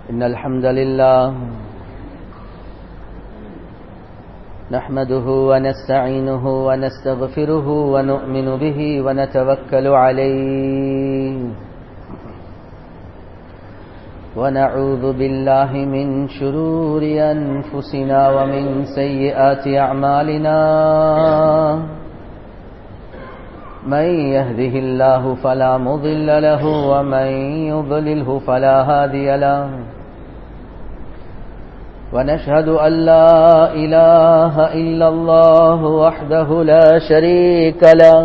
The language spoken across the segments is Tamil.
إن الحمد لله نحمده ونستعينه ونستغفره ونؤمن به ونتوكل عليه ونعوذ بالله من شرور أنفسنا ومن سيئات أعمالنا من يهده الله فلا مضل له ومن يضلله فلا هادي له ونشهد أن لا إله إلا الله وحده لا شريك له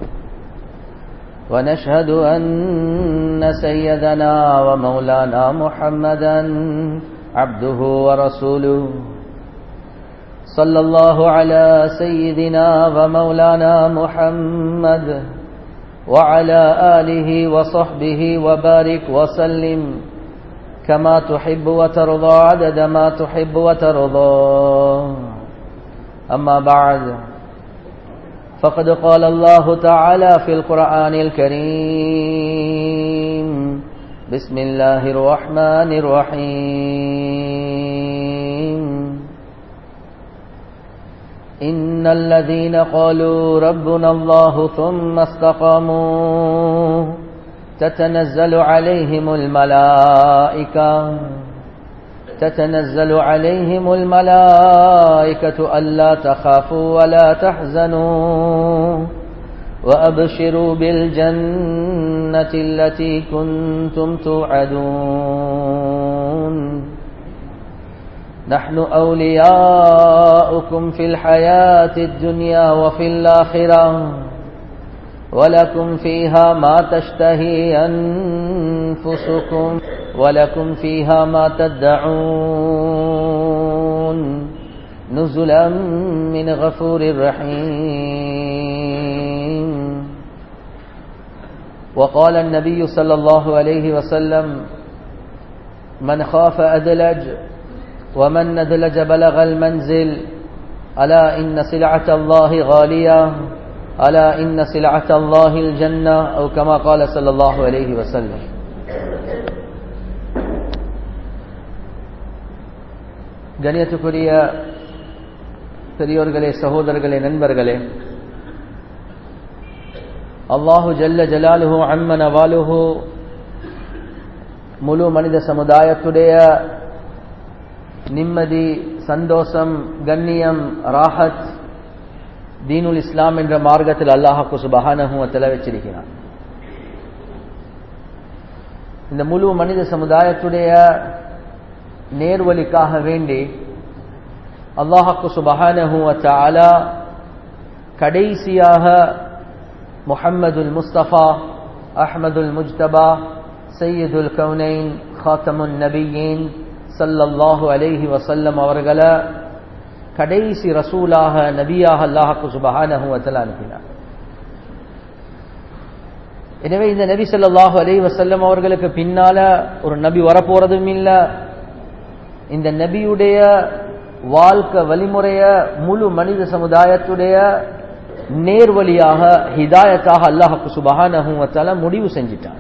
ونشهد أن سيدنا ومولانا محمدا عبده ورسوله صلى الله على سيدنا ومولانا محمد وعلى آله وصحبه وبارك وسلم كما تحب وترضى عدد ما تحب وترضى أما بعد فقد قال الله تعالى في القرآن الكريم بسم الله الرحمن الرحيم إن الذين قالوا ربنا الله ثم استقاموا تتنزل عليهم الملائكة تتنزل عليهم الملائكة ألا تخافوا ولا تحزنوا وأبشروا بالجنة التي كنتم توعدون نحن أولياؤكم في الحياة الدنيا وفي الآخرة ولكم فيها ما تشتهي أنفسكم ولكم فيها ما تدعون نزلا من غفور رحيم وقال النبي صلى الله عليه وسلم من خاف أدلج ومن ندلج بلغ المنزل ألا إن سلعة الله غالية ألا إن سلعة الله الجنة أو كما قال صلى الله عليه وسلم கணியத்துக்குரிய பெரியோர்களே சகோதரர்களே நண்பர்களே அல்லாஹு ஜல்ல ஜலாலுஹு அம்மன வாலுஹு முழு மனித சமுதாயத்துடைய நிம்மதி சந்தோஷம் கண்ணியம் ராஹத் தீனுல் இஸ்லாம் என்ற மார்க்கத்தில் அல்லாஹாக்கு சுபஹானஹுவத்தில் வச்சிருக்கிறான் இந்த முழு மனித சமுதாயத்துடைய நேர்வழிக்காக வேண்டி அல்லாஹாக்கு சுபஹானஹுவத்தால கடைசியாக முஹம்மதுல் முஸ்தபா அஹ்மதுல் முஜ்தபா சையதுல் கவுனைன் ஹாத்தமுன் நபியின் சல்லல்லாஹு அலைஹி வசல்லம் அவர்களை கடைசி ரசூலாக நபியாக அல்லாஹாக்கு சுபஹானஹுவத்தில் அனுப்பினார் எனவே இந்த நபி சொல்லாஹு அலி வசல்லம் அவர்களுக்கு பின்னால ஒரு நபி வரப்போறதும் இல்லை இந்த நபியுடைய வாழ்க்கை வழிமுறைய முழு மனித சமுதாயத்துடைய நேர்வழியாக ஹிதாயத்தாக அல்லாஹாக்கு சுபஹானஹுவத்தால முடிவு செஞ்சிட்டான்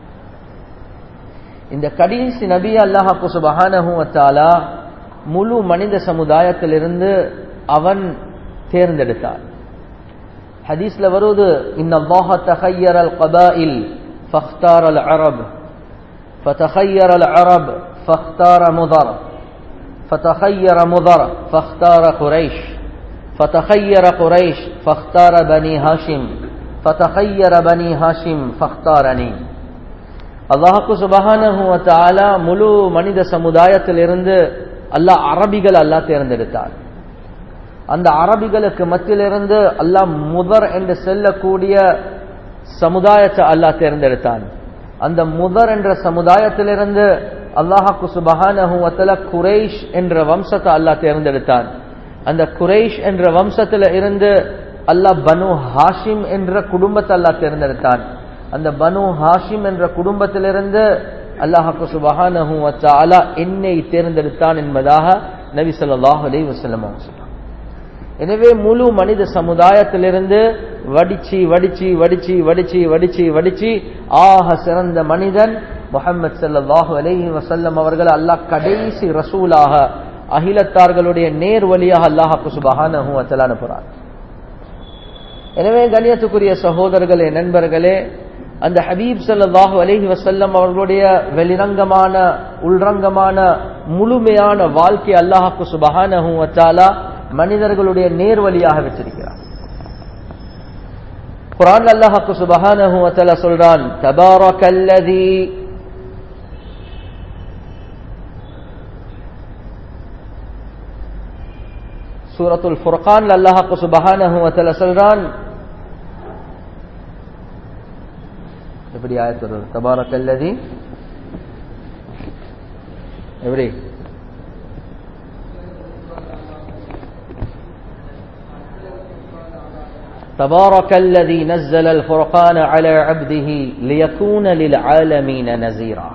இந்த கடைசி நபி அல்லாஹாக்கு சுபஹானஹுவத்தாலா முழு மனித சமுதாயத்திலிருந்து அவன் தேர்ந்தெடுத்தான் ஹதீஸ்ல வருவது இன்னல்லாஹ தஹய்யர அல் கபாயில் ஃபக்தார் அல் அரப் فتخير العرب فاختار مضر فتخير مضر فاختار قريش فتخير قريش فاختار بني هاشم فتخير بني هاشم فاختارني அல்லாஹுக்கு சுபஹானஹு வதஆலா முழு மனித சமுதாயத்திலிருந்து அல்லாஹ் அரபிகள் அல்லாஹ் தேர்ந்தெடுத்தார் அந்த அரபிகளுக்கு மத்தியிலிருந்து அல்லாஹ் முதர் என்று செல்லக்கூடிய சமுதாயத்தை அல்லாஹ் தேர்ந்தெடுத்தான் அந்த முதர் என்ற சமுதாயத்திலிருந்து அல்லாஹாக்கு சுபஹானஹுவத்தல குரேஷ் என்ற வம்சத்தை அல்லாஹ் தேர்ந்தெடுத்தான் அந்த குரேஷ் என்ற வம்சத்தில் இருந்து அல்லாஹ் பனு ஹாஷிம் என்ற குடும்பத்தை அல்லாஹ் தேர்ந்தெடுத்தான் அந்த பனு ஹாஷிம் என்ற குடும்பத்திலிருந்து அல்லாஹாக்கு சுபஹானஹு வத்தாலா என்னை தேர்ந்தெடுத்தான் என்பதாக நபி ஸல்லல்லாஹு அலைஹி வஸல்லம் சொன்னார் எனவே முழு மனித சமுதாயத்திலிருந்து வடிச்சு வடிச்சு வடிச்சு வடிச்சு வடிச்சு வடிச்சு ஆக சிறந்த மனிதன் முஹம்மது ஸல்லல்லாஹு அலைஹி வஸல்லம் அவர்கள் அல்லாஹ் கடைசி ரசூலாக அகிலத்தார்களுடைய நேர் வழியாக அல்லாஹ் சுபஹானஹு வ தஆலா அனுப்புறார் எனவே கண்ணியத்துக்குரிய சகோதரர்களே நண்பர்களே அந்த ஹபீப் ஸல்லல்லாஹு அலைஹி வஸல்லம் அவர்களுடைய வெளிரங்கமான உள்ரங்கமான முழுமையான வாழ்க்கை அல்லாஹ்க்கு சுபஹானஹு வ தஆலா மனிதர்களுடைய நேர்வழியாக வச்சிருக்கிறார் குர்ஆன் அல்லாஹ்க்கு சுபஹானஹு வ தஆலா சொல்றான் தபாரக்கல்லதி சூரத்துல் ஃபுர்கான் அல்லாஹ்க்கு சுபஹானஹு வ தஆலா சொல்றான் எப்படி ஆயத்து வருது தபாரக்கல்லதி எப்படி تبارك الذي نزل الفرقان على عبده ليكون للعالمين نذيرا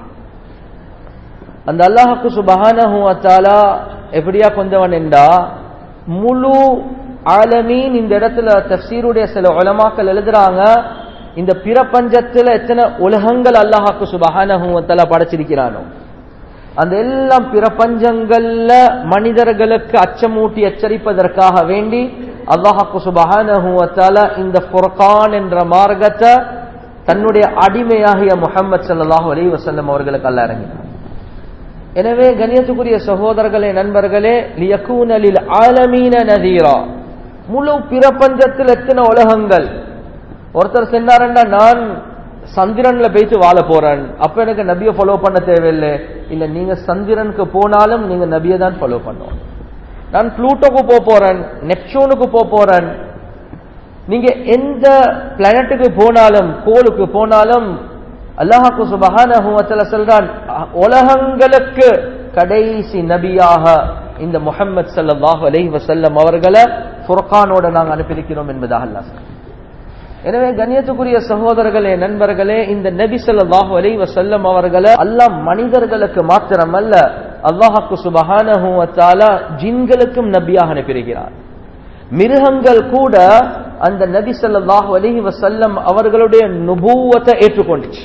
அந்த அல்லாஹுக்கு சுபஹானஹு வ தஆலா எப்படியா கொண்டவன் என்றா முழு ஆலமீன் இந்த இடத்துல தஃசீருடைய சில உலமாக்கள் எழுதுறாங்க இந்த பிரபஞ்சத்துல எத்தனை உலகங்கள் அல்லாஹாக்கு சுபஹானஹு வ தஆலா படைச்சிருக்கிறானோ அந்த எல்லாம் பிரபஞ்சங்கள்ல மனிதர்களுக்கு அச்சமூட்டி எச்சரிப்பதற்காக வேண்டி அல்லாஹாக்கு சுபஹானஹு வ தஆலா இந்த ஃபுர்கான் என்ற மார்க்கத்தை தன்னுடைய அடிமையாகிய முஹம்மது ஸல்லல்லாஹு அலைஹி வஸல்லம் அவர்களுக்கு அல்லாஹ் இறங்கினார் எனவே கண்ணியத்துக்குரிய சகோதரர்களே நண்பர்களே லியக்கூன லில் ஆலமீன நதீரா முழு பிரபஞ்சத்தில் எத்தனை உலகங்கள் ஒருத்தர் சொன்னாரண்டா நான் சந்திரன்ல போயிட்டு வாழ போறேன் அப்ப எனக்கு நபியை ஃபாலோ பண்ண தேவையில்லை இல்ல நீங்க சந்திரனுக்கு போனாலும் நீங்க நபியை தான் ஃபாலோ பண்ணுவோம் நான் புளூட்டோக்கு போக போறேன் நெப்சூனுக்கு போக போறேன் நீங்க எந்த பிளானட்டுக்கு போனாலும் கோளுக்கு போனாலும் அல்லாஹாக்கு சுபஹானஹு வ தஆலா சொல்றான் உலகங்களுக்கு கடைசி நபியாக இந்த முஹம்மது ஸல்லல்லாஹு அலைஹி வஸல்லம் அவர்களை ஃபுர்கானோட நாங்க அனுப்பியிருக்கிறோம் என்பதாக அல்லாஹ் சொல்றான் எனவே கண்ணியத்துக்குரிய சகோதரர்களே நண்பர்களே இந்த நபி ஸல்லல்லாஹு அலைஹி வஸல்லம் அவர்களை அல்லாஹ் மனிதர்களுக்கு மாத்திரமல்ல அல்லாஹ்க்கு சுபஹானஹு வ தஆலா ஜின்களுக்கும் நபியாக அனுப்பியிருக்கிறார் மிருகங்கள் கூட அந்த நபி ஸல்லல்லாஹு அலைஹி வஸல்லம் அவர்களுடைய நுபுவத்தை ஏற்றுக்கொண்டுச்சு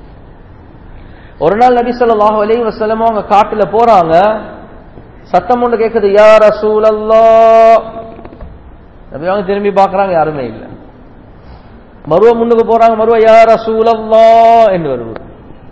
ஒரு நாள் நபி ஸல்லல்லாஹு அலைஹி வஸல்லம் அவங்க காட்டுல போறாங்க சத்தம் ஒன்று கேட்குது யா ரசூலல்லாஹ் நபி அவங்க திரும்பி பார்க்கறாங்க யாருமே இல்லை மருவ முன்னுக்கு போறாங்க மருவ யா ரசூலல்லா என்று வருவது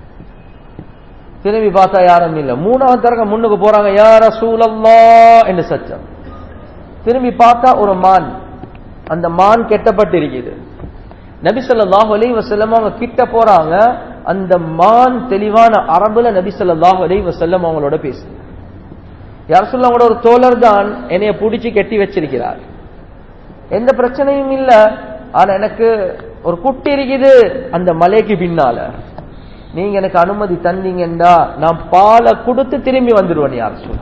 திரும்பி பார்த்தா யாரும் இல்ல மூணாவது தரங்க முன்னுக்கு போறாங்க யா ரசூலல்லா என்று சத்தம் திரும்பி பார்த்தா ஒரு மான் அந்த மான் கெட்டப்பட்டு இருக்குது நபி ஸல்லல்லாஹு அலைஹி வஸல்லம் அவங்க கிட்ட போறாங்க அந்த மான் தெளிவான அரபுல நபி ஸல்லல்லாஹு அலைஹி வஸல்லம் அவங்களோட பேசுது யார் சொல்ல அவங்களோட ஒரு தோழர் தான் என்னைய பிடிச்சி கட்டி வச்சிருக்கிறார் எந்த பிரச்சனையும் இல்ல ஆனா எனக்கு ஒரு குட்டி இருக்குது அந்த மலைக்கு பின்னால நீங்க எனக்கு அனுமதி தந்தீங்கன்றா நான் பாலை கொடுத்து திரும்பி வந்துடுவேன் யார் சொல்ல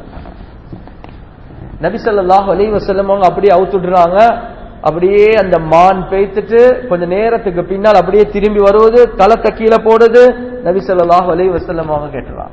நபி ஸல்லல்லாஹு அலைஹி வஸல்லம் அவங்க அப்படியே அவுத்துடுறாங்க அப்படியே அந்த மான் பேய்த்துட்டு கொஞ்ச நேரத்துக்கு பின்னால் அப்படியே திரும்பி வருவது தலத்தை கீழே போடுது நபி ஸல்லல்லாஹு அலைஹி வஸல்லம் அவங்க கேட்டுறாங்க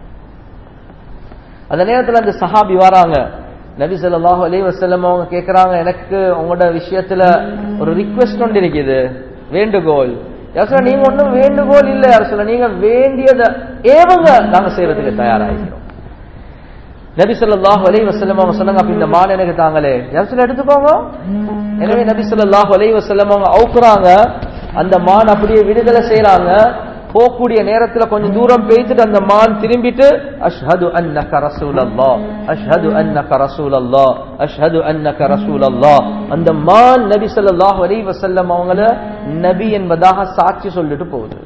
அந்த நேரத்துல அந்த சஹாபி வராங்க நபி ஸல்லல்லாஹு அலைஹி வஸல்லம் அவங்க கேக்குறாங்க எனக்கு உங்களோட விஷயத்துல ஒரு ரிக்வெஸ்ட் ஒன்று இருக்குது வேண்டுகோள் யார் சொல்ல நீங்க ஒன்றும் வேண்டுகோள் இல்லை யார் சொல்ல நீங்க வேண்டியதை ஏவங்க நாங்க செய்யறதுக்கு தயாராகிறோம் நபி ஸல்லல்லாஹு அலைஹி வஸல்லம் அவங்க சொன்னாங்க அப்ப இந்த மான் எனக்கு தாங்களே யார் சொல்ல எடுத்துக்கோங்க எனவே நபி ஸல்லல்லாஹு அலைஹி வஸல்லம் அவங்க அவுக்குறாங்க அந்த மான் அப்படியே விடுதலை செய்யறாங்க போகக்கூடிய நேரத்துல கொஞ்சம் தூரம் பேசிட்டு அந்த மான் திரும்பிட்டு அஷ்ஹது அன்னக ரசூலல்லாஹ் அஷ்ஹது அன்னக ரசூலல்லாஹ் அஷ்ஹது அன்னக ரசூலல்லாஹ் அந்த மான் நபி ஸல்லல்லாஹு அலைஹி வஸல்லம் அவங்கள நபி என்பதாக சாட்சி சொல்லிட்டு போகுது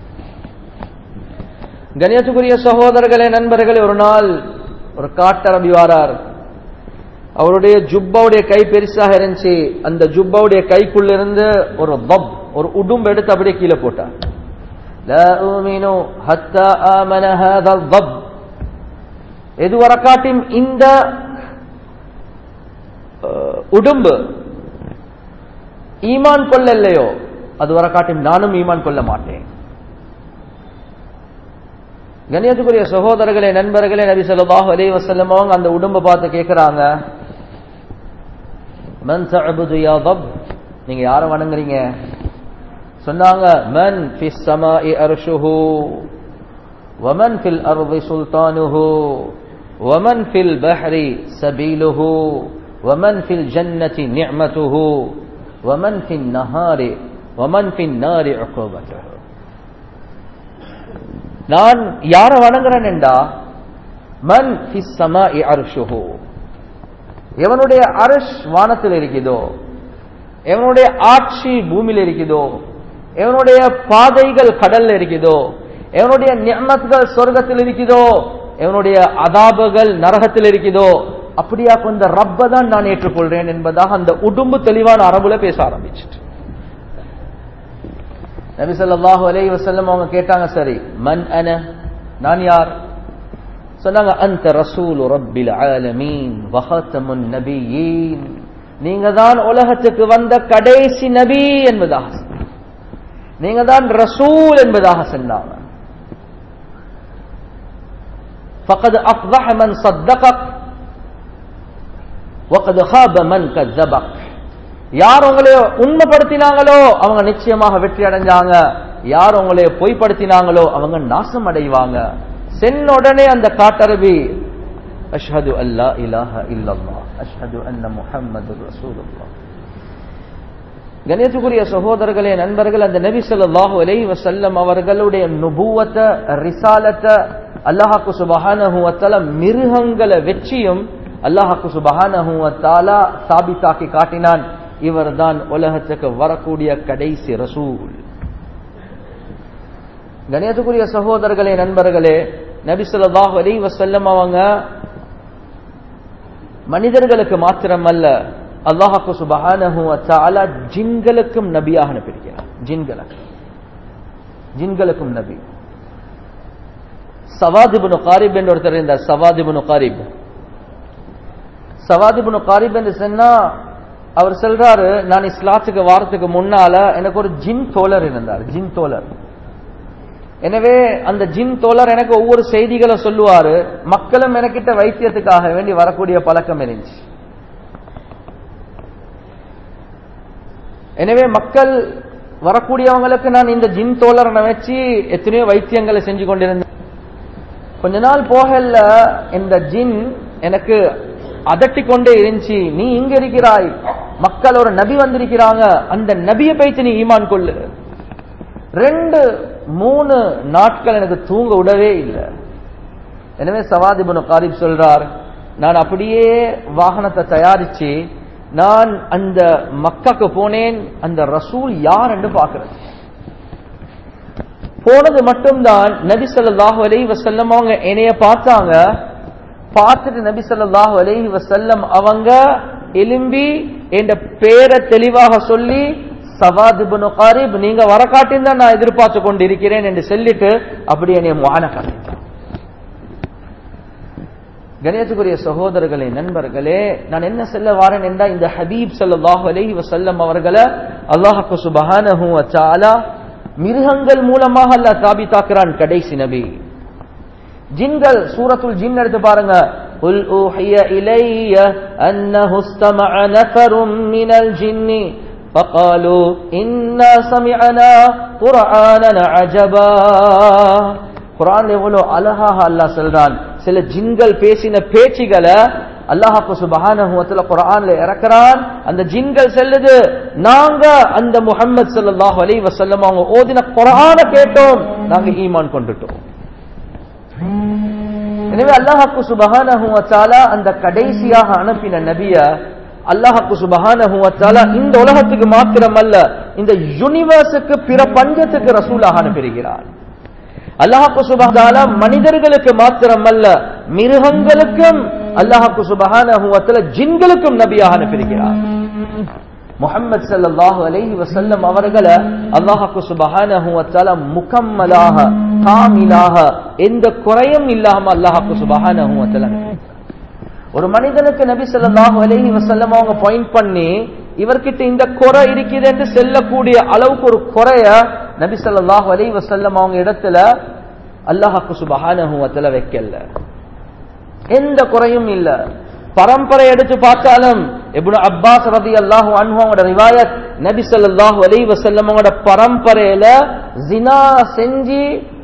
கணியத்துக்குரிய சகோதரர்களே நண்பர்களே ஒரு நாள் ஒரு காட்டரபி வாரார் அவருடைய ஜுப்பாவுடைய கை பெருசாக இருந்துச்சு அந்த ஜுப்பாவுடைய கைக்குள்ள இருந்து ஒரு வப் ஒரு உடும்பு எடுத்து அப்படியே கீழே போட்டார் لا أؤمن حتى آمن هذا الضب எது வரக்காட்டியும் இந்த உடும்பு ஈமான் கொள்ளலையோ அது வரக்காட்டியும் நானும் ஈமான் கொள்ள மாட்டேன் கணியத்துக்குரிய சகோதரர்களே நண்பர்களே நபி ஸல்லல்லாஹு அலைஹி வஸல்லம் அவங்க அந்த உடம்ப பார்த்து கேக்குறாங்க மன் தஅபுது யா தப் நீங்க யாரை வணங்குறீங்க சொன்னாங்க மன் ஃபிஸ் ஸமாஇ அர்ஷுஹு ومن في الأرض سلطانه ومن في البحر سبيله ومن في الجنة نعمته ومن في النهار ومن في النار عقوبته நான் யார வணங்குறேன் என்றா மன் ஃபி ஸமாஇ அர்ஷுஹு எவனுடைய அர்ஷ் வானத்தில் இருக்குதோ எவனுடைய ஆட்சி பூமியில் இருக்குதோ எவனுடைய பாதைகள் கடல்ல இருக்குதோ எவனுடைய நியமத்துகள் சொர்க்கத்தில் இருக்குதோ எவனுடைய அதாபுகள் நரகத்தில் இருக்குதோ அப்படியா கொண்ட ரப்ப தான் நான் ஏற்றுக்கொள்றேன் என்பதாக அந்த உடும்பு தெளிவான அரபுல பேச ஆரம்பிச்சிட்டு நபி ஸல்லல்லாஹு அலைஹி வஸல்லம் அவங்க கேட்டாங்க சரி மன் அன நான் யார் சொன்னாங்க அந்த ரசூல் ரப்பில் ஆலமீன் வஹத்தமுன் நபியீன் நீங்க தான் உலகத்துக்கு வந்த கடைசி நபி என்பதாக நீங்க தான் ரசூல் என்பதாக சொன்னாங்க فقد أفضح من صدقك وقد خاب من كذبك யார் உங்களை உண்மைப்படுத்தினாங்களோ அவங்க நிச்சயமாக வெற்றி அடைஞ்சாங்க யார் உங்களை பொய்ப்படுத்தினாங்களோ அவங்க நாசம் அடைவாங்க சென்ன உடனே அந்த காட்டரபி அஷ்ஹது அல்லா இலாஹ இல்லல்லாஹ் அஷ்ஹது அன்ன முஹம்மது ரசூலுல்லாஹ் கணேசகுரிய சகோதரர்களே நண்பர்கள் அந்த நபி ஸல்லல்லாஹு அலைஹி வஸல்லம் அவர்களுடைய நுபுவத்த ரிசாலத்த அல்லாஹ்க்கு சுபஹானஹு வ தஆலா மிருகங்களை வெற்றியும் அல்லாஹ்க்கு சுபஹானஹு வ தஆலா சாபித்தாக்கி காட்டினான் இவர்தான் உலகத்துக்கு வரக்கூடிய கடைசி ரசூல் கணேசகுரிய சகோதரர்களே நண்பர்களே நபி ஸல்லல்லாஹு அலைஹி வஸல்லம் அவங்க மனிதர்களுக்கு மாத்திரமல்ல அல்லாஹாக்கு சுபஹானஹு வத்தஆலா ஜின்களுக்கும் நபியாக அனுப்பியிருக்கிறார் ஜின்களுக்கு ஜின்களுக்கும் நபி சவாதிபுனு காரிப் என்று ஒருத்தர் இருந்தார் சவாதிபுனு காரிப் சவாதிபுனு காரிப் என்று சொன்னா அவர் சொல்றாரு நான் இஸ்லாத்துக்கு வாரத்துக்கு முன்னால எனக்கு ஒரு ஜின் தோழர் இருந்தார் ஜின் தோழர் எனவே அந்த ஜின் தோழர் எனக்கு ஒவ்வொரு செய்திகளை சொல்லுவாரு மக்களும் எனக்கிட்ட வைத்தியத்துக்காக வேண்டி வரக்கூடிய பழக்கம் இருந்துச்சு எனவே மக்கள் வரக்கூடியவங்களுக்கு நான் இந்த ஜின் தோழரை வச்சு எத்தனையோ வைத்தியங்களை செஞ்சு கொண்டிருந்தேன் கொஞ்ச நாள் போகல இந்த ஜின் எனக்கு அதட்டி கொண்டே இருந்துச்சு நீ இங்க இருக்கிறாய் மக்கள் ஒரு நபி வந்திருக்கிறாங்க அந்த நபியை பைத்து நீ ஈமான் கொள்ளு ரெண்டு மூணு நாட்கள் எனக்கு தூங்க விடவே இல்லை எனவே சவாதிபுன் காரிப் சொல்றார் நான் அப்படியே வாகனத்தை தயாரிச்சு நான் அந்த மக்காக்கு போனேன் அந்த ரசூல் யார் என்று பார்க்கிறது போனது மட்டும்தான் நபி ஸல்லல்லாஹு அலைஹி வஸல்லம் அவங்க என்னைய பார்த்தாங்க பார்த்துட்டு நபி ஸல்லல்லாஹு அலைஹி வஸல்லம் அவங்க எலும்பி என்ற பேரை தெளிவாக சொல்லி சவாத் இப்னு காரிப் நீங்க வர காட்டின் தான் நான் எதிர்பார்த்து கொண்டு இருக்கிறேன் என்று சொல்லிட்டு அப்படி என்னை மான காட்டிட்டான் கணேசகுரிய சகோதரர்களே நண்பர்களே நான் என்ன சொல்ல வாரேன் என்றால் இந்த ஹபீப் ஸல்லல்லாஹு அலைஹி வஸல்லம் அவர்களை அல்லாஹ்க்கு சுப்ஹானஹு வ தஆலா மிருகங்கள் மூலமாக அல்லாஹ் தாபித்தாக்குறான் கடைசி நபி ஜின்கள் சூரத்துல் ஜின் எடுத்து பாருங்க قل أوحي إلي أنه استمع نفر من الجن فقالوا إنا سمعنا قرآنا عجبا குரான் எவ்வளவு அழகாக அல்லாஹ் சொல்றான் சில ஜின்கள் பேசின பேச்சுகளை அல்லாஹாக்கு சுபஹானஹுவத்துல குரான்ல இறக்குறான் அந்த ஜின்கள் செல்லுது நாங்க அந்த முஹம்மது ஸல்லல்லாஹு அலைஹி வஸல்லம் அவங்க ஓதின குரான கேட்டோம் நாங்க ஈமான் கொண்டுட்டோம் எனவே அல்லாஹாக்கு சுபஹானஹு வ தஆலா அந்த கடைசியாக அனுப்பின நபிய அல்லாஹாக்கு சுபஹானஹு வ தஆலா இந்த உலகத்துக்கு மாத்திரமல்ல இந்த யூனிவர்ஸுக்கு பிற பஞ்சத்துக்கு ரசூலாக அனுப்பியிருக்கிறார் அல்லாஹாக்கு சுபஹான மனிதர்களுக்கு மாத்திரமல்ல மிருகங்களுக்கும் அல்லாஹாக்கு சுபஹானஹு வ தஆலா ஜின்களுக்கும் நபியாக அனுப்பியிருக்கிறார் முஹம்மது ஸல்லல்லாஹு அலைஹி வஸல்லம் அவர்களை அல்லாஹ்வுக்கு சுப்ஹானஹு வ தஆலா முகம்மலாக காமிலாக எந்த குறையும் இல்லாம அல்லாஹ்வுக்கு சுப்ஹானஹு வ தஆலா ஒரு மனிதனுக்கு நபி ஸல்லல்லாஹு அலைஹி வஸல்லம் அவங்க பாயிண்ட் பண்ணி இவர்கிட்ட இந்த குறை இருக்குது என்று செல்லக்கூடிய அளவுக்கு ஒரு குறைய நபி ஸல்லல்லாஹு அலைஹி வஸல்லம் அவங்க இடத்துல அல்லாஹ்வுக்கு சுப்ஹானஹு வ தஆலா வைக்கல எந்த குறையும் இல்ல பரம்பரை எடுத்து பார்த்தாலும் இப்னு அப்பாஸ் ரதி அல்லாஹு அன்ஹுவோட ரிவாயத் நபி ஸல்லல்லாஹு அலைஹி வஸல்லம் அவங்களோட பரம்பரையில ஜினா செஞ்சு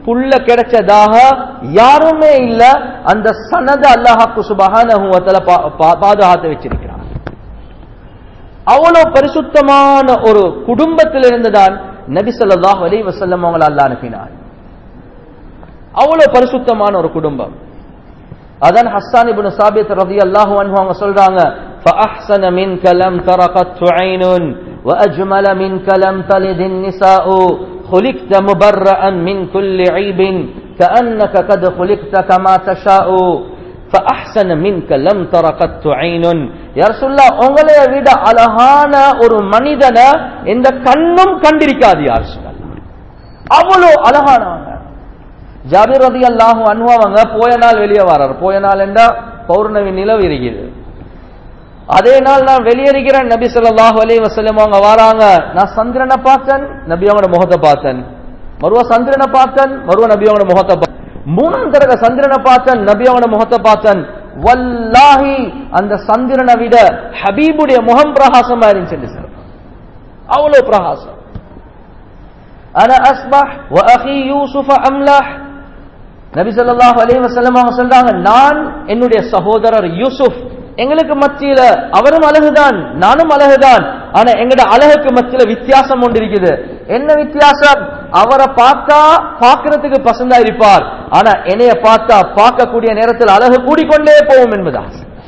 புள்ள கிடைச்சதாக யாருமே இல்ல அந்த சனத அல்லாஹாக்கு சுபஹானஹு வ தஆலா பா- பா- பாதுகாத்து வச்சிருக்கிறார் அவ்வளவு பரிசுத்தமான ஒரு குடும்பத்திலிருந்து தான் நபி ஸல்லல்லாஹு அலைஹி வஸல்லம் அவங்களை அல்லாஹ் அனுப்பினார் அவ்வளவு பரிசுத்தமான ஒரு குடும்பம் அதான் ஹஸ்ஸான் இப்னு சாபித் ரலியல்லாஹு அன்ஹு அவங்க சொல்றாங்க فأحسن منك لم تر قط عين وأجمل منك لم تلد النساء خلقت مبرأ من كل عيب كأنك قد خلقت كما تشاء فأحسن منك لم تر قط عين يا رسول الله உங்களை விட அழகான ஒரு மனிதனை எந்த கண்ணும் கண்டிருக்காது யார் சொல்லலாம் அவ்வளவு அழகானவங்க ஜாபிர் ரதி அல்லாஹு அன்வாங்க போய நாள் வெளியே வரார் போய நாள் என்றா பௌர்ணமி நிலவு இருக்குது அதே நாள் நான் வெளியேறுகிறேன் நபி ஸல்லல்லாஹு அலைஹி வஸல்லம் அவங்க வராங்க நான் சந்திரனை பார்த்தேன் நபி அவங்களோட முகத்தை பார்த்தேன் மறுவ சந்திரனை பார்த்தேன் மறுவ நபி அவங்களோட முகத்தை பார்த்தேன் மூணாம் தடவை சந்திரனை பார்த்தேன் நபி அவங்களோட முகத்தை பார்த்தேன் வல்லாஹி அந்த சந்திரனை விட ஹபீபுடைய முகம் பிரகாசமா இருந்துச்சு சார் அவ்வளவு பிரகாசம் அன அஸ்பஹ் வ அஹி யூசுஃப அம்லஹ் நபி ஸல்லல்லாஹு அலைஹி வஸல்லம் அவங்க சொல்றாங்க நான் என்னுடைய சகோதரர் யூசுப் எங்களுக்கு மத்தியில அவரும் அழகுதான் நானும் அழகுதான் ஆனா எங்கட அழகுக்கு மத்தியில வித்தியாசம் ஒன்று இருக்குது என்ன வித்தியாசம் அவரை பார்த்தா பார்க்கிறதுக்கு பசந்தா இருப்பார் ஆனா என்னைய பார்த்தா பார்க்கக்கூடிய நேரத்தில் அழகு கூடிக்கொண்டே போகும் என்பதா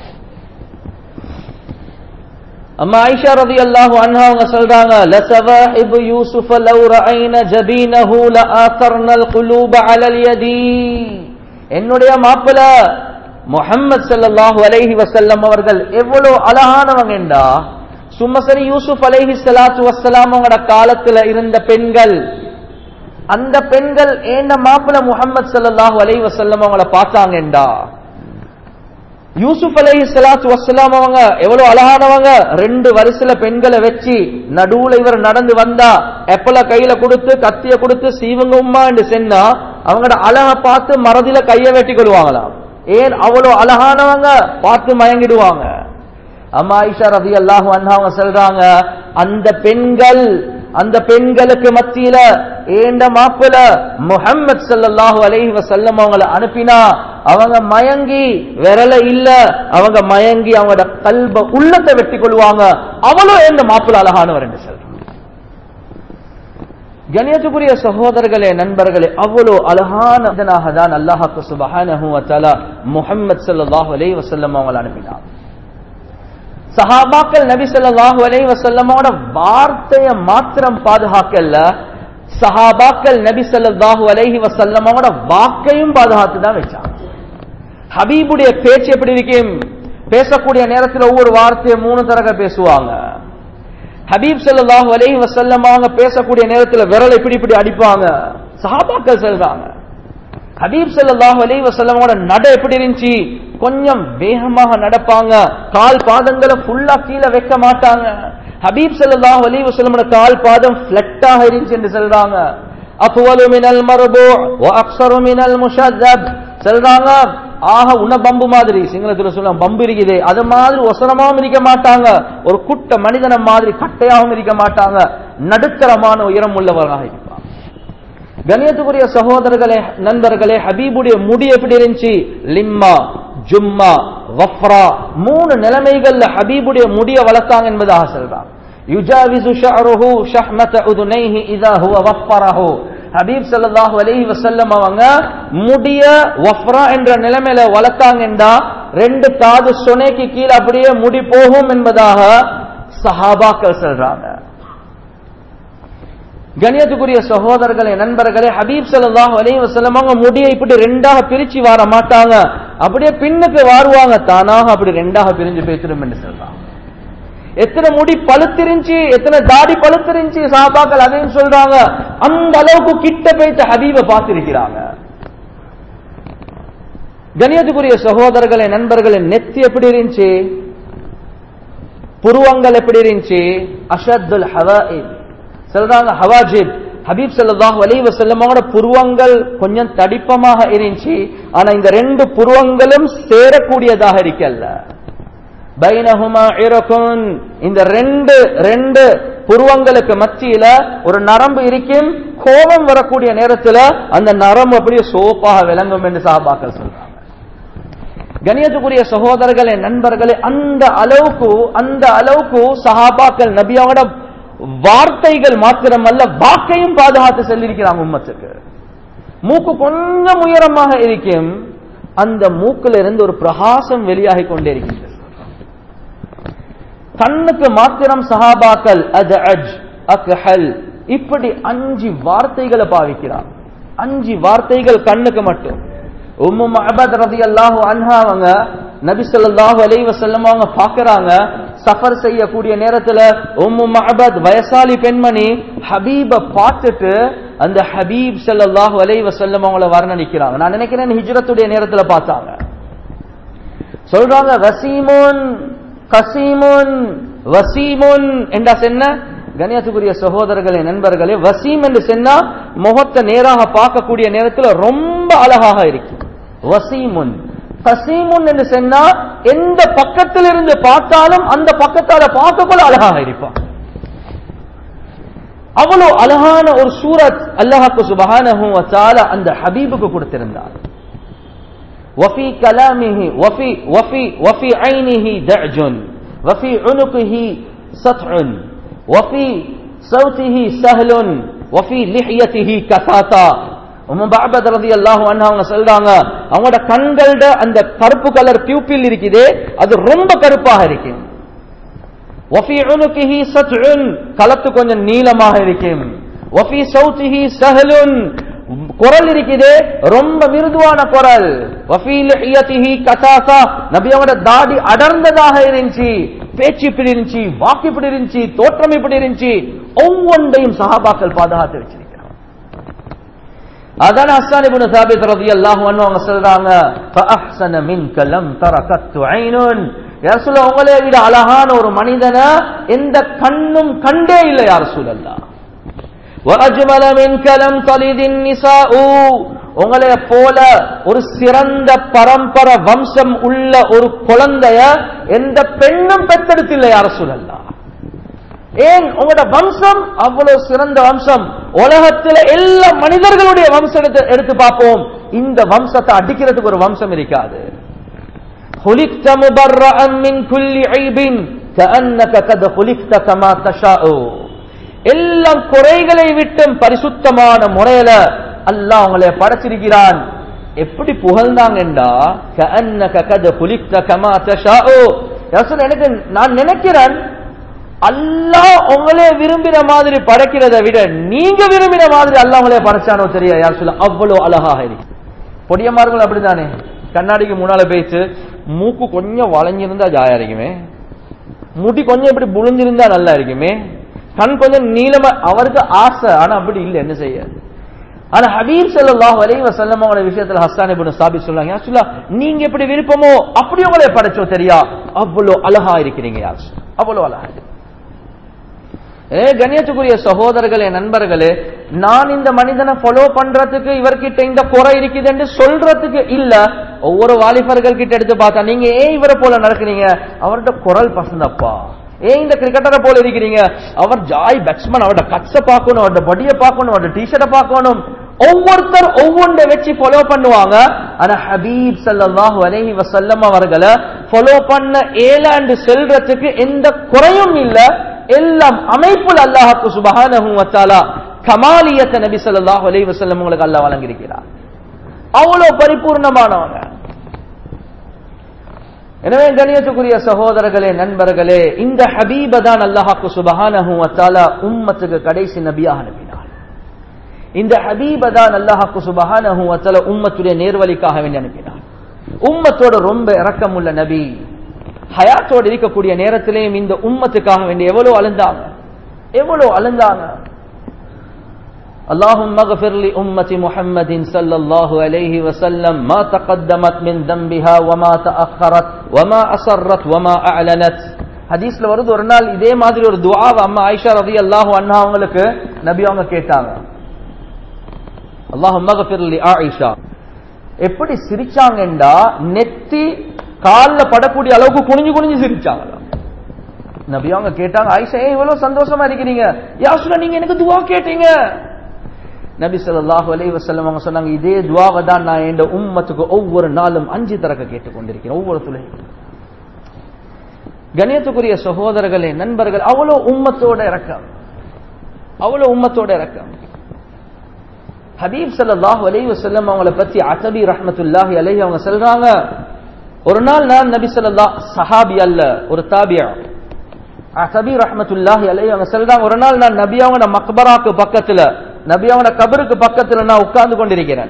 அம்மா ஐஷா ரதி அல்லாஹு அன்ஹா அவங்க சொல்றாங்க லசவாஹிபு யூசுஃப லவ் ரஐன ஜபீனஹு லஆத்தர்னல் குலூப அலல் யதி என்னுடைய மாப்பிள முஹம்மது ஸல்லல்லாஹு அலைஹி வஸல்லம் அவர்கள் எவ்வளவு அழகானவங்கண்டா சும்மா சரி யூசுப் அலைஹி ஸலாத்து வஸ்ஸலாம் அவங்களோட காலத்துல இருந்த பெண்கள் அந்த பெண்கள் ஏண்ட மாப்பிள முஹம்மது ஸல்லல்லாஹு அலைஹி வஸல்லம் அவங்கள பார்த்தாங்கண்டா யூசுப் அலைஹி ஸலாத்து வஸ்ஸலாம் அவங்க எவ்வளவு அழகானவங்க ரெண்டு வரிசையில பெண்களை வச்சு நடுவுல இவர் நடந்து வந்தா எப்பல கையில கொடுத்து கத்திய கொடுத்து சீவங்க உம்மா என்று சொன்னா அவங்களோட அழக பார்த்து மறதில கைய வெட்டி கொள்வாங்களாம் ஏன் அவ்வளவு அழகானவங்க பார்த்து மயங்கிடுவாங்க அம்மா ஐஷா ரதி அல்லாஹு அவங்க சொல்றாங்க அந்த பெண்கள் அந்த பெண்களுக்கு மத்தியில ஏண்ட மாப்பிள முஹம்மது ஸல்லல்லாஹு அலைஹி வஸல்லம் அவங்கள அனுப்பினா அவங்க மயங்கி விரல இல்ல அவங்க மயங்கி அவங்களோட கல்ப உள்ளத்தை வெட்டி கொள்வாங்க அவளும் ஏண்ட மாப்பிள அழகானவர் என்று சொல்றாங்க கணியத்துக்குரிய சகோதரர்களே நண்பர்களே அவ்வளோ அழகான மனிதனாக தான் அல்லாஹாக்கு சுபஹானஹு வ தஆலா முஹம்மது ஸல்லல்லாஹு அலைஹி வஸல்லம் அவங்களை அனுப்பினார் சஹாபாக்கள் நபி ஸல்லல்லாஹு அலைஹி வஸல்லமோட வார்த்தைய மாத்திரம் பாதுகாக்கல சஹாபாக்கள் நபி ஸல்லல்லாஹு அலைஹி வஸல்லமோட வாக்கையும் பாதுகாத்து தான் வச்சாங்க ஹபீபுடைய பேச்சு எப்படி இருக்கும் பேசக்கூடிய நேரத்தில் ஒவ்வொரு வார்த்தையை மூணு தடவை பேசுவாங்க ஹபீப் ஸல்லல்லாஹு அலைஹி வஸல்லம் அவங்க பேசக்கூடிய நேரத்தில் விரல் இப்படி இப்படி அடிப்பாங்க சஹாபாக்கள் சொல்றாங்க ஹபீப் ஸல்லல்லாஹு அலைஹி வஸல்லமோட நட எப்படி இருந்துச்சு கொஞ்சம் வேகமாக நடப்பாங்க கால் பாதங்களை ஃபுல்லா கீழே வைக்க மாட்டாங்க ஹபீப் ஸல்லல்லாஹு அலைஹி வஸல்லமோட கால் பாதம் ஃபிளட்டாக இருந்துச்சு என்று சொல்றாங்க அஃவலு மினல் மர்பூ வ அக்ஸரு மினல் முஷத்தப் சொல்றாங்க ஆக உன பம்பு மாதிரி சிங்களத்துல சொல்ல பம்பு இருக்குது அது மாதிரி ஒசரமாவும் இருக்க மாட்டாங்க ஒரு குட்ட மனிதன மாதிரி கட்டையாகவும் இருக்க மாட்டாங்க நடுத்தரமான உயரம் உள்ளவராக இருப்பாங்க கணியத்துக்குரிய சகோதரர்களே நண்பர்களே ஹபீபுடைய முடி எப்படி இருந்துச்சு லிம்மா ஜும்மா வஃப்ரா மூணு நிலைமைகள்ல ஹபீபுடைய முடிய வளர்த்தாங்க என்பதாக சொல்றாங்க யுஜாவிசு ஷஅருஹு ஷஹ்மத உதுனைஹி இதா ஹுவ வஃபரஹு ஹபீப் ஸல்லல்லாஹு அலைஹி வஸல்லம் அவங்க முடிய வஃப்ரா என்ற நிலைமையில வளர்த்தாங்கண்டா ரெண்டு காது சொனைக்கு கீழே அப்படியே முடி போகும் என்பதாக சஹாபாக்கள் சொல்றாங்க கணியத்துக்குரிய சகோதரர்களே நண்பர்களே ஹபீப் ஸல்லல்லாஹு அலைஹி வஸல்லம் அவங்க முடியை இப்படி ரெண்டாக பிரிச்சு வர மாட்டாங்க அப்படியே பின்னுக்கு வாருவாங்க தானாக அப்படி ரெண்டாக பிரிஞ்சு பேசிடும் என்று சொல்றாங்க எத்தனை முடி பழுத்திருந்துச்சு எத்தனை தாடி பழுத்திருந்துச்சு சாபாக்கள் அதையும் சொல்றாங்க அந்த அளவுக்கு கிட்ட போயிட்டு ஹபீபை பார்த்திருக்கிறாங்க கணியத்துக்குரிய சகோதரர்களே நண்பர்களே நெத்தி எப்படி இருந்துச்சு புருவங்கள் எப்படி இருந்துச்சு அஷத்துல் ஹவாஇத் சொல்றாங்க ஹவாஜிப் ஹபீப் ஸல்லல்லாஹு அலைஹி வஸல்லமோட புருவங்கள் கொஞ்சம் தடிப்பமாக இருந்துச்சு ஆனா இந்த ரெண்டு புருவங்களும் சேரக்கூடியதாக இருக்கல்ல பைனஹுமா இரகுன் இந்த ரெண்டு ரெண்டு புருவங்களுக்கு மத்தியில ஒரு நரம்பு இருக்கும் கோபம் வரக்கூடிய நேரத்துல அந்த நரம்பு அப்படியே சோப்பாக விளங்கும் என்று சஹாபாக்கள் சொல்றாங்க கணியத்துக்குரிய சகோதரர்களே நண்பர்களே அந்த அளவுக்கு அந்த அளவுக்கு சஹாபாக்கள் நபியோட வார்த்தைகள் மாத்திரமல்ல வாக்கையும் பாதுகாத்து செல்லிருக்கிறாங்க உம்மத்துக்கு மூக்கு கொஞ்சம் உயரமாக இருக்கும் அந்த மூக்குல இருந்து ஒரு பிரகாசம் வெளியாகி கொண்டே இருக்கின்றது கண்ணுக்கு மாத்திரம் சஹாபாக்கள் அஜ் அஜ் அக்ஹல் இப்படி அஞ்சு வார்த்தைகளை பாவிக்கிறான் அஞ்சு வார்த்தைகள் கண்ணுக்கு மட்டும் உம்மு மஹபத் ரதி அல்லாஹு அன்ஹா அவங்க நபி ஸல்லல்லாஹு அலைஹி வஸல்லம் அவங்க பார்க்கறாங்க சஃபர் செய்யக்கூடிய நேரத்துல உம்மு மஹபத் வயசாலி பெண்மணி ஹபீப பார்த்துட்டு அந்த ஹபீப் ஸல்லல்லாஹு அலைஹி வஸல்லம் அவங்கள வர்ணனிக்கிறாங்க நான் நினைக்கிறேன் ஹிஜ்ரத்துடைய நேரத்துல பார்த்தாங்க சொல்றாங்க வசீமுன் கசீமுன் வசீமுன் என்றா சென்ன கணியத்துக்குரிய சகோதரர்களே நண்பர்களே வசீம் என்று சொன்னா முகத்தை நேராக பார்க்கக்கூடிய நேரத்தில் ரொம்ப அழகாக இருக்கு வசீமுன் கசீமுன் என்று சொன்னா எந்த பக்கத்தில் இருந்து பார்த்தாலும் அந்த பக்கத்தால பார்க்கக்குள்ள அழகாக இருப்பான் அவ்வளவு அழகான ஒரு சூரத் அல்லாஹாக்கு சுபஹானஹு வ தஆலா அந்த ஹபீபுக்கு கொடுத்திருந்தார் وفي كلامه وفي وفي وفي عينه دعج وفي عنقه سطع وفي صوته سهل وفي لحيته كثاتا உம்மு பாபத் ரலியல்லாஹு அன்ஹு அவங்க சொல்றாங்க அவங்களோட கண்களோட அந்த கருப்பு கலர் பியூப்பில் இருக்குதே அது ரொம்ப கருப்பாக இருக்கும் وفي عنقه سطع களத்து கொஞ்சம் நீளமாக இருக்கும் وفي صوته سهل குரல் இருக்குதே ரொம்ப மிருதுவான குரல் வஃபீலிஹியதிஹி கசாசா நபி அவங்களோட தாடி அடர்ந்ததாக இருந்துச்சு பேச்சு இப்படி இருந்துச்சு வாக்கு இப்படி இருந்துச்சு தோற்றம் இப்படி இருந்துச்சு ஒவ்வொன்றையும் சஹாபாக்கள் பாதுகாத்து வச்சிருக்கிறாங்க அதான் ஹஸ்ஸான் இப்னு சாபித் ரலியல்லாஹு அன்ஹு அவங்க சொல்றாங்க ஃபஅஹ்ஸன மின்க லம் தரகத்து ஐனுன் ரசூல் உங்களே விட அழகான ஒரு மனிதனை எந்த கண்ணும் கண்டே இல்லை யார் ரசூலல்லாஹ் وَأَجْمَلَ مِنْكَ لَمْ تَلِدِ النِّسَاءُ உங்களை போல ஒரு சிறந்த பரம்பர வம்சம் உள்ள ஒரு குழந்தைய எந்த பெண்ணும் பெற்றெடுத்தில்லை யார சொல்லலாம் ஏன் உங்களோட வம்சம் அவ்வளவு சிறந்த வம்சம் உலகத்துல எல்லா மனிதர்களுடைய வம்சத்தை எடுத்து பார்ப்போம் இந்த வம்சத்தை அடிக்கிறதுக்கு ஒரு வம்சம் இருக்காது خلقت مبرأ من كل عيب كأنك قد خلقت كما تشاء எல்லாம் குறைகளை விட்டும் பரிசுத்தமான முறையில அல்லாஹ் உங்களை படைச்சிருக்கிறான் எப்படி புகழ்ந்தாங்கண்டா கஅன்னக கத குலிக்த கமா தஷாஉ ரசூல் எனக்கு நான் நினைக்கிறேன் அல்லாஹ் உங்களே விரும்பின மாதிரி படைக்கிறதை விட நீங்க விரும்பின மாதிரி அல்லாஹ் உங்களே படைச்சானோ தெரியா யார் சொல்ல அவ்வளவு அழகாக இருக்கு பொடியமார்கள் அப்படித்தானே கண்ணாடிக்கு முன்னால பேச்சு மூக்கு கொஞ்சம் வளைஞ்சிருந்தா ஜாயா இருக்குமே முடி கொஞ்சம் இப்படி புழிஞ்சிருந்தா நல்லா இருக்குமே கண் கொஞ்சம் நீளமா அவருக்கு ஆசை ஆனா அப்படி இல்லை என்ன செய்ய ஆனா ஹபீப் ஸல்லல்லாஹு அலைஹி வஸல்லம் அவங்கள விஷயத்துல ஹஸ்ஸான் இப்னு சாபித் சொல்றாங்க யா ரசூலா நீங்க எப்படி விருப்பமோ அப்படி உங்களை படைச்சோ தெரியா அவ்வளவு அழகா இருக்கிறீங்க யா ரசூல் அவ்வளவு அழகா ஏ கண்ணியத்துக்குரிய சகோதரர்களே நண்பர்களே நான் இந்த மனிதனை ஃபாலோ பண்றதுக்கு இவர்கிட்ட இந்த குறை இருக்குது என்று சொல்றதுக்கு இல்ல ஒவ்வொரு வாலிபர்கள் கிட்ட எடுத்து பார்த்தா நீங்க ஏன் இவரை போல நடக்கிறீங்க அவர்கிட்ட குரல் பசந்தப்பா ஏன் இந்த கிரிக்கெட்டரை போல இருக்கிறீங்க அவர் ஜாய் பேட்ஸ்மேன் அவரோட கட்ஸ பார்க்கணும் அவரோட படியை பார்க்கணும் அவரோட டிஷர்ட்டை பார்க்கணும் ஒவ்வொருத்தர் ஒவ்வொன்றை வச்சு ஃபாலோ பண்ணுவாங்க ஆனா ஹபீப் ஸல்லல்லாஹு அலைஹி வஸல்லம் அவர்களை ஃபாலோ பண்ண ஏலாண்டு செல்றதுக்கு எந்த குறையும் இல்ல எல்லாம் அமைப்புல அல்லாஹ்க்கு சுப்ஹானஹு வ தஆலா கமாலியத்தை நபி ஸல்லல்லாஹு அலைஹி வஸல்லம் உங்களுக்கு அல்லாஹ் வழங்கியிருக்கிறார் அவ்வளவு பரிபூர்ணமானவங்க எனவே கணியத்துக்குரிய சகோதரர்களே நண்பர்களே இந்த ஹபீப தான் அல்லாஹாக்கு சுபஹானஹு வத்தாலா உம்மத்துக்கு கடைசி நபியாக அனுப்பினார் இந்த ஹபீப தான் அல்லாஹாக்கு சுபஹானஹு வத்தாலா உம்மத்துடைய நேர்வழிக்காக வேண்டி அனுப்பினார் உம்மத்தோட ரொம்ப இரக்கமுள்ள நபி ஹயாத்தோடு இருக்கக்கூடிய நேரத்திலேயும் இந்த உம்மத்துக்காக வேண்டி எவ்வளவு அழுந்தாங்க எவ்வளவு அழுந்தாங்க اللهم اغفر لأمة محمد صلى الله عليه وسلم ما تقدمت من ذنبها وما تأخرت وما أصرت وما أعلنت ஹதீஸ்ல வருது ஒரு நாள் இதே மாதிரி ஒரு துவாவை அம்மா ஆயிஷா ரதி அல்லாஹு அண்ணா அவங்களுக்கு நபி அவங்க கேட்டாங்க அல்லாஹு மகஃபிர்லி ஆயிஷா எப்படி சிரிச்சாங்கண்டா நெத்தி கால்ல படக்கூடிய அளவுக்கு குனிஞ்சு குனிஞ்சு சிரிச்சாங்க நபி அவங்க கேட்டாங்க ஆயிஷா ஏன் இவ்வளவு சந்தோஷமா இருக்கிறீங்க யாசுனா நீங்க எனக்கு துவா கேட்டீங்க நபி ஸல்லல்லாஹு அலைஹி வஸல்லம் அவங்க சொன்னாங்க இதே துவாவை தான் நான் என் உம்மத்துக்கு ஒவ்வொரு நாளும் அஞ்சு தரக்க கேட்டுக்கொண்டிருக்கிறேன் ஒவ்வொரு துளையும் கணியத்துக்குரிய சகோதரர்களே நண்பர்கள் அவ்வளோ உம்மத்தோட இறக்கம் அவ்வளோ உம்மத்தோட இறக்கம் ஹபீப் ஸல்லல்லாஹு அலைஹி வஸல்லம் அவங்கள பத்தி அத்தபி ரஹ்மத்துல்லாஹி அலைஹி அவங்க சொல்றாங்க ஒரு நாள் நான் நபி ஸல்லல்லாஹு சஹாபி அல்ல ஒரு தாபியா அத்தபி ரஹ்மத்துல்லாஹி அலைஹி அவங்க சொல்றாங்க ஒரு நாள் நான் நபி அவங்க மக்பராக்கு பக்கத்துல நபி அவங்க கபருக்கு பக்கத்துல நான் உட்கார்ந்து கொண்டிருக்கிறேன்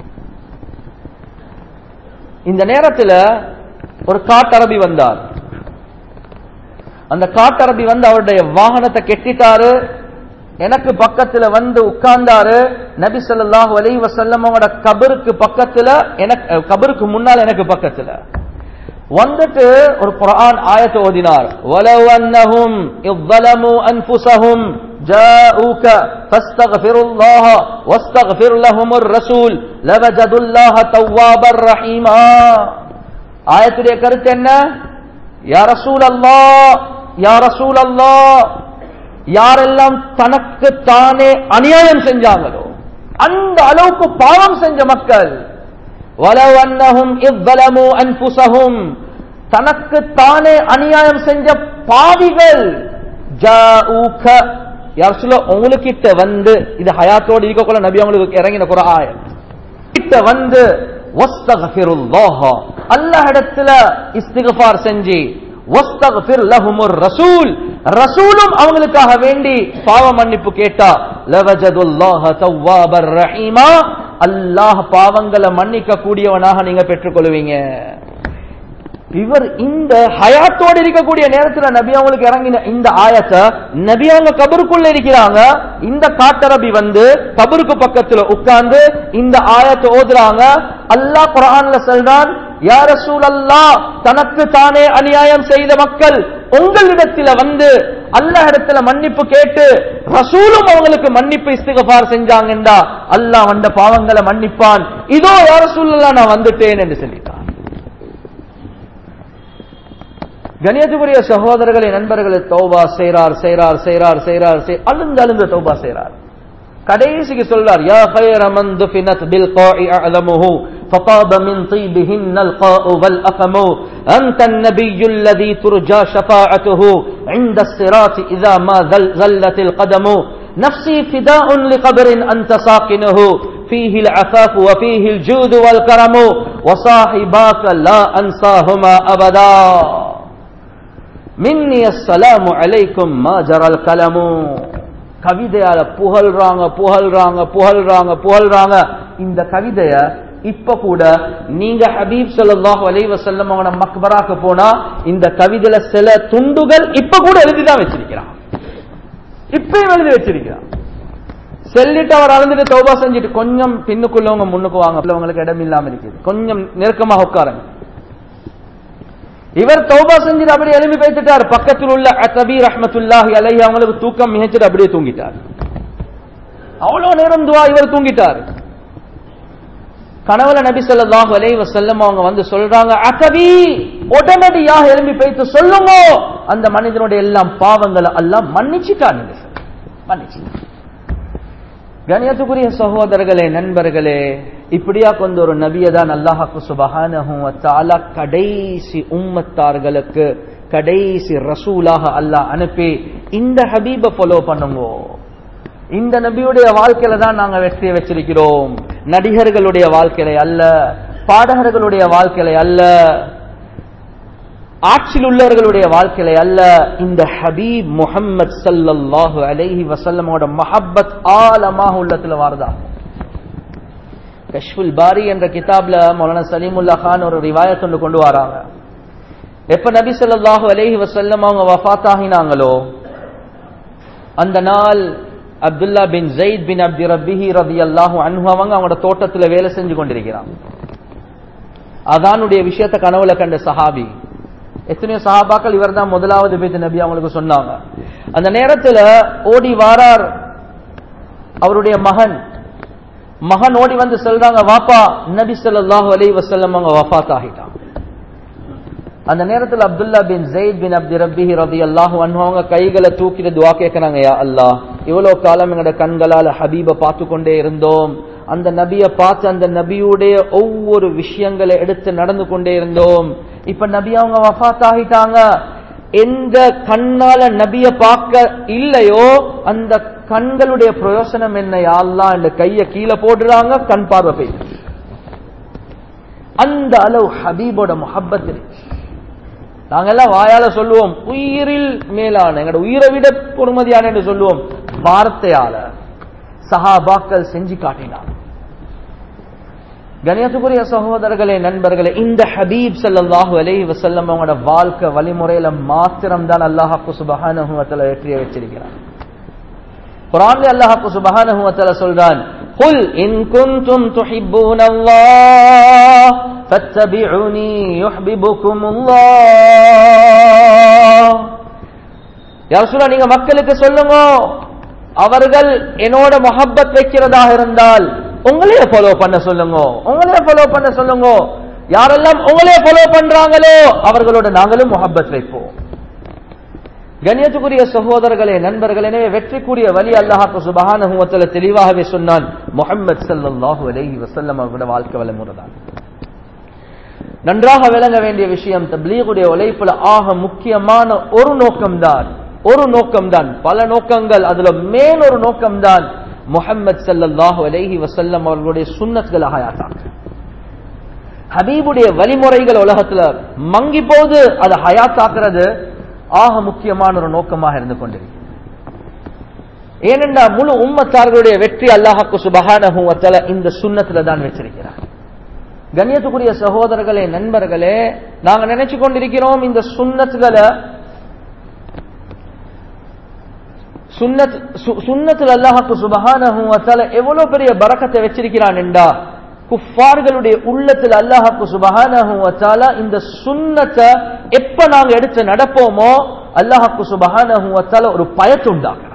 இந்த நேரத்துல ஒரு காட்டரபி வந்தார் அந்த காட்டரபி வந்து அவருடைய வாகனத்தை கெட்டிட்டாரு எனக்கு பக்கத்துல வந்து உட்கார்ந்தாரு நபி ஸல்லல்லாஹு அலைஹி வஸல்லம் அவங்களோட கபருக்கு பக்கத்துல எனக்கு கபருக்கு முன்னால் எனக்கு பக்கத்துல வந்துட்டு ஒரு குர்ஆன் ஆயத்தை ஓதினார் வலவ் அன்னஹும் இவ்வலமு அன்ஃபுஸஹும் جاءوك فاستغفروا الله واستغفر لهم الرسول لوجدوا الله توابا رحيما ஆயத்துடைய கருத்து என்ன யா ரசூல் அல்லாஹ் யா ரசூல் அல்லாஹ் யாரெல்லாம் தனக்கு தானே அநியாயம் செஞ்சாங்களோ அந்த அளவுக்கு பாவம் செஞ்ச மக்கள் وَلَوْ أَنَّهُمْ إِذْ ظَلَمُوا أَنفُسَهُمْ தனக்கு தானே அநியாயம் செஞ்ச பாவிகள் ஜாஊக யார் சொல்ல உங்களுக்கிட்ட வந்து இது ஹயாத்தோடு இருக்கக்குள்ள நபி அவங்களுக்கு இறங்கின குற ஆயம் கிட்ட வந்து வஸ்தகஃபிருல்லாஹ அல்லாஹ் இடத்துல இஸ்திகஃபார் செஞ்சு வஸ்தகஃபிர் லஹுமுர் ரசூல் ரசூலும் அவங்களுக்காக வேண்டி பாவ மன்னிப்பு கேட்டா லவஜதுல்லாஹ தவ்வாபர் ரஹீமா அல்லாஹ் பாவங்களை மன்னிக்க கூடியவனாக நீங்க பெற்றுக்கொள்வீங்க இவர் இந்த ஹயாத்தோடு இருக்கக்கூடிய நேரத்துல நபி அவங்களுக்கு இறங்கின இந்த ஆயத்தை நபி அவங்க கபருக்குள்ள இருக்கிறாங்க இந்த காட்டரபி வந்து கபருக்கு பக்கத்துல உட்கார்ந்து இந்த ஆயத்தை ஓதுறாங்க அல்லாஹ் குரான்ல சொல்றான் யார சூழல்லா தனக்கு தானே அநியாயம் செய்த மக்கள் உங்களிடத்துல வந்து அல்லாஹ் இடத்துல மன்னிப்பு கேட்டு ரசூலும் அவங்களுக்கு மன்னிப்பு இஸ்திகபார் செஞ்சாங்கண்டா அல்லாஹ் வந்த பாவங்களை மன்னிப்பான் இதோ யார சூழல்லா நான் வந்துட்டேன் என்று சொல்லிட்டான் கணியத்துக்குரிய சகோதரர்களை நண்பர்களை தௌபா செய்றார் செய்றார் செய்றார் செய்றார் அழுந்து அழுந்து தௌபா செய்றார் கடைசிக்கு சொல்றார் யா خير من دفنت بالقاع اعلمه فطاب من طيبهن القاء والأفم أنت النبي الذي ترجى شفاعته عند الصراط إذا ما زلت القدم نفسي فداء لقبر أنت ساكنه فيه العفاف وفيه الجود والكرم وصاحباك لا أنساهما أبدا மின்னி அஸ்ஸலாமு அலைக்கும் மா ஜரல் கலமு கவிதையால புகழ்றாங்க புகழ்றாங்க புகழ்றாங்க புகழ்றாங்க இந்த கவிதைய இப்ப கூட நீங்க ஹபீப் ஸல்லல்லாஹு அலைஹி வஸல்லம் அவன மக்பராக்கு போனா இந்த கவிதையில சில துண்டுகள் இப்ப கூட எழுதிதான் வச்சிருக்கிறான் இப்பயும் எழுதி வச்சிருக்கிறான் செல்லிட்டு அவர் அளந்துட்டு தௌபா செஞ்சுட்டு கொஞ்சம் பின்னுக்குள்ளவங்க முன்னுக்கு வாங்க உங்களுக்கு இடம் இல்லாம இருக்குது கொஞ்சம் நெருக்கமாக உட்காருங்க இவர் தௌபா செஞ்சுட்டு அப்படியே எழுப்பி பேசிட்டார் பக்கத்தில் உள்ள அத்தபி ரஹ்மத்துல்லாஹி அலைஹி அவங்களுக்கு தூக்கம் மிகச்சிட்டு அப்படியே தூங்கிட்டார் அவ்வளவு நேரம் துவா இவர் தூங்கிட்டார் கனவுல நபி ஸல்லல்லாஹு அலைஹி வஸல்லம் அவங்க வந்து சொல்றாங்க அத்தபி உடனடியாக எழுப்பி பேசி சொல்லுங்க அந்த மனிதனுடைய எல்லாம் பாவங்களை எல்லாம் மன்னிச்சுட்டான் மன்னிச்சு கணியத்துக்குரிய சகோதரர்களே நண்பர்களே இப்படியா கொண்டு ஒரு நபியை தான் அல்லாஹாக்கு சுபஹானஹும் தாலா கடைசி உம்மத்தார்களுக்கு கடைசி ரசூலாக அல்லாஹ் அனுப்பி இந்த ஹபீபை ஃபாலோ பண்ணுங்க இந்த நபியுடைய வாழ்க்கையில தான் நாங்க வெற்றியை வச்சிருக்கிறோம் நடிகர்களுடைய வாழ்க்கையில அல்ல பாடகர்களுடைய வாழ்க்கையில அல்ல ஆட்சியில் உள்ளவர்களுடைய வாழ்க்கையில அல்ல இந்த ஹபீப் முகம்மது சல்லல்லாஹு அலைஹி வசல்லமோட மஹப்பத் ஆழமாக உள்ளத்துல வாரதா கஷ்புல் பாரி என்ற கிதாப்ல மௌலானா சலீமுல்லா கான் ஒரு ரிவாயத் ஒன்று கொண்டு வராங்க எப்ப நபி ஸல்லல்லாஹு அலைஹி வஸல்லம் அவங்க வஃபாத் ஆகினாங்களோ அந்த நாள் அப்துல்லா பின் ஜெயித் பின் அப்தி ரப்பிஹி ரலியல்லாஹு அன்ஹு அவங்க அவங்களோட தோட்டத்துல வேலை செஞ்சு கொண்டிருக்கிறாங்க அதானுடைய விஷயத்தை கனவுல கண்ட சஹாபி எத்தனையோ சஹாபாக்கள் இவர் தான் முதலாவது பேச்சு நபி அவங்களுக்கு சொன்னாங்க அந்த நேரத்துல ஓடி வாரார் அவருடைய மகன் மகன் ஓடி வந்து சொல்றாங்க வாப்பா நபி ஸல்லல்லாஹு அலைஹி வஸல்லம் அவங்க வஃபாத் ஆகிட்டாங்க அந்த நேரத்தில் அப்துல்லா பின் ஜெயித் பின் அப்தி ரப்பிஹி ரலியல்லாஹு அன்ஹு அவங்க கைகளை தூக்கிட்டு துஆ கேக்குறாங்க யா அல்லாஹ் இவ்வளவு காலம் எங்களோட கண்களால ஹபீப பார்த்து கொண்டே இருந்தோம் அந்த நபியை பார்த்து அந்த நபியுடைய ஒவ்வொரு விஷயங்களை எடுத்து நடந்து கொண்டே இருந்தோம் இப்ப நபி அவங்க வஃத் ஆகிட்டாங்க எந்த கண்ணால நபிய பார்க்க இல்லையோ அந்த கண்களுடைய பிரயோசனம் என்ன யாழ்லா இந்த கைய கீழே போடுறாங்க கண் பார்வை போயிட்டு அந்த அளவு ஹபீபோட முஹப்பத் இருந்துச்சு நாங்கெல்லாம் வாயால சொல்லுவோம் உயிரில் மேலான எங்களோட உயிரை விட பொறுமதியான என்று சொல்லுவோம் வார்த்தையால சஹாபாக்கள் செஞ்சு காட்டினார் கணியத்துக்குரிய சகோதரர்களே நண்பர்களே இந்த ஹபீப் ஸல்லல்லாஹு அலைஹி வஸல்லம் அவங்களோட வாழ்க்கை வழிமுறையில மாத்திரம் தான் அல்லாஹ்க்கு சுபஹானஹு வ தஆலா ஏற்றிய வச்சிருக்கிறான் குர்ஆன்ல அல்லாஹ்க்கு சுபஹானஹு வ தஆலா சொல்றான் قل إن كنتم تحبون الله فاتبعوني يحببكم الله يا رسول الله நீங்க மக்களுக்கு சொல்லுங்க அவர்கள் என்னோட மொஹப்பத் வைக்கிறதாக இருந்தால் உங்களையே ஃபாலோ பண்ண சொல்லுங்க உங்களையே ஃபாலோ பண்ண சொல்லுங்க யாரெல்லாம் உங்களையே ஃபாலோ பண்றாங்களோ அவர்களோட நாங்களும் மொஹப்பத் வைப்போம் கண்ணியத்துக்குரிய சகோதரர்களே நண்பர்கள் எனவே வெற்றிக்குரிய வழி அல்லாஹாக்கு சுபஹானஹு வ தஆலா தெளிவாகவே சொன்னான் முஹம்மது ஸல்லல்லாஹு அலைஹி வஸல்லம் அவர்களோட வாழ்க்கை வழிமுறைதான் நன்றாக விளங்க வேண்டிய விஷயம் தப்லீகுடைய உழைப்புல ஆக முக்கியமான ஒரு நோக்கம்தான் ஒரு நோக்கம்தான் பல நோக்கங்கள் அதுல மேல் ஒரு நோக்கம்தான் முஹம்மது ஸல்லல்லாஹு அலைஹி வஸல்லம் அவர்களுடைய சுன்னத்களை ஹயாத்தாக்க ஹபீபுடைய வழிமுறைகள் உலகத்துல மங்கி போது அதை ஹயாத்தாக்குறது ஆக முக்கியமான ஒரு நோக்கமாக இருந்து கொண்டிருக்கு ஏனென்றா முழு உம்மத்தார்களுடைய வெற்றி அல்லாஹாக்கு சுபஹானஹு வ தஆலா இந்த சுன்னத்துல தான் வச்சிருக்கிறார் கண்ணியத்துக்குரிய சகோதரர்களே நண்பர்களே நாங்க நினைச்சு கொண்டிருக்கிறோம் இந்த சுன்னத்துகளை சுன்னத் சுன்னத்துல அல்லாஹாக்கு சுபஹானஹு வ தஆலா எவ்வளவு பெரிய பரக்கத்தை வச்சிருக்கிறான் என்றா குஃபார்களுடைய உள்ளத்தில் அல்லாஹாக்கு சுபஹானஹு வ தஆலா இந்த சுன்னத்தை எப்ப நாங்க எடுத்து நடப்போமோ அல்லாஹாக்கு சுபஹானஹு வ தஆலா ஒரு பயத்தை உண்டாக்குறான்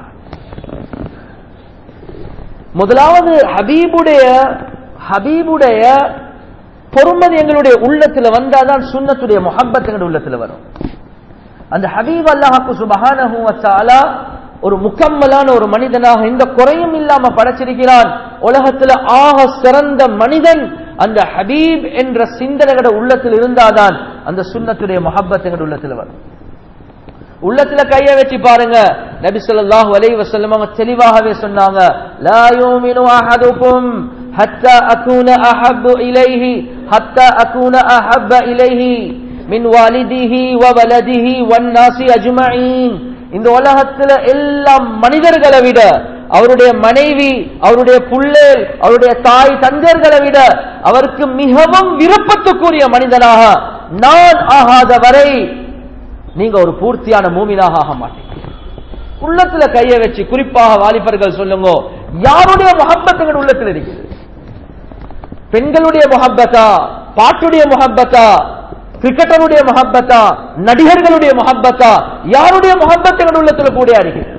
முதலாவது ஹபீபுடைய ஹபீபுடைய பொறுமதி எங்களுடைய உள்ளத்துல வந்தாதான் சுன்னத்துடைய முஹப்பத் எங்களுடைய உள்ளத்துல வரும் அந்த ஹபீப் அல்லாஹாக்கு சுபஹானஹு வ தஆலா ஒரு முக்கம்மலான ஒரு மனிதனாக எந்த குறையும் இல்லாம படைச்சிருக்கிறான் உலகத்துல ஆக சிறந்த மனிதன் அந்த ஹபீப் என்ற சிந்தனைகளோட உள்ளத்தில் இருந்தாதான் அந்த சுன்னத்துடைய மொஹப்பத் எங்க உள்ளத்துல வரும் உள்ளத்துல கைய வச்சு பாருங்க நபி ஸல்லல்லாஹு அலைஹி வஸல்லம் அவங்க தெளிவாகவே சொன்னாங்க லா யூமினு அஹதுக்கும் ஹத்தா அகூன அஹப்பு இலைஹி ஹத்தா அகூன அஹப்ப இலைஹி மின் வாலிதிஹி வ வலதிஹி வன் நாசி அஜ்மஈன் இந்த உலகத்துல எல்லா மனிதர்களை விட அவருடைய மனைவி அவருடைய புள்ளேல் அவருடைய தாய் தந்தர்களை விட அவருக்கு மிகவும் விருப்பத்துக்குரிய மனிதனாக நான் ஆகாத வரை நீங்க ஒரு பூர்த்தியான மூமினாக ஆக மாட்டீங்க உள்ளத்துல கையை வச்சு குறிப்பாக வாலிபர்கள் சொல்லுங்க யாருடைய முகப்பத்துகள் உள்ளத்தில் இருக்குது பெண்களுடைய முகப்பத்தா பாட்டுடைய முகப்பத்தா கிரிக்கெட்டருடைய முகப்பத்தா நடிகர்களுடைய முகப்பத்தா யாருடைய முகப்பத்துகள் உள்ளத்தில் கூட இருக்கிறது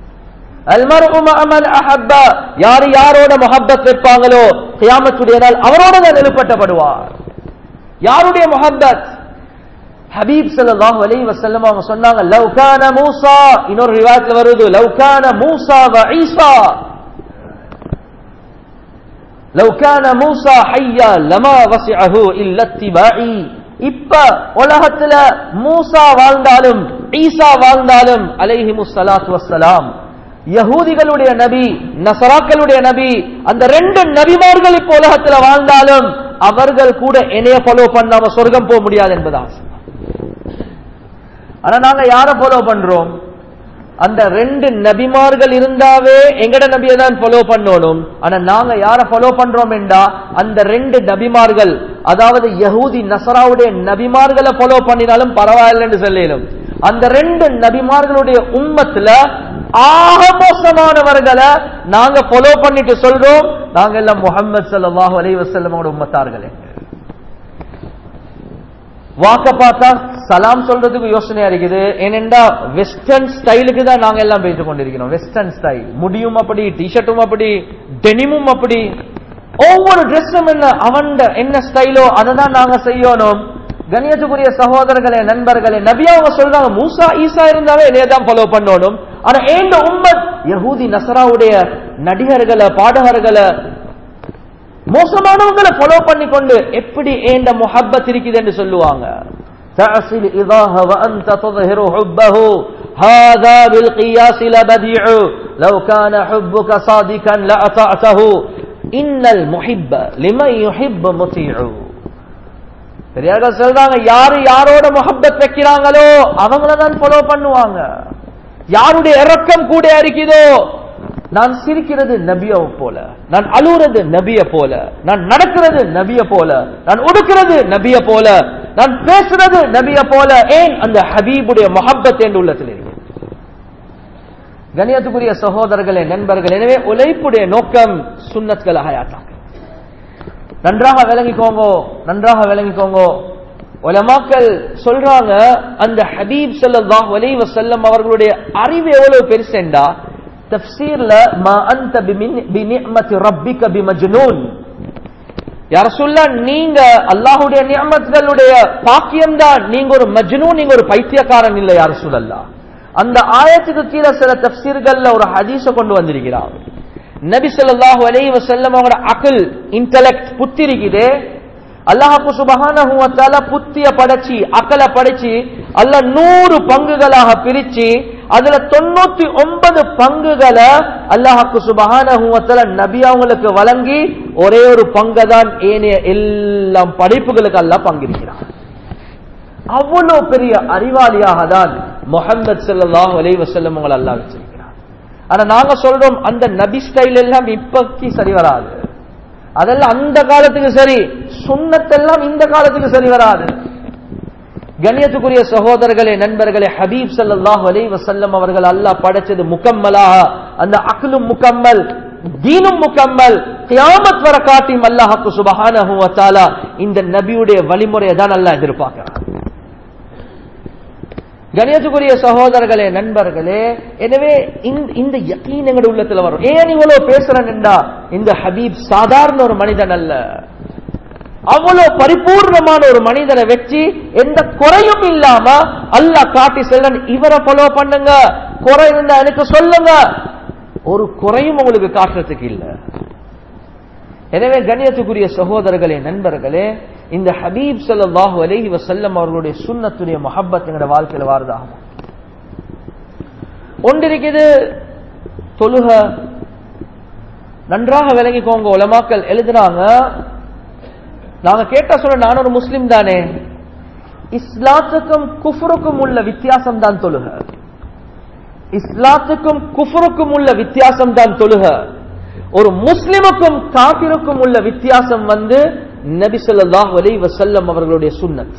யாரு யாரோட முகப்பத் வைப்பாங்களோ கியாமத்துடைய நாள் அவரோட தான் எழுப்பட்டப்படுவார் யாருடைய முகப்பத் ஹபீப் ஸல்லல்லாஹு அலைஹி வஸல்லம் அவங்க சொன்னாங்க லவ் கான மூசா இன்னொரு ரிவாயத்துல வருது லவ் கான மூசா வ ஈசா லவ் கான மூசா ஹய்யா லமா வஸிஅஹு இல்ல இத்திபாஇ இப்ப உலகத்துல மூசா வாழ்ந்தாலும் ஈசா வாழ்ந்தாலும் அலைஹிமு ஸலாத்து வஸ்ஸலாம் யகூதிகளுடைய நபி நசராக்களுடைய நபி அந்த ரெண்டு நபிமார்கள் இப்ப உலகத்துல வாழ்ந்தாலும் அவர்கள் கூட என்னைய ஃபாலோ பண்ணாம சொர்க்கம் போக முடியாது என்பதா ஆனா நாங்க யார ஃபாலோ பண்றோம் அந்த ரெண்டு நபிமார்கள் இருந்தாவே எங்கட நபியை தான் ஃபாலோ பண்ணணும் ஆனா நாங்க யார ஃபாலோ பண்றோம் என்றா அந்த ரெண்டு நபிமார்கள் அதாவது யஹூதி நசராவுடைய நபிமார்களை ஃபாலோ பண்ணினாலும் பரவாயில்லைன்னு சொல்லிடும் அந்த ரெண்டு நபிமார்களுடைய உம்மத்துல ஆக மோசமானவர்களை நாங்க ஃபாலோ பண்ணிட்டு சொல்றோம் நாங்க எல்லாம் முகமது சல்லாஹூ அலி வசல்லமோட உம்மத்தார்களே வாக்க பார்த்தா சலாம் சொல்றதுக்கு யோசனையா இருக்குது ஏனென்றா வெஸ்டர்ன் ஸ்டைலுக்கு தான் நாங்க எல்லாம் பேசிக் கொண்டிருக்கிறோம் வெஸ்டர்ன் ஸ்டைல் முடியும் அப்படி டிஷர்ட்டும் அப்படி டெனிமும் அப்படி ஒவ்வொரு ட்ரெஸ்ஸும் என்ன அவன் என்ன ஸ்டைலோ அதை தான் நாங்க செய்யணும் கணியத்துக்குரிய சகோதரர்களே நண்பர்களே நபியா அவங்க சொல்றாங்க மூசா ஈசா இருந்தாவே என்னைய தான் ஃபாலோ பண்ணணும் ஆனா ஏண்ட உம்மத் யஹூதி நசராவுடைய நடிகர்களை பாடகர்களை மோசமானவங்களை ஃபாலோ பண்ணி கொண்டு எப்படி ஏண்ட முஹப்பத் இருக்குது என்று சொல்லுவாங்க تعصي الإضاءة وأنت تظهر حبه هذا بالقياس لبديع لو كان حبك صادقا لأطعته إن المحب لمن يحب مطيع பெரியார்கள் சொல்றாங்க யாரு யாரோட முகப்பத் வைக்கிறாங்களோ அவங்கள தான் ஃபாலோ பண்ணுவாங்க யாருடைய இறக்கம் கூட இருக்குதோ நான் சிரிக்கிறது நபிய போல நான் அழுகிறது நபிய போல நான் நடக்கிறது நபிய போல நான் உடுக்கிறது நபிய போல நான் பேசுறது நபிய போல ஏன் அந்த ஹபீபுடைய மொஹப்பத் என்று உள்ளத்தில் இருக்கு கணியத்துக்குரிய சகோதரர்களே நண்பர்கள் எனவே உழைப்புடைய நோக்கம் சுன்னத்களை ஹயாத்தாக்க நன்றாக விளங்கிக்கோங்க நன்றாக விளங்கிக்கோங்க உலமாக்கள் சொல்றாங்க அந்த ஹபீப் ஸல்லல்லாஹு அலைஹி வஸல்லம் அவர்களுடைய அறிவு எவ்வளவு பெருசுண்டா தஃப்சீர்ல மா அன்த பிநிஅமத்தி ரப்பிக பிமஜ்னூன் யா ரசூலுல்லாஹ் நீங்க அல்லாஹ்வுடைய நியமத்துகளுடைய பாக்கியம் தான் நீங்க ஒரு மஜ்னூன் நீங்க ஒரு பைத்தியக்காரன் இல்ல யா ரசூலல்லாஹ் அந்த ஆயத்துக்கு கீழே சில தஃப்சீர்கள்ல ஒரு ஹதீஸ கொண்டு வந்திருக்கிறார் நபி ஸல்லல்லாஹு அலைஹி வஸல்லம் அவங்களோட அகல் இன்டெலெக்ட் புத்தி இருக்குதே அல்லாஹு சுபஹானஹு வ தஆலா புத்திய படைச்சி அகல படைச்சி அல்லாஹ் நூறு பங்குகளாக பிரிச்சு அதுல தொண்ணூத்தி ஒன்பது பங்குகளை அல்லாஹாக்கு சுபஹானஹு வ தஆலா நபி அவங்களுக்கு வழங்கி ஒரே ஒரு பங்கை தான் ஏனைய எல்லாம் படைப்புகளுக்கு அல்லாஹ் பங்கிருக்கிறான் அவ்வளவு பெரிய அறிவாளியாக தான் முகமது ஸல்லல்லாஹு அலைஹி வஸல்லம் உங்களை அல்லாஹ் வச்சிருக்கிறான் ஆனா நாங்க சொல்றோம் அந்த நபி ஸ்டைல் எல்லாம் இப்பக்கு சரி வராது அதெல்லாம் அந்த காலத்துக்கு சரி சுண்ணத்தெல்லாம் இந்த காலத்துக்கு சரி வராது கண்ணியத்துக்குரிய சகோதரர்களே நண்பர்களே ஹபீப் ஸல்லல்லாஹு அலைஹி வஸல்லம் அவர்கள் அல்லாஹ் படைச்சது முக்கம்மலாக அந்த அக்லும் முக்கம்மல் தீனும் முக்கம்மல் கியாமத் வர காட்டியும் அல்லாஹ்க்கு சுபஹானஹு வ தஆலா இந்த நபியுடைய வழிமுறையை தான் அல்லாஹ் எதிர்பார்க்கிறான் கணியத்துக்குரிய சகோதரர்களே நண்பர்களே எனவே இந்த யக்கீன் எங்களுடைய உள்ளத்துல வரும் ஏன் இவ்வளவு பேசுறேன்டா இந்த ஹபீப் சாதாரண ஒரு மனிதன் அல்ல அவ்வளவு பரிபூர்ணமான ஒரு மனிதனை வச்சு எந்த குறையும் இல்லாம அல்லாஹ் காட்டி செல்லன் இவரை ஃபாலோ பண்ணுங்க குறை இருந்தா எனக்கு சொல்லுங்க ஒரு குறையும் உங்களுக்கு காட்டுறதுக்கு இல்ல எனவே கண்ணியத்துக்குரிய சகோதரர்களே நண்பர்களே இந்த ஹபீப் ஸல்லல்லாஹு அலைஹி வஸல்லம் அவர்களுடைய சுன்னத்துடைய முஹப்பத் எங்களுடைய வாழ்க்கையில வாரதாகும் ஒன்றிருக்குது தொழுக நன்றாக விளங்கிக்கோங்க உலமாக்கள் எழுதுறாங்க நாங்க கேட்டா சொல்ல நான் ஒரு முஸ்லிம் தானே இஸ்லாத்துக்கும் குஃபருக்கும் உள்ள வித்தியாசம் தான் தொழுக இஸ்லாத்துக்கும் குஃபருக்கும் உள்ள வித்தியாசம் தான் தொழுக ஒரு முஸ்லிமுக்கும் காபிருக்கும் உள்ள வித்தியாசம் வந்து நபி ஸல்லல்லாஹு அலைஹி வஸல்லம் அவர்களுடைய சுன்னத்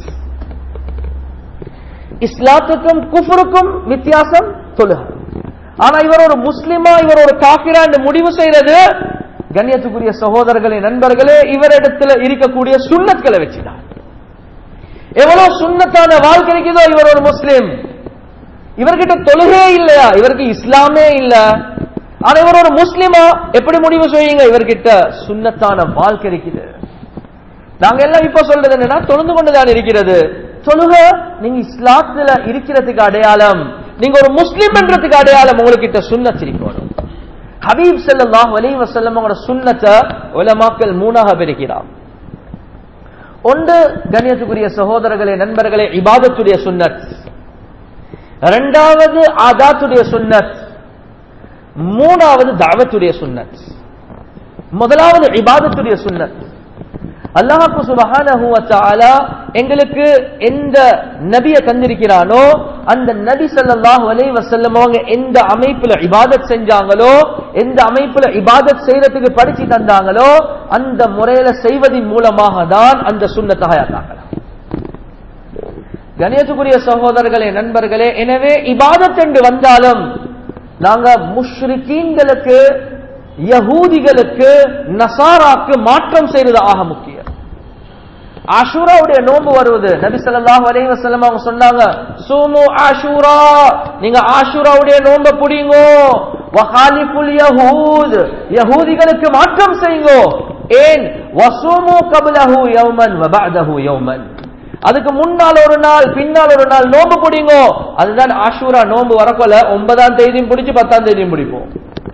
இஸ்லாத்துக்கும் குஃபருக்கும் வித்தியாசம் தொழுக ஆனா இவர் ஒரு முஸ்லிமா இவர் ஒரு காபிரா என்று முடிவு செய்யறது கண்ணியத்துக்குரிய சகோதரர்களே நண்பர்களே இவரிடத்துல இருக்கக்கூடிய சுண்ணத்களை வச்சுதான் எவ்வளவு சுண்ணத்தான வாழ்க்கை இருக்குதோ இவர் ஒரு முஸ்லிம் இவர்கிட்ட தொழுகே இல்லையா இவருக்கு இஸ்லாமே இல்ல ஆனா இவர் ஒரு முஸ்லிமா எப்படி முடிவு செய்யுங்க இவர்கிட்ட சுண்ணத்தான வாழ்க்கை இருக்குது நாங்க எல்லாம் இப்ப சொல்றது என்னன்னா தொழுந்து கொண்டுதான் இருக்கிறது தொழுக நீங்க இஸ்லாத்துல இருக்கிறதுக்கு அடையாளம் நீங்க ஒரு முஸ்லிம் என்றதுக்கு அடையாளம் உங்ககிட்ட சுண்ணத் இருக்கணும் ஹபீப் ஸல்லல்லாஹு அலைஹி வஸல்லம் அவரோட சுன்னத்தை உலமாக்கள் மூணாக பிரிக்கிறார் ஒன்று கண்ணியத்துக்குரிய சகோதரர்களே நண்பர்களே இபாதத்துடைய சுன்னத் இரண்டாவது ஆதாத்துடைய சுன்னத் மூணாவது தாவத்துடைய சுன்னத் முதலாவது இபாதத்துடைய சுன்னத் அல்லாஹு சுபஹானஹு வ தஆலா எங்களுக்கு எந்த நபியை தந்திருக்கிறானோ அந்த நபி ஸல்லல்லாஹு அலைஹி வஸல்லம் அவங்க எந்த அமைப்புல இபாதத் செஞ்சாங்களோ எந்த அமைப்புல இபாதத் செய்யறதுக்கு படிச்சு தந்தாங்களோ அந்த முறையில செய்வதின் மூலமாக தான் அந்த சுன்னத்தை ஹயாத்தாக்கலாம் கணியத்துக்குரிய சகோதரர்களே நண்பர்களே எனவே இபாதத் என்று வந்தாலும் நாங்க முஷ்ரிக்கீன்களுக்கு யகூதிகளுக்கு நசாராக்கு மாற்றம் செய்வது ஆக முக்கியம் ஆஷூராவுடைய நோன்பு வருவது நபி ஸல்லல்லாஹு அலைஹி வஸல்லம் அவங்க சொன்னாங்க சூமு ஆஷூரா நீங்க ஆஷூராவுடைய நோன்பை புடிங்கோ வஹாலிஃபுல் யஹூத் யஹூதிகளுக்கு மாற்றம் செய்யுங்கோ ஏன் வசூமு கப்லஹு யௌமன் வ பஅதஹு யௌமன் அதுக்கு முன்னால் ஒரு நாள் பின்னால் ஒரு நாள் நோம்பு பிடிங்கோ அதுதான் ஆஷூரா நோம்பு வரக்கொல ஒன்பதாம் தேதியும் பிடிச்சு பத்தாம் தேதியும் பிடிப்போம்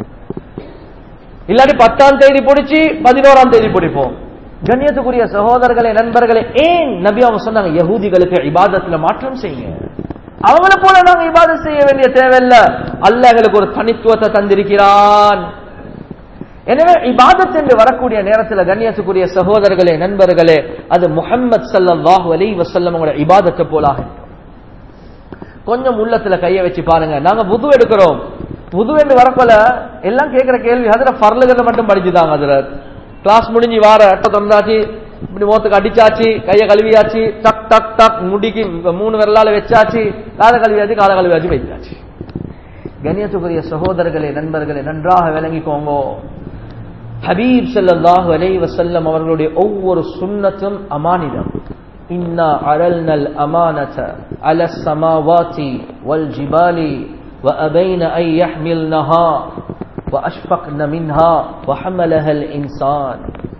இல்லாட்டி பத்தாம் தேதி பிடிச்சி பதினோராம் தேதி பிடிப்போம் கண்ணியத்துக்குரிய சகோதரர்களே நண்பர்களே ஏன் நபி அவங்க சொன்னாங்க யகூதிகளுக்கு இபாதத்துல மாற்றம் செய்யுங்க அவங்கள போல நாங்க இபாதத் செய்ய வேண்டிய தேவையில்ல அல்லாஹ் எங்களுக்கு ஒரு தனித்துவத்தை தந்திருக்கிறான் எனவே இபாதத் என்று வரக்கூடிய நேரத்தில் கண்ணியத்துக்குரிய சகோதரர்களே நண்பர்களே அது முஹம்மது ஸல்லல்லாஹு அலைஹி வஸல்லம் உங்களோட இபாதத்தை போலாக இருக்கும். கொஞ்சம் உள்ளத்துல கைய வச்சு பாருங்க நாங்க புது எடுக்கிறோம் புது என்று வரப்போல எல்லாம் கேட்கிற கேள்வி அதுல பரலுகளை மட்டும் படிச்சுதாங்க அதுல கிளாஸ் முடிஞ்சு வார அட்டை திறந்தாச்சு இப்படி மோத்துக்கு அடிச்சாச்சு கைய கழுவியாச்சு டக் டக் டக் முடிக்கு மூணு விரலால வச்சாச்சு காத கழுவியாச்சு காத கழுவியாச்சு வைத்தாச்சு கண்ணியத்துக்குரிய சகோதரர்களே நண்பர்களே நன்றாக விளங்கிக்கோங்க ஹபீப் ஸல்லல்லாஹு அலைஹி வஸல்லம் அவர்களுடைய ஒவ்வொரு சுன்னத்தும் அமானிதம் இன்னா அரல்னல் அமானத அல ஸமாவாதி வல் ஜிபாலி وأبين أن يحملنها وأشفقن منها وحملها الإنسان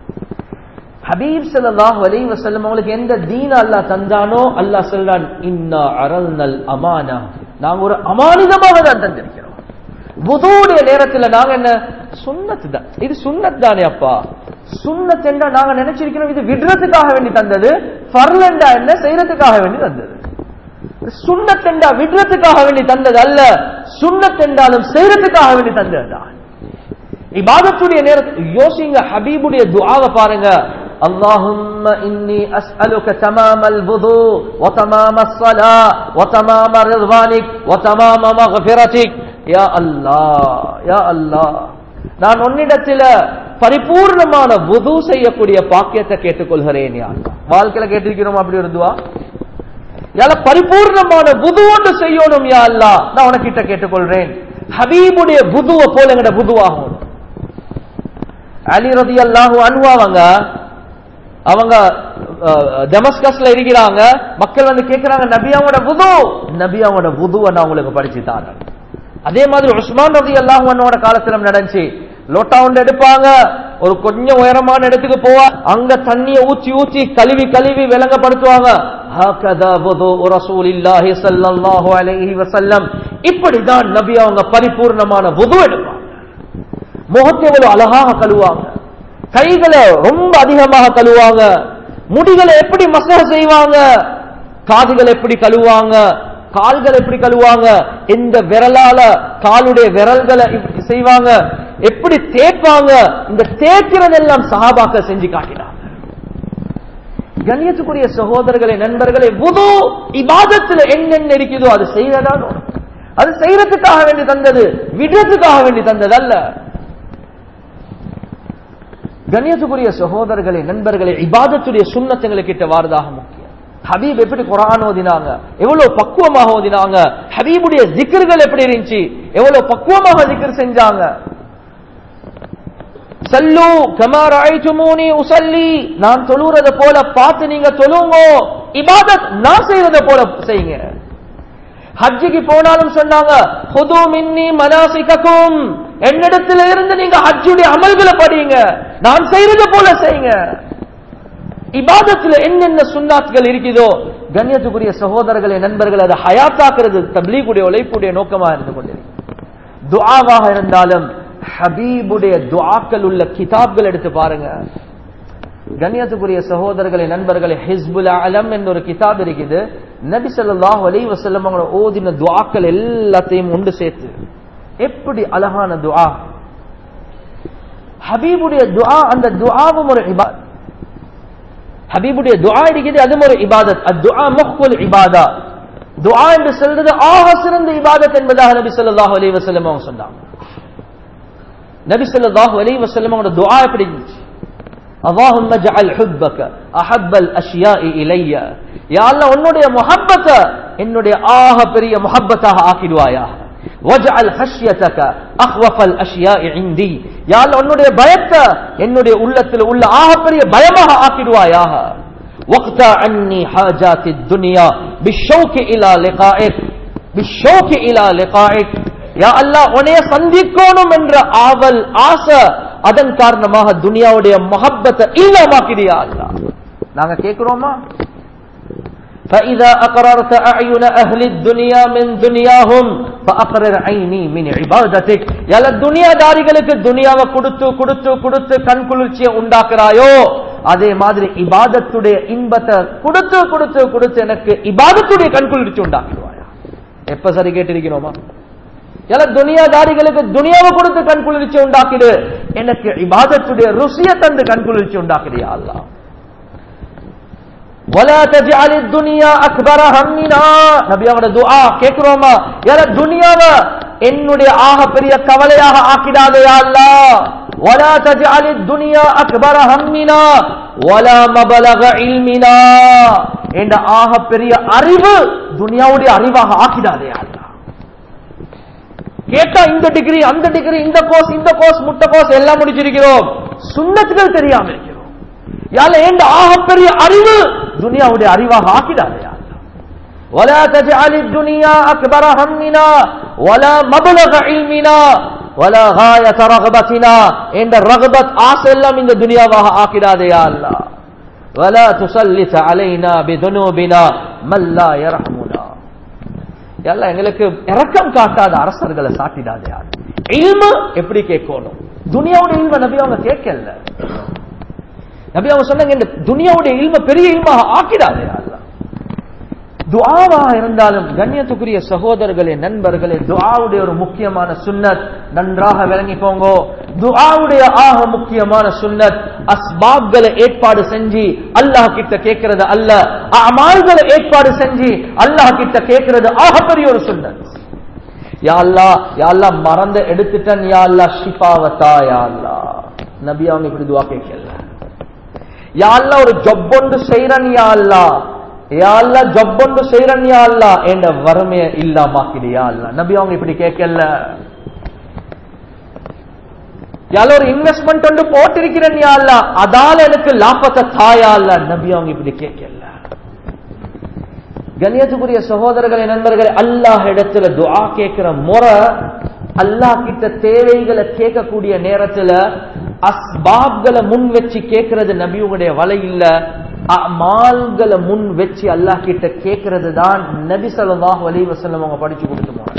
ஹபீப் ஸல்லல்லாஹு அலைஹி வஸல்லம் அவங்களுக்கு எந்த தீன அல்லாஹ் தந்தானோ அல்லாஹ் சொல்றான் இன்னா அரல்னல் அமானா நாங்க ஒரு அமானிதமாக தான் தந்திருக்கிறோம் வுதுவுடைய நேரத்துல நாங்க என்ன சுன்னத் தான் இது சுன்னத் தானே அப்பா சுன்னத் என்றா நாங்க நினைச்சிருக்கிறோம் இது விடுறதுக்காக வேண்டி தந்தது ஃபர்லண்டா என்ன செய்யறதுக்காக வேண்டி தந்தது சுன்னத் என்றா விடுறதுக்காக வேண்டி தந்தது அல்ல சுன்னத் என்றாலும் செய்யறதுக்காக வேண்டி தந்ததுதான் இபாதத்துடைய நேரத்தில் யோசிங்க ஹபீபுடைய துஆவை பாருங்க اللهم إني أسألك تمام الوضوء وتمام الصلاة وتمام رضوانك وتمام مغفرتك يا الله يا الله நான் உன்னிடத்தில் பரிபூர்ணமான வுது செய்யக்கூடிய பாக்கியத்தை கேட்டுக்கொள்கிறேன் யா அல்லாஹ். வாழ்க்கையில கேட்டிருக்கிறோம் அப்படி ஒரு துவா யால பரிபூர்ணமான புது ஒன்று செய்யணும் யா அல்லா நான் உனக்கிட்ட கேட்டுக்கொள்றேன் ஹபீபுடைய புதுவ போல எங்கட புதுவாகும் அலி ரதி அல்லாஹு அனுவாவங்க அவங்க டெமஸ்கஸ்ல இருக்கிறாங்க மக்கள் வந்து கேட்கிறாங்க நபி அவங்களோட புது நபி அவங்களோட புதுவை நான் உங்களுக்கு படிச்சு தாரேன் அதே மாதிரி உஸ்மான் ரதி அல்லாஹு அண்ணோட காலத்துல நடந்துச்சு லோட்டா ஒன்று எடுப்பாங்க ஒரு கொஞ்சம் உயரமான இடத்துக்கு போவா அங்க தண்ணிய ஊத்தி ஊத்தி கழுவி கழுவி விளங்கப்படுத்துவாங்க ஹக்கதா வுது ரசூலில்லாஹி ஸல்லல்லாஹு அலைஹி வஸல்லம் இப்படிதான் நபி அவங்க பரிபூர்ணமான வுது எடுப்பாங்க முகத்தை எவ்வளவு அழகாக கழுவாங்க கைகளை ரொம்ப அதிகமாக கழுவாங்க முடிகளை எப்படி மசாஜ் செய்வாங்க காதுகளை எப்படி கழுவாங்க கால்கள் எப்படி கழுவாங்க எந்த விரலால காலுடைய விரல்களை இப்படி செய்வாங்க எப்படி தேய்ப்பாங்க இந்த தேய்க்கிறதெல்லாம் சஹாபாக்கள் செஞ்சு காட்டினாங்க கண்ணியத்துக்குரிய சகோதரர்களே நண்பர்களே புது இபாதத்துல என்னென்ன இருக்குதோ அது செய்யதான் அது செய்யறதுக்காக வேண்டி தந்தது விடுறதுக்காக வேண்டி தந்தது அல்ல கண்ணியத்துக்குரிய சகோதரர்களே நண்பர்களே இபாதத்துடைய சுண்ணத்துங்களை கிட்ட வாரதாக முக்கியம் ஹபீப் எப்படி குரான் ஓதினாங்க எவ்வளவு பக்குவமாக ஓதினாங்க ஹபீபுடைய ஜிக்கர்கள் எப்படி இருந்துச்சு எவ்வளவு பக்குவமாக ஜிக்கர் செஞ்சாங்க சல்லு கமார் ஐச்சுமூனி உசல்லி நான் தொழுறத போல பார்த்து நீங்க தொழுங்கோ இபாதத் நான் செய்யறத போல செய்யுங்க ஹஜ்ஜுக்கு போனாலும் சொன்னாங்க ஹுது மின்னி மனாசிக்கும் என்னிடத்துல இருந்து நீங்க ஹஜ்ஜுடைய அமல்களை படிங்க நான் செய்யறத போல செய்யுங்க இபாதத்துல என்னென்ன சுண்ணாத்துகள் இருக்குதோ கண்ணியத்துக்குரிய சகோதரர்களே நண்பர்கள் அதை ஹயாத்தாக்குறது தப்லீகுடைய உழைப்புடைய நோக்கமா இருந்து கொண்டிருக்கு துஆவாக இருந்தாலும் ஹபீபுடைய துஆக்கள் உள்ள கிதாப்கள் எடுத்து பாருங்க கண்ணியத்துக்குரிய சகோதரர்களே நண்பர்களே ஹிஸ்புல் அலம் என்ற ஒரு கிதாப் இருக்குது நபி ஸல்லல்லாஹு அலைஹி வஸல்லம் அவங்க ஓதின துஆக்கள் எல்லாத்தையும் ஒன்று சேர்த்து எப்படி அழகான துஆ ஹபீபுடைய துஆ அந்த துஆவும் ஒரு இபாத் ஹபீபுடைய துஆ இருக்குது அதுவும் ஒரு இபாதத் அத்துஆ முஹ்குல் இபாதா துஆ என்று சொல்றது ஆக சிறந்த இபாதத் என்பதாக நபி ஸல்லல்லாஹு அலைஹி வஸல்லம் அவங்க சொன்னாங்க நபி ஸல்லல்லாஹு அலைஹி வஸல்லம் அவங்க துஆ எப்படி இருந்துச்சு اللهم اجعل حبك احب الاشياء الي يا الله உன்னுடைய முஹப்பத்தை என்னுடைய ஆக பெரிய முஹப்பத்தாக ஆக்கிடுவாயா وجعل خشيتك اخوف الاشياء عندي يا الله உன்னுடைய பயத்தை என்னுடைய உள்ளத்தில் உள்ள ஆக பெரிய பயமாக ஆக்கிடுவாயாக وقت عني حاجات الدنيا بالشوق الى لقائك بالشوق الى لقائك யா அல்லாஹ் உன்னைய சந்திக்கணும் என்ற ஆவல் ஆசை அதன் காரணமாக துனியாவுடைய மஹப்பத்தை இல்லாமாக்கிறியா அல்லாஹ் நாங்க கேட்கிறோமா فإذا أقررت أعين أهل الدنيا من دنياهم فأقرر عيني من عبادتك يلا الدنيا தாரிகளுக்கு துனியாவை கொடுத்து கொடுத்து கொடுத்து கண் குளிர்ச்சியை உண்டாக்குறாயோ அதே மாதிரி இபாதத்துடைய இன்பத்தை கொடுத்து கொடுத்து கொடுத்து எனக்கு இபாதத்துடைய கண் குளிர்ச்சி உண்டாக்கிடுவாயா எப்ப சரி கேட்டிருக்கிறோமா எல துனியாதாரிகளுக்கு துனியாவை கொடுத்து கண் குளிர்ச்சி உண்டாக்கிடு எனக்கு இபாதத்துடைய ருசியை தந்து கண் குளிர்ச்சி உண்டாக்குறியா அல்லாஹ் ولا تجعل الدنيا اكبر همنا நபி அவரோட துஆ கேக்குறோமா யார துனியாவ என்னுடைய ஆக பெரிய கவலையாக ஆக்கிடாதே யா அல்லாஹ் ولا تجعل الدنيا اكبر همنا ولا مبلغ علمنا என்ற ஆக பெரிய அறிவு துனியாவுடைய அறிவாக ஆக்கிடாதே யா அல்லாஹ் கேட்டா இந்த டிகிரி அந்த டிகிரி இந்த கோர்ஸ் இந்த கோர்ஸ் முட்டை கோர்ஸ் எல்லாம் முடிச்சிருக்கிறோம் சுண்ணத்துகள் தெரியாம இருக்கிறோம் யால ஏண்ட ஆகப்பெரிய அறிவு துனியாவுடைய அறிவாக ஆக்கிடாதே யா அல்லாஹ். ولا تجعل الدنيا أكبر همنا ولا مبلغ علمنا ولا غاية رغبتنا عند رغبة آسل من الدنيا وها آكدا يا الله ولا تسلط علينا بذنوبنا من لا يرحمنا எல்லாம் எங்களுக்கு இரக்கம் காட்டாத அரசர்களை சாட்டிடாதே யார் இல்மு எப்படி கேட்கணும் துனியாவுடைய இல்ம நபி அவங்க கேட்கல நபி அவங்க சொன்னாங்க இந்த துனியாவுடைய இல்ம பெரிய இல்மாக ஆக்கிடாதே யார் துஆவா இருந்தாலும் கண்ணியத்துக்குரிய சகோதரர்களே நண்பர்களே துஆவுடைய ஒரு முக்கியமான சுன்னத் நன்றாக விளங்கிக்கோங்க துஆவுடைய ஆக முக்கியமான சுன்னத் அஸ்பாப்களை ஏற்பாடு செஞ்சு அல்லாஹ் கிட்ட கேட்கிறது அல்ல அமால்களை ஏற்பாடு செஞ்சு அல்லாஹ் கிட்ட கேட்கிறது ஆக பெரிய ஒரு சுன்னத் யா அல்லாஹ் யா அல்லாஹ் மறந்த எடுத்துட்டேன் யா அல்லாஹ் ஷிஃபாவத்தா யா அல்லாஹ் நபி அவங்க இப்படி துஆ கேட்கல யா அல்லாஹ் ஒரு ஜப் ஒன்று செய்யறன் யா அல்லாஹ் யா அல்லா ஜப் ஒன்று செய்யறன் யா அல்லா என்ற வறுமைய இல்லாமாக்கிடு யா அல்லா நபி அவங்க இப்படி கேட்கல யால ஒரு இன்வெஸ்ட்மெண்ட் ஒன்று போட்டிருக்கிறேன் யா அல்லா அதால எனக்கு லாபத்தை தாயா அல்ல நபி அவங்க இப்படி கேட்கல கண்ணியத்துக்குரிய சகோதரர்களே நண்பர்களே அல்லாஹ் இடத்துல துஆ கேட்கிற முறை அல்லாஹ் கிட்ட தேவைகளை கேட்கக்கூடிய நேரத்துல அஸ்பாப்களை முன் வச்சு கேட்கறது நபியுடைய வலை இல்ல அமால்களை முன் வச்சு அல்லாஹ் கிட்ட கேட்கறது தான் நபி ஸல்லல்லாஹு அலைஹி வஸல்லம் அவங்க படிச்சு கொடுத்து போனாங்க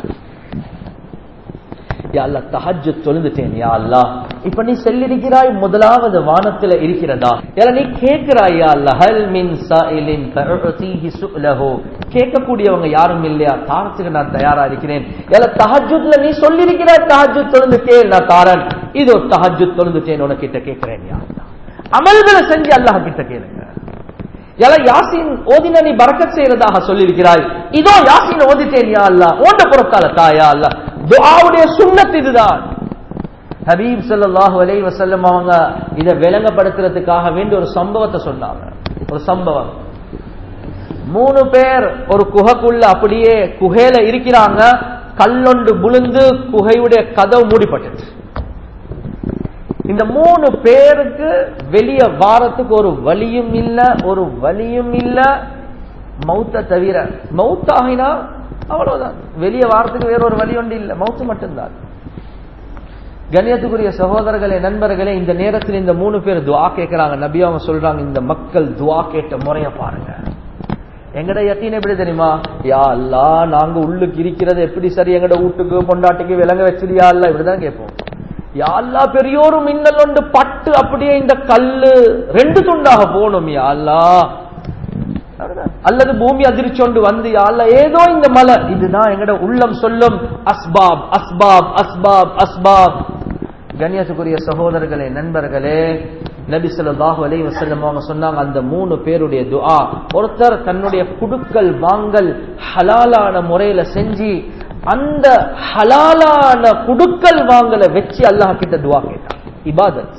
யா அல்லாஹ் தஹஜ்ஜுத் தொழுந்துட்டேன் யா அல்லாஹ் இப்ப நீ சொல்லிருக்கிறாய் முதலாவது வானத்துல இருக்கிறதா இல்ல நீ கேட்கிறாய் யா அல்லாஹ் ஹல் மின் சாயிலின் ஃபஅதீஹி சுஅலஹு கேட்கக்கூடியவங்க யாரும் இல்லையா தாரத்துக்கு நான் தயாரா இருக்கிறேன் இல்ல தஹஜ்ஜுத்ல நீ சொல்லிருக்கிறாய் தஹஜ்ஜுத் தொழுந்துட்டேன் நான் தாரன் இதோ தஹஜ்ஜுத் தொழுந்துட்டேன் உனக்கிட்ட கேட்கிறேன் யா அல்லாஹ் அமல்களை செஞ்சு அல்லாஹ் கிட்ட கேளுங்க எல யாசின் ஓதின நீ பரக்கத் செய்யறதாக சொல்லியிருக்கிறாய் இதோ யாசின் ஓதிட்டேன் யா அல்லாஹ் ஓண்ட புறத்தால தாயா அல்லாஹ் துஆவுடைய சுன்னத் இதுதான் ஹபீப் ஸல்லல்லாஹு அலைஹி வஸல்லம் அவங்க இத விளங்கப்படுத்துறதுக்காக வேண்டிய ஒரு சம்பவத்தை சொன்னாங்க ஒரு சம்பவம் மூணு பேர் ஒரு குகைக்குள்ள அப்படியே குகையில இருக்கிறாங்க கல்லொண்டு புழுந்து குகையுடைய கதவு மூடிப்பட்டுச்சு இந்த மூணு பேருக்கு வெளிய வாரத்துக்கு ஒரு வழியும் இல்ல ஒரு வழியும் இல்ல மௌத்த தவிர மௌத்தாகினா அவ்வளவுதான் வெளிய வாரத்துக்கு வேற ஒரு வழி ஒன்று இல்ல மௌத்து மட்டும்தான் கண்ணியத்துக்குரிய சகோதரர்களே நண்பர்களே இந்த நேரத்தில் இந்த மூணு பேர் துவா கேட்கிறாங்க நபி அவங்க சொல்றாங்க இந்த மக்கள் துவா கேட்ட முறைய பாருங்க எங்கட யத்தீன் எப்படி தெரியுமா யா அல்லா நாங்க உள்ளுக்கு இருக்கிறது எப்படி சரி எங்கட வீட்டுக்கு பொண்டாட்டிக்கு விலங்க வச்சிருயா அல்ல இப்படிதான் கேட்போம் யாழ்லா பெரியோரு மின்னல் ஒன்று பட்டு அப்படியே இந்த கல்லு ரெண்டு துண்டாக போகணும் யாழ்லா அல்லது பூமி அதிர்ச்சொண்டு வந்து யாழ்லா ஏதோ இந்த மலை இதுதான் எங்கட உள்ளம் சொல்லும் அஸ்பாப் அஸ்பாப் அஸ்பாப் அஸ்பாப் கண்ணியத்துக்குரிய சகோதரர்களே நண்பர்களே நபி ஸல்லல்லாஹு அலைஹி வஸல்லம் அவங்க சொன்னாங்க அந்த மூணு பேருடைய துஆ ஒருத்தர் தன்னுடைய குடுக்கல் வாங்கல் ஹலாலான முறையில செஞ்சு அந்த ஹலாலான குடுக்கல் வாங்கல வச்சு அல்லாஹ் கிட்ட துவா கேட்டான் இபாதத்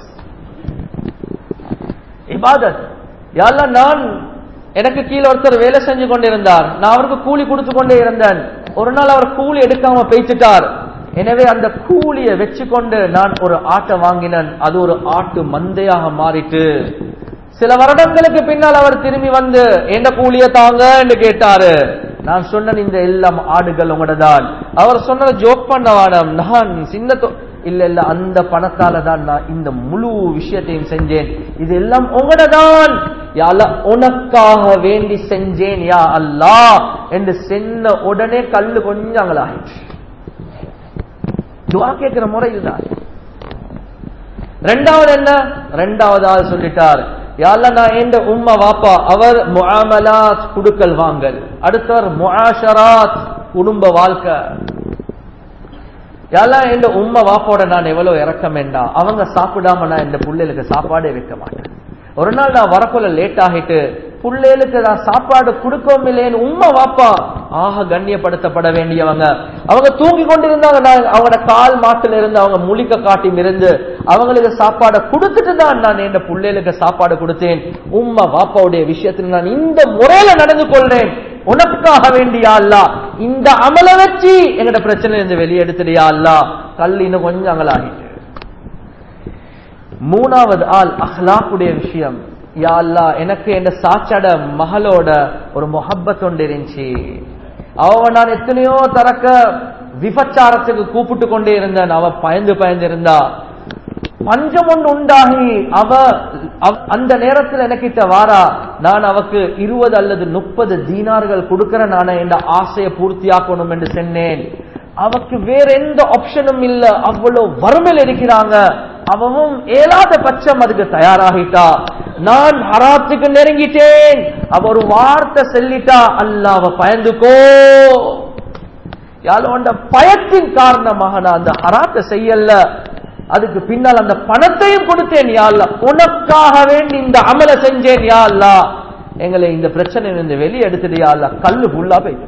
இபாதத் யாழ்லா நான் எனக்கு கீழே ஒருத்தர் வேலை செஞ்சு கொண்டிருந்தார் நான் அவருக்கு கூலி கொடுத்து கொண்டே இருந்தேன் ஒரு நாள் அவர் கூலி எடுக்காம பேசிட்டார் எனவே அந்த கூலியை வச்சு கொண்டு நான் ஒரு ஆட்டை வாங்கினேன் அது ஒரு ஆட்டு மந்தையாக மாறிட்டு சில வருடங்களுக்கு பின்னால் அவர் திரும்பி வந்து என்ன கூலிய தாங்க என்று கேட்டாரு நான் சொன்னேன் இந்த எல்லாம் ஆடுகள் உங்களோட தான் அவர் சொன்னதை ஜோக் பண்ண வேணாம் நான் சின்ன இல்ல இல்ல அந்த பணத்தால தான் நான் இந்த முழு விஷயத்தையும் செஞ்சேன் இது எல்லாம் உங்களதான் யால உனக்காக வேண்டி செஞ்சேன் யா அல்லாஹ் என்று சென்ன உடனே கல்லு கொஞ்சம் அங்கலாயிற்று துவா கேட்கிற முறை இதுதான் ரெண்டாவது என்ன ரெண்டாவது ஆள் சொல்லிட்டார் யாழ்ல நான் எந்த உம்மா வாப்பா அவர் முஆமலாத் குடுக்கல் வாங்கல் அடுத்தவர் முஆஷராத் குடும்ப வாழ்க்கை யாழ்லா எந்த உம்மா வாப்போட நான் எவ்வளவு இறக்கம் வேண்டா அவங்க சாப்பிடாம நான் இந்த புள்ளைகளுக்கு சாப்பாடே வைக்க மாட்டேன் ஒரு நாள் நான் வரக்குள்ள லேட் ஆகிட்டு புள்ளைகளுக்கு நான் சாப்பாடு கொடுக்கவும் இல்லைன்னு உம்மா வாப்பா ஆக கண்ணியப்படுத்தப்பட வேண்டியவங்க அவங்க தூங்கி கொண்டிருந்தாங்க நான் அவங்களோட கால் மாட்டுல இருந்து அவங்க முழிக்க காட்டி இருந்து அவங்களுக்கு சாப்பாடை கொடுத்துட்டு தான் நான் என் புள்ளைகளுக்கு சாப்பாடு கொடுத்தேன் உம்மா வாப்பாவுடைய விஷயத்துல நான் இந்த முறையில நடந்து கொள்றேன் உனக்காக வேண்டியா அல்லா இந்த அமல வச்சு எங்கட பிரச்சனை இருந்து வெளியே எடுத்துடியா அல்லா கல் இன்னும் கொஞ்சம் அங்கலாகிட்டு மூணாவது ஆள் அஹ்லாக்குடைய விஷயம் யா அல்லா எனக்கு என் சாச்சட மகளோட ஒரு மொஹப்பத் ஒன்று இருந்துச்சு அவ நான் எத்தனையோ தரக்க விபச்சாரத்துக்கு கூப்பிட்டு கொண்டே இருந்தேன் அவ பயந்து பயந்து இருந்தா பஞ்சம் ஒன்று உண்டாகி அவ அவ- அந்த நேரத்தில் எனக்கிட்ட வாரா நான் அவக்கு இருபது அல்லது முப்பது தீனார்கள் கொடுக்கிற நான் என் ஆசையை பூர்த்தியாக்கணும் என்று சொன்னேன் அவக்கு வேற எந்த ஆப்ஷனும் இல்ல அவ்வளவு வறுமையில் இருக்கிறாங்க அவவும் ஏலாத பட்சம் அதுக்கு தயாராகிட்டா நான் ஹராத்துக்கு நெருங்கிட்டேன் அவ ஒரு வார்த்தை சொல்லிட்டா அல்லாஹ் அவ பயந்துக்கோ யாரோ அந்த பயத்தின் காரணமாக நான் அந்த ஹராத்தை செய்யல அதுக்கு பின்னால் அந்த பணத்தையும் கொடுத்தேன் யா அல்லாஹ் உனக்காக வேண்டி இந்த அமல செஞ்சேன் யா அல்லாஹ் எங்களை இந்த பிரச்சனையிலிருந்து வெளியே எடுத்துடு யா அல்லாஹ் கல்லு ஃபுல்லா போயிட்டு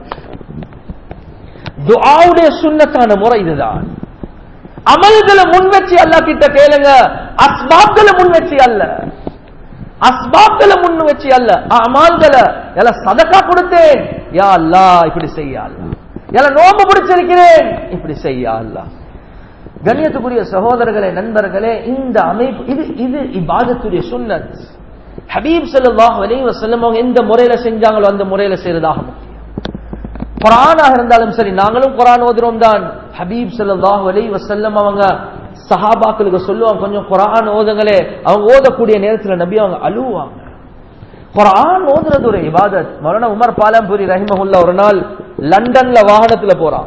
துஆவுடைய சுன்னத்தான முறை இதுதான் அமல்களை முன் வச்சு அல்லாஹ் கிட்ட கேளுங்க அஸ்பாப்களை முன் வச்சு அல்ல அஸ்பாப்களை முன் வச்சு அல்ல அமால்களை எல்லாம் சதக்கா கொடுத்தேன் யா அல்லாஹ் இப்படி செய்ய அல்லாஹ் எல்லாம் நோம்பு பிடிச்சிருக்கிறேன் இப்படி செய்ய அல்லாஹ் கண்ணியத்துக்குரிய சகோதரர்களே நண்பர்களே இந்த அமைப்பு இது இது இபாதத்துடைய சுன்னத் ஹபீப் ஸல்லல்லாஹு அலைஹி வஸல்லம் அவங்க எந்த முறையில செஞ்சாங்களோ அந்த முறையில செய்யறதாக முக்கியம் குரானாக இருந்தாலும் சரி நாங்களும் குரான் ஓதுறோம் தான் ஹபீப் ஸல்லல்லாஹு அலைஹி வஸல்லம் அவங்க சஹாபாக்களுக்கு சொல்லுவாங்க கொஞ்சம் குரான் ஓதுங்களே அவங்க ஓதக்கூடிய நேரத்துல நபி அவங்க அழுவாங்க குரான் ஓதுறது ஒரு இபாதத் மரண உமர் பாலம்பூரி ரஹிமஹுல்லா ஒரு நாள் லண்டன்ல வாகனத்துல போறான்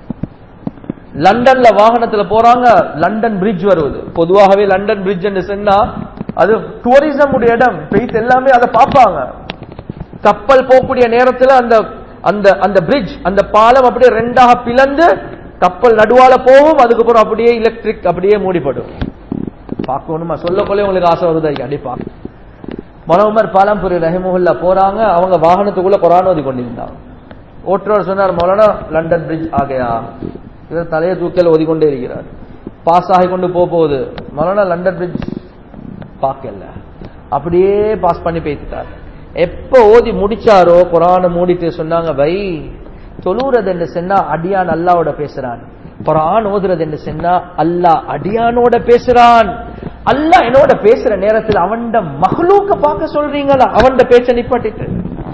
லண்டன்ல வாகனத்துல போறாங்க லண்டன் பிரிட்ஜ் வருவது பொதுவாகவே லண்டன் பிரிட்ஜ் என்று சொன்னா அது டூரிசம் உடைய இடம் பெய்த் எல்லாமே அதை பார்ப்பாங்க கப்பல் போகக்கூடிய நேரத்துல அந்த அந்த அந்த பிரிட்ஜ் அந்த பாலம் அப்படியே ரெண்டாக பிளந்து கப்பல் நடுவால போகும் அதுக்கப்புறம் அப்படியே எலக்ட்ரிக் அப்படியே மூடிப்படும் பார்க்கணுமா சொல்லக்கொள்ளே உங்களுக்கு ஆசை வருதா கண்டிப்பா மொலமர் பாலம்புரி ரஹிமுல்லா போறாங்க அவங்க வாகனத்துக்குள்ள குரான் ஓதி கொண்டிருந்தாங்க ஓட்டுநர் சொன்னார் மௌலானா லண்டன் பிரிட்ஜ் ஆகையா இவர் தலையை தூக்கல் ஓதிக்கொண்டே இருக்கிறார் பாஸ் ஆகி கொண்டு போக போகுது மௌலானா லண்டன் பிரிட்ஜ் பார்க்கல அப்படியே பாஸ் பண்ணி பேசிட்டார் எப்ப ஓதி முடிச்சாரோ குரானை மூடிட்டு சொன்னாங்க வை தொழுறது என்று சொன்னா அடியான் அல்லாவோட பேசுறான் குரான் ஓதுறது என்று சொன்னா அல்லாஹ் அடியானோட பேசுறான் அல்லாஹ் என்னோட பேசுற நேரத்தில் அவன்ட மகளூக்க பார்க்க சொல்றீங்களா அவன்ட பேச்ச நிப்பாட்டிட்டு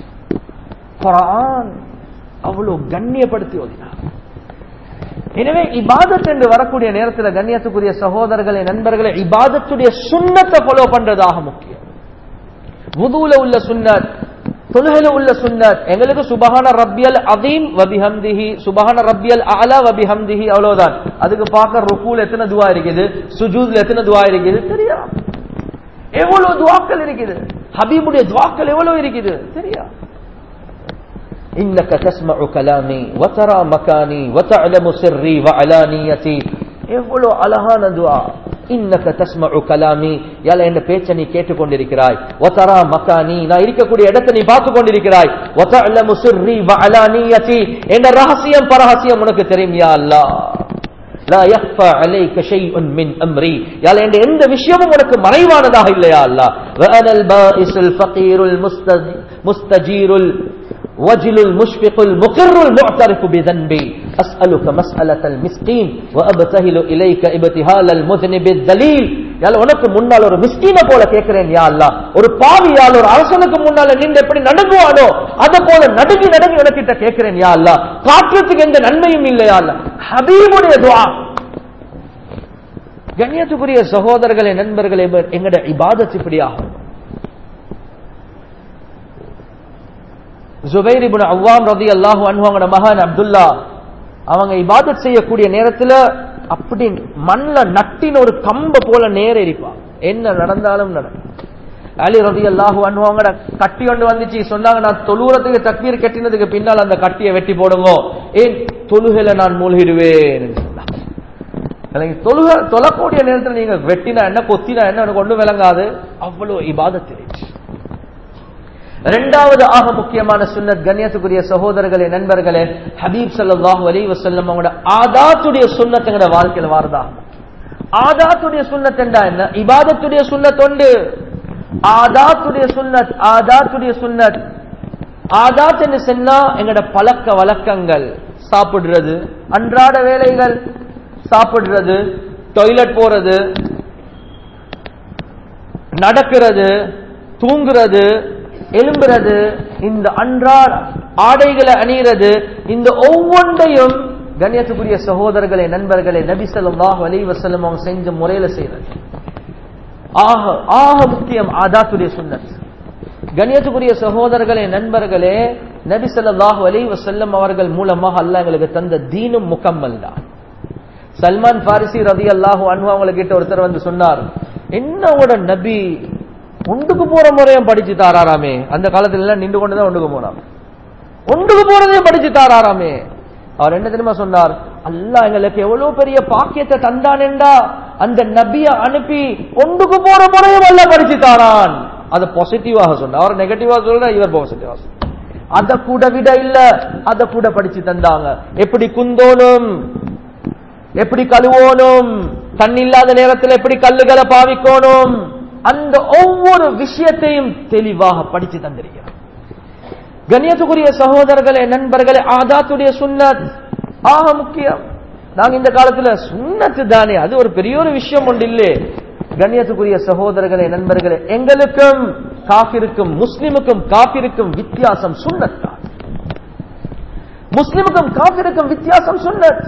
குரான் அவ்வளவு கண்ணியப்படுத்தி ஓதினார் எனவே இபாதத் என்று வரக்கூடிய நேரத்தில் கண்ணியத்துக்குரிய சகோதரர்களே நண்பர்களே இபாதத்துடைய சுண்ணத்தை ஃபாலோ பண்றதாக முக்கியம் வுதுல உள்ள சுன்னத் தொழுகையில உள்ள சுன்னத் எங்களுக்கு சுபஹான ரப்பியல் அதீம் வபிஹம்திஹி சுபஹான ரப்பியல் அலா வபிஹம்திஹி அவ்வளவுதான் அதுக்கு பார்க்க ருக்கூல எத்தனை துவா இருக்குது சுஜூத்ல எத்தனை துவா இருக்குது தெரியா எவ்வளவு துவாக்கள் இருக்குது ஹபீபுடைய துவாக்கள் எவ்வளவு இருக்குது தெரியா إنك تسمع كلامي وترى مكاني وتعلم سري وعلانيتي எவ்வளவு அழகான துஆ இன்னக தஸ்மஉ கலாமி யால என் பேச்ச நீ கேட்டுக்கொண்டிருக்கிறாய் வதரா மகானி நான் இருக்கக்கூடிய இடத்தை நீ பார்த்து கொண்டிருக்கிறாய் வதஅலமு சிர்ரி வஅலானியதி என் ரகசியம் பரஹசியம் உனக்கு தெரியும் யா அல்லாஹ் லா யக்ஃபா அலைக ஷைஉன் மின் அம்ரி யால என் எந்த விஷயமும் உனக்கு மறைவானதாக இல்லையா அல்லாஹ் வஅனல் பாஇசுல் ஃபகீருல் முஸ்தஜீருல் وجل المشفق المقر المعترف بذنبي أسألك مسألة المسكين وأبتهل إليك ابتهال المذنب الذليل யால உனக்கு முன்னால் ஒரு மிஸ்கீன போல கேட்கிறேன் யா அல்லா ஒரு பாவியால் ஒரு அரசனுக்கு முன்னால நின்று எப்படி நடுங்குவானோ அத போல நடுங்கி நடுங்கி உனக்கிட்ட கேட்கிறேன் யா அல்லா காற்றுறதுக்கு எந்த நன்மையும் இல்லையா அல்ல ஹபீபுடைய துவா கண்ணியத்துக்குரிய சகோதரர்களே நண்பர்களே எங்கட இபாதத் இப்படியாகும் ஜுபைர் இப்னு அவ்வாம் ரலியல்லாஹு அன்ஹு அவங்களோட மகன் அப்துல்லா அவங்க இபாதத் செய்யக்கூடிய நேரத்துல அப்படி மண்ல நட்டின ஒரு கம்ப போல நேர இருப்பான் என்ன நடந்தாலும் நடக்கும் அலி ரதி அல்லாஹு அன்வாங்கட கட்டி ஒன்று வந்துச்சு சொன்னாங்க நான் தொழுவுறதுக்கு தக்பீர் கட்டினதுக்கு பின்னால் அந்த கட்டியை வெட்டி போடுங்க ஏன் தொழுகையில நான் மூழ்கிடுவேன் தொழுக தொழக்கூடிய நேரத்தில் நீங்க வெட்டினா என்ன கொத்தினா என்ன எனக்கு ஒண்ணு விளங்காது அவ்வளவு இபாதத்து இரண்டாவது ஆக முக்கியமான சுன்னத் கண்ணியத்துக்குரிய சகோதரர்களே நண்பர்களே ஹபீப் சல்லாஹூ அலி வசல்லம் அவங்களோட ஆதாத்துடைய சுண்ணத்துங்கிற வாழ்க்கையில் வாரதா ஆதாத்துடைய சுண்ணத் என்றா என்ன இபாதத்துடைய சுண்ணத் உண்டு ஆதாத்துடைய சுன்னத் ஆதாத்துடைய சுன்னத் ஆதாத் என்று சொன்னா எங்கட பழக்க வழக்கங்கள் சாப்பிடுறது அன்றாட வேலைகள் சாப்பிடுறது டாய்லெட் போறது நடக்கிறது தூங்குறது எலும்புறது இந்த அன்றாட ஆடைகளை அணிகிறது இந்த ஒவ்வொன்றையும் கண்ணியத்துக்குரிய சகோதரர்களே நண்பர்களே நபி சொல்லாஹ் அலி வசல்லம் அவங்க செஞ்ச முறையில செய்யறது ஆக ஆக முக்கியம் ஆதாத்துடைய சுன்னத் கண்ணியத்துக்குரிய சகோதரர்களே நண்பர்களே நபி சொல்லாஹு அலி வசல்லம் அவர்கள் மூலமாக அல்ல எங்களுக்கு தந்த தீனும் முக்கம்மல் தான் சல்மான் பாரிசி ரதி அல்லாஹு அன்பு அவங்ககிட்ட ஒருத்தர் வந்து சொன்னார் என்னோட நபி ஒன்றுக்கு போற முறையும் படிச்சு தாராராமே அந்த காலத்துல எல்லாம் நின்று கொண்டுதான் ஒன்றுக்கு போனான் ஒன்றுக்கு போறதையும் படிச்சு தாராராமே அவர் என்ன தெரியுமா சொன்னார் அல்லாஹ் எங்களுக்கு எவ்வளவு பெரிய பாக்கியத்தை தந்தானேண்டா அந்த நபிய அனுப்பி ஒன்றுக்கு போற முறையும் அல்ல படிச்சு தாரான் அதை பாசிட்டிவாக சொன்ன அவர் நெகட்டிவா சொல்ற இவர் பாசிட்டிவா அதை கூட விட இல்ல அதை கூட படிச்சு தந்தாங்க எப்படி குந்தோனும் எப்படி கழுவோனும் தண்ணி இல்லாத நேரத்தில் எப்படி கல்லுகளை பாவிக்கணும் அந்த ஒவ்வொரு விஷயத்தையும் தெளிவாக படிச்சு தந்திருக்கிறார் கண்ணியத்துக்குரிய சகோதரர்களே நண்பர்களே ஆதாத்துடைய சுன்னத் ஆக முக்கியம் நாங்க இந்த காலத்துல சுண்ணத்து தானே அது ஒரு பெரிய ஒரு விஷயம் ஒன்று இல்லே கண்ணியத்துக்குரிய சகோதரர்களே நண்பர்களே எங்களுக்கும் காபிருக்கும் முஸ்லிமுக்கும் காபிருக்கும் வித்தியாசம் சுண்ணத் தான் முஸ்லிமுக்கும் காபிருக்கும் வித்தியாசம் சுண்ணத்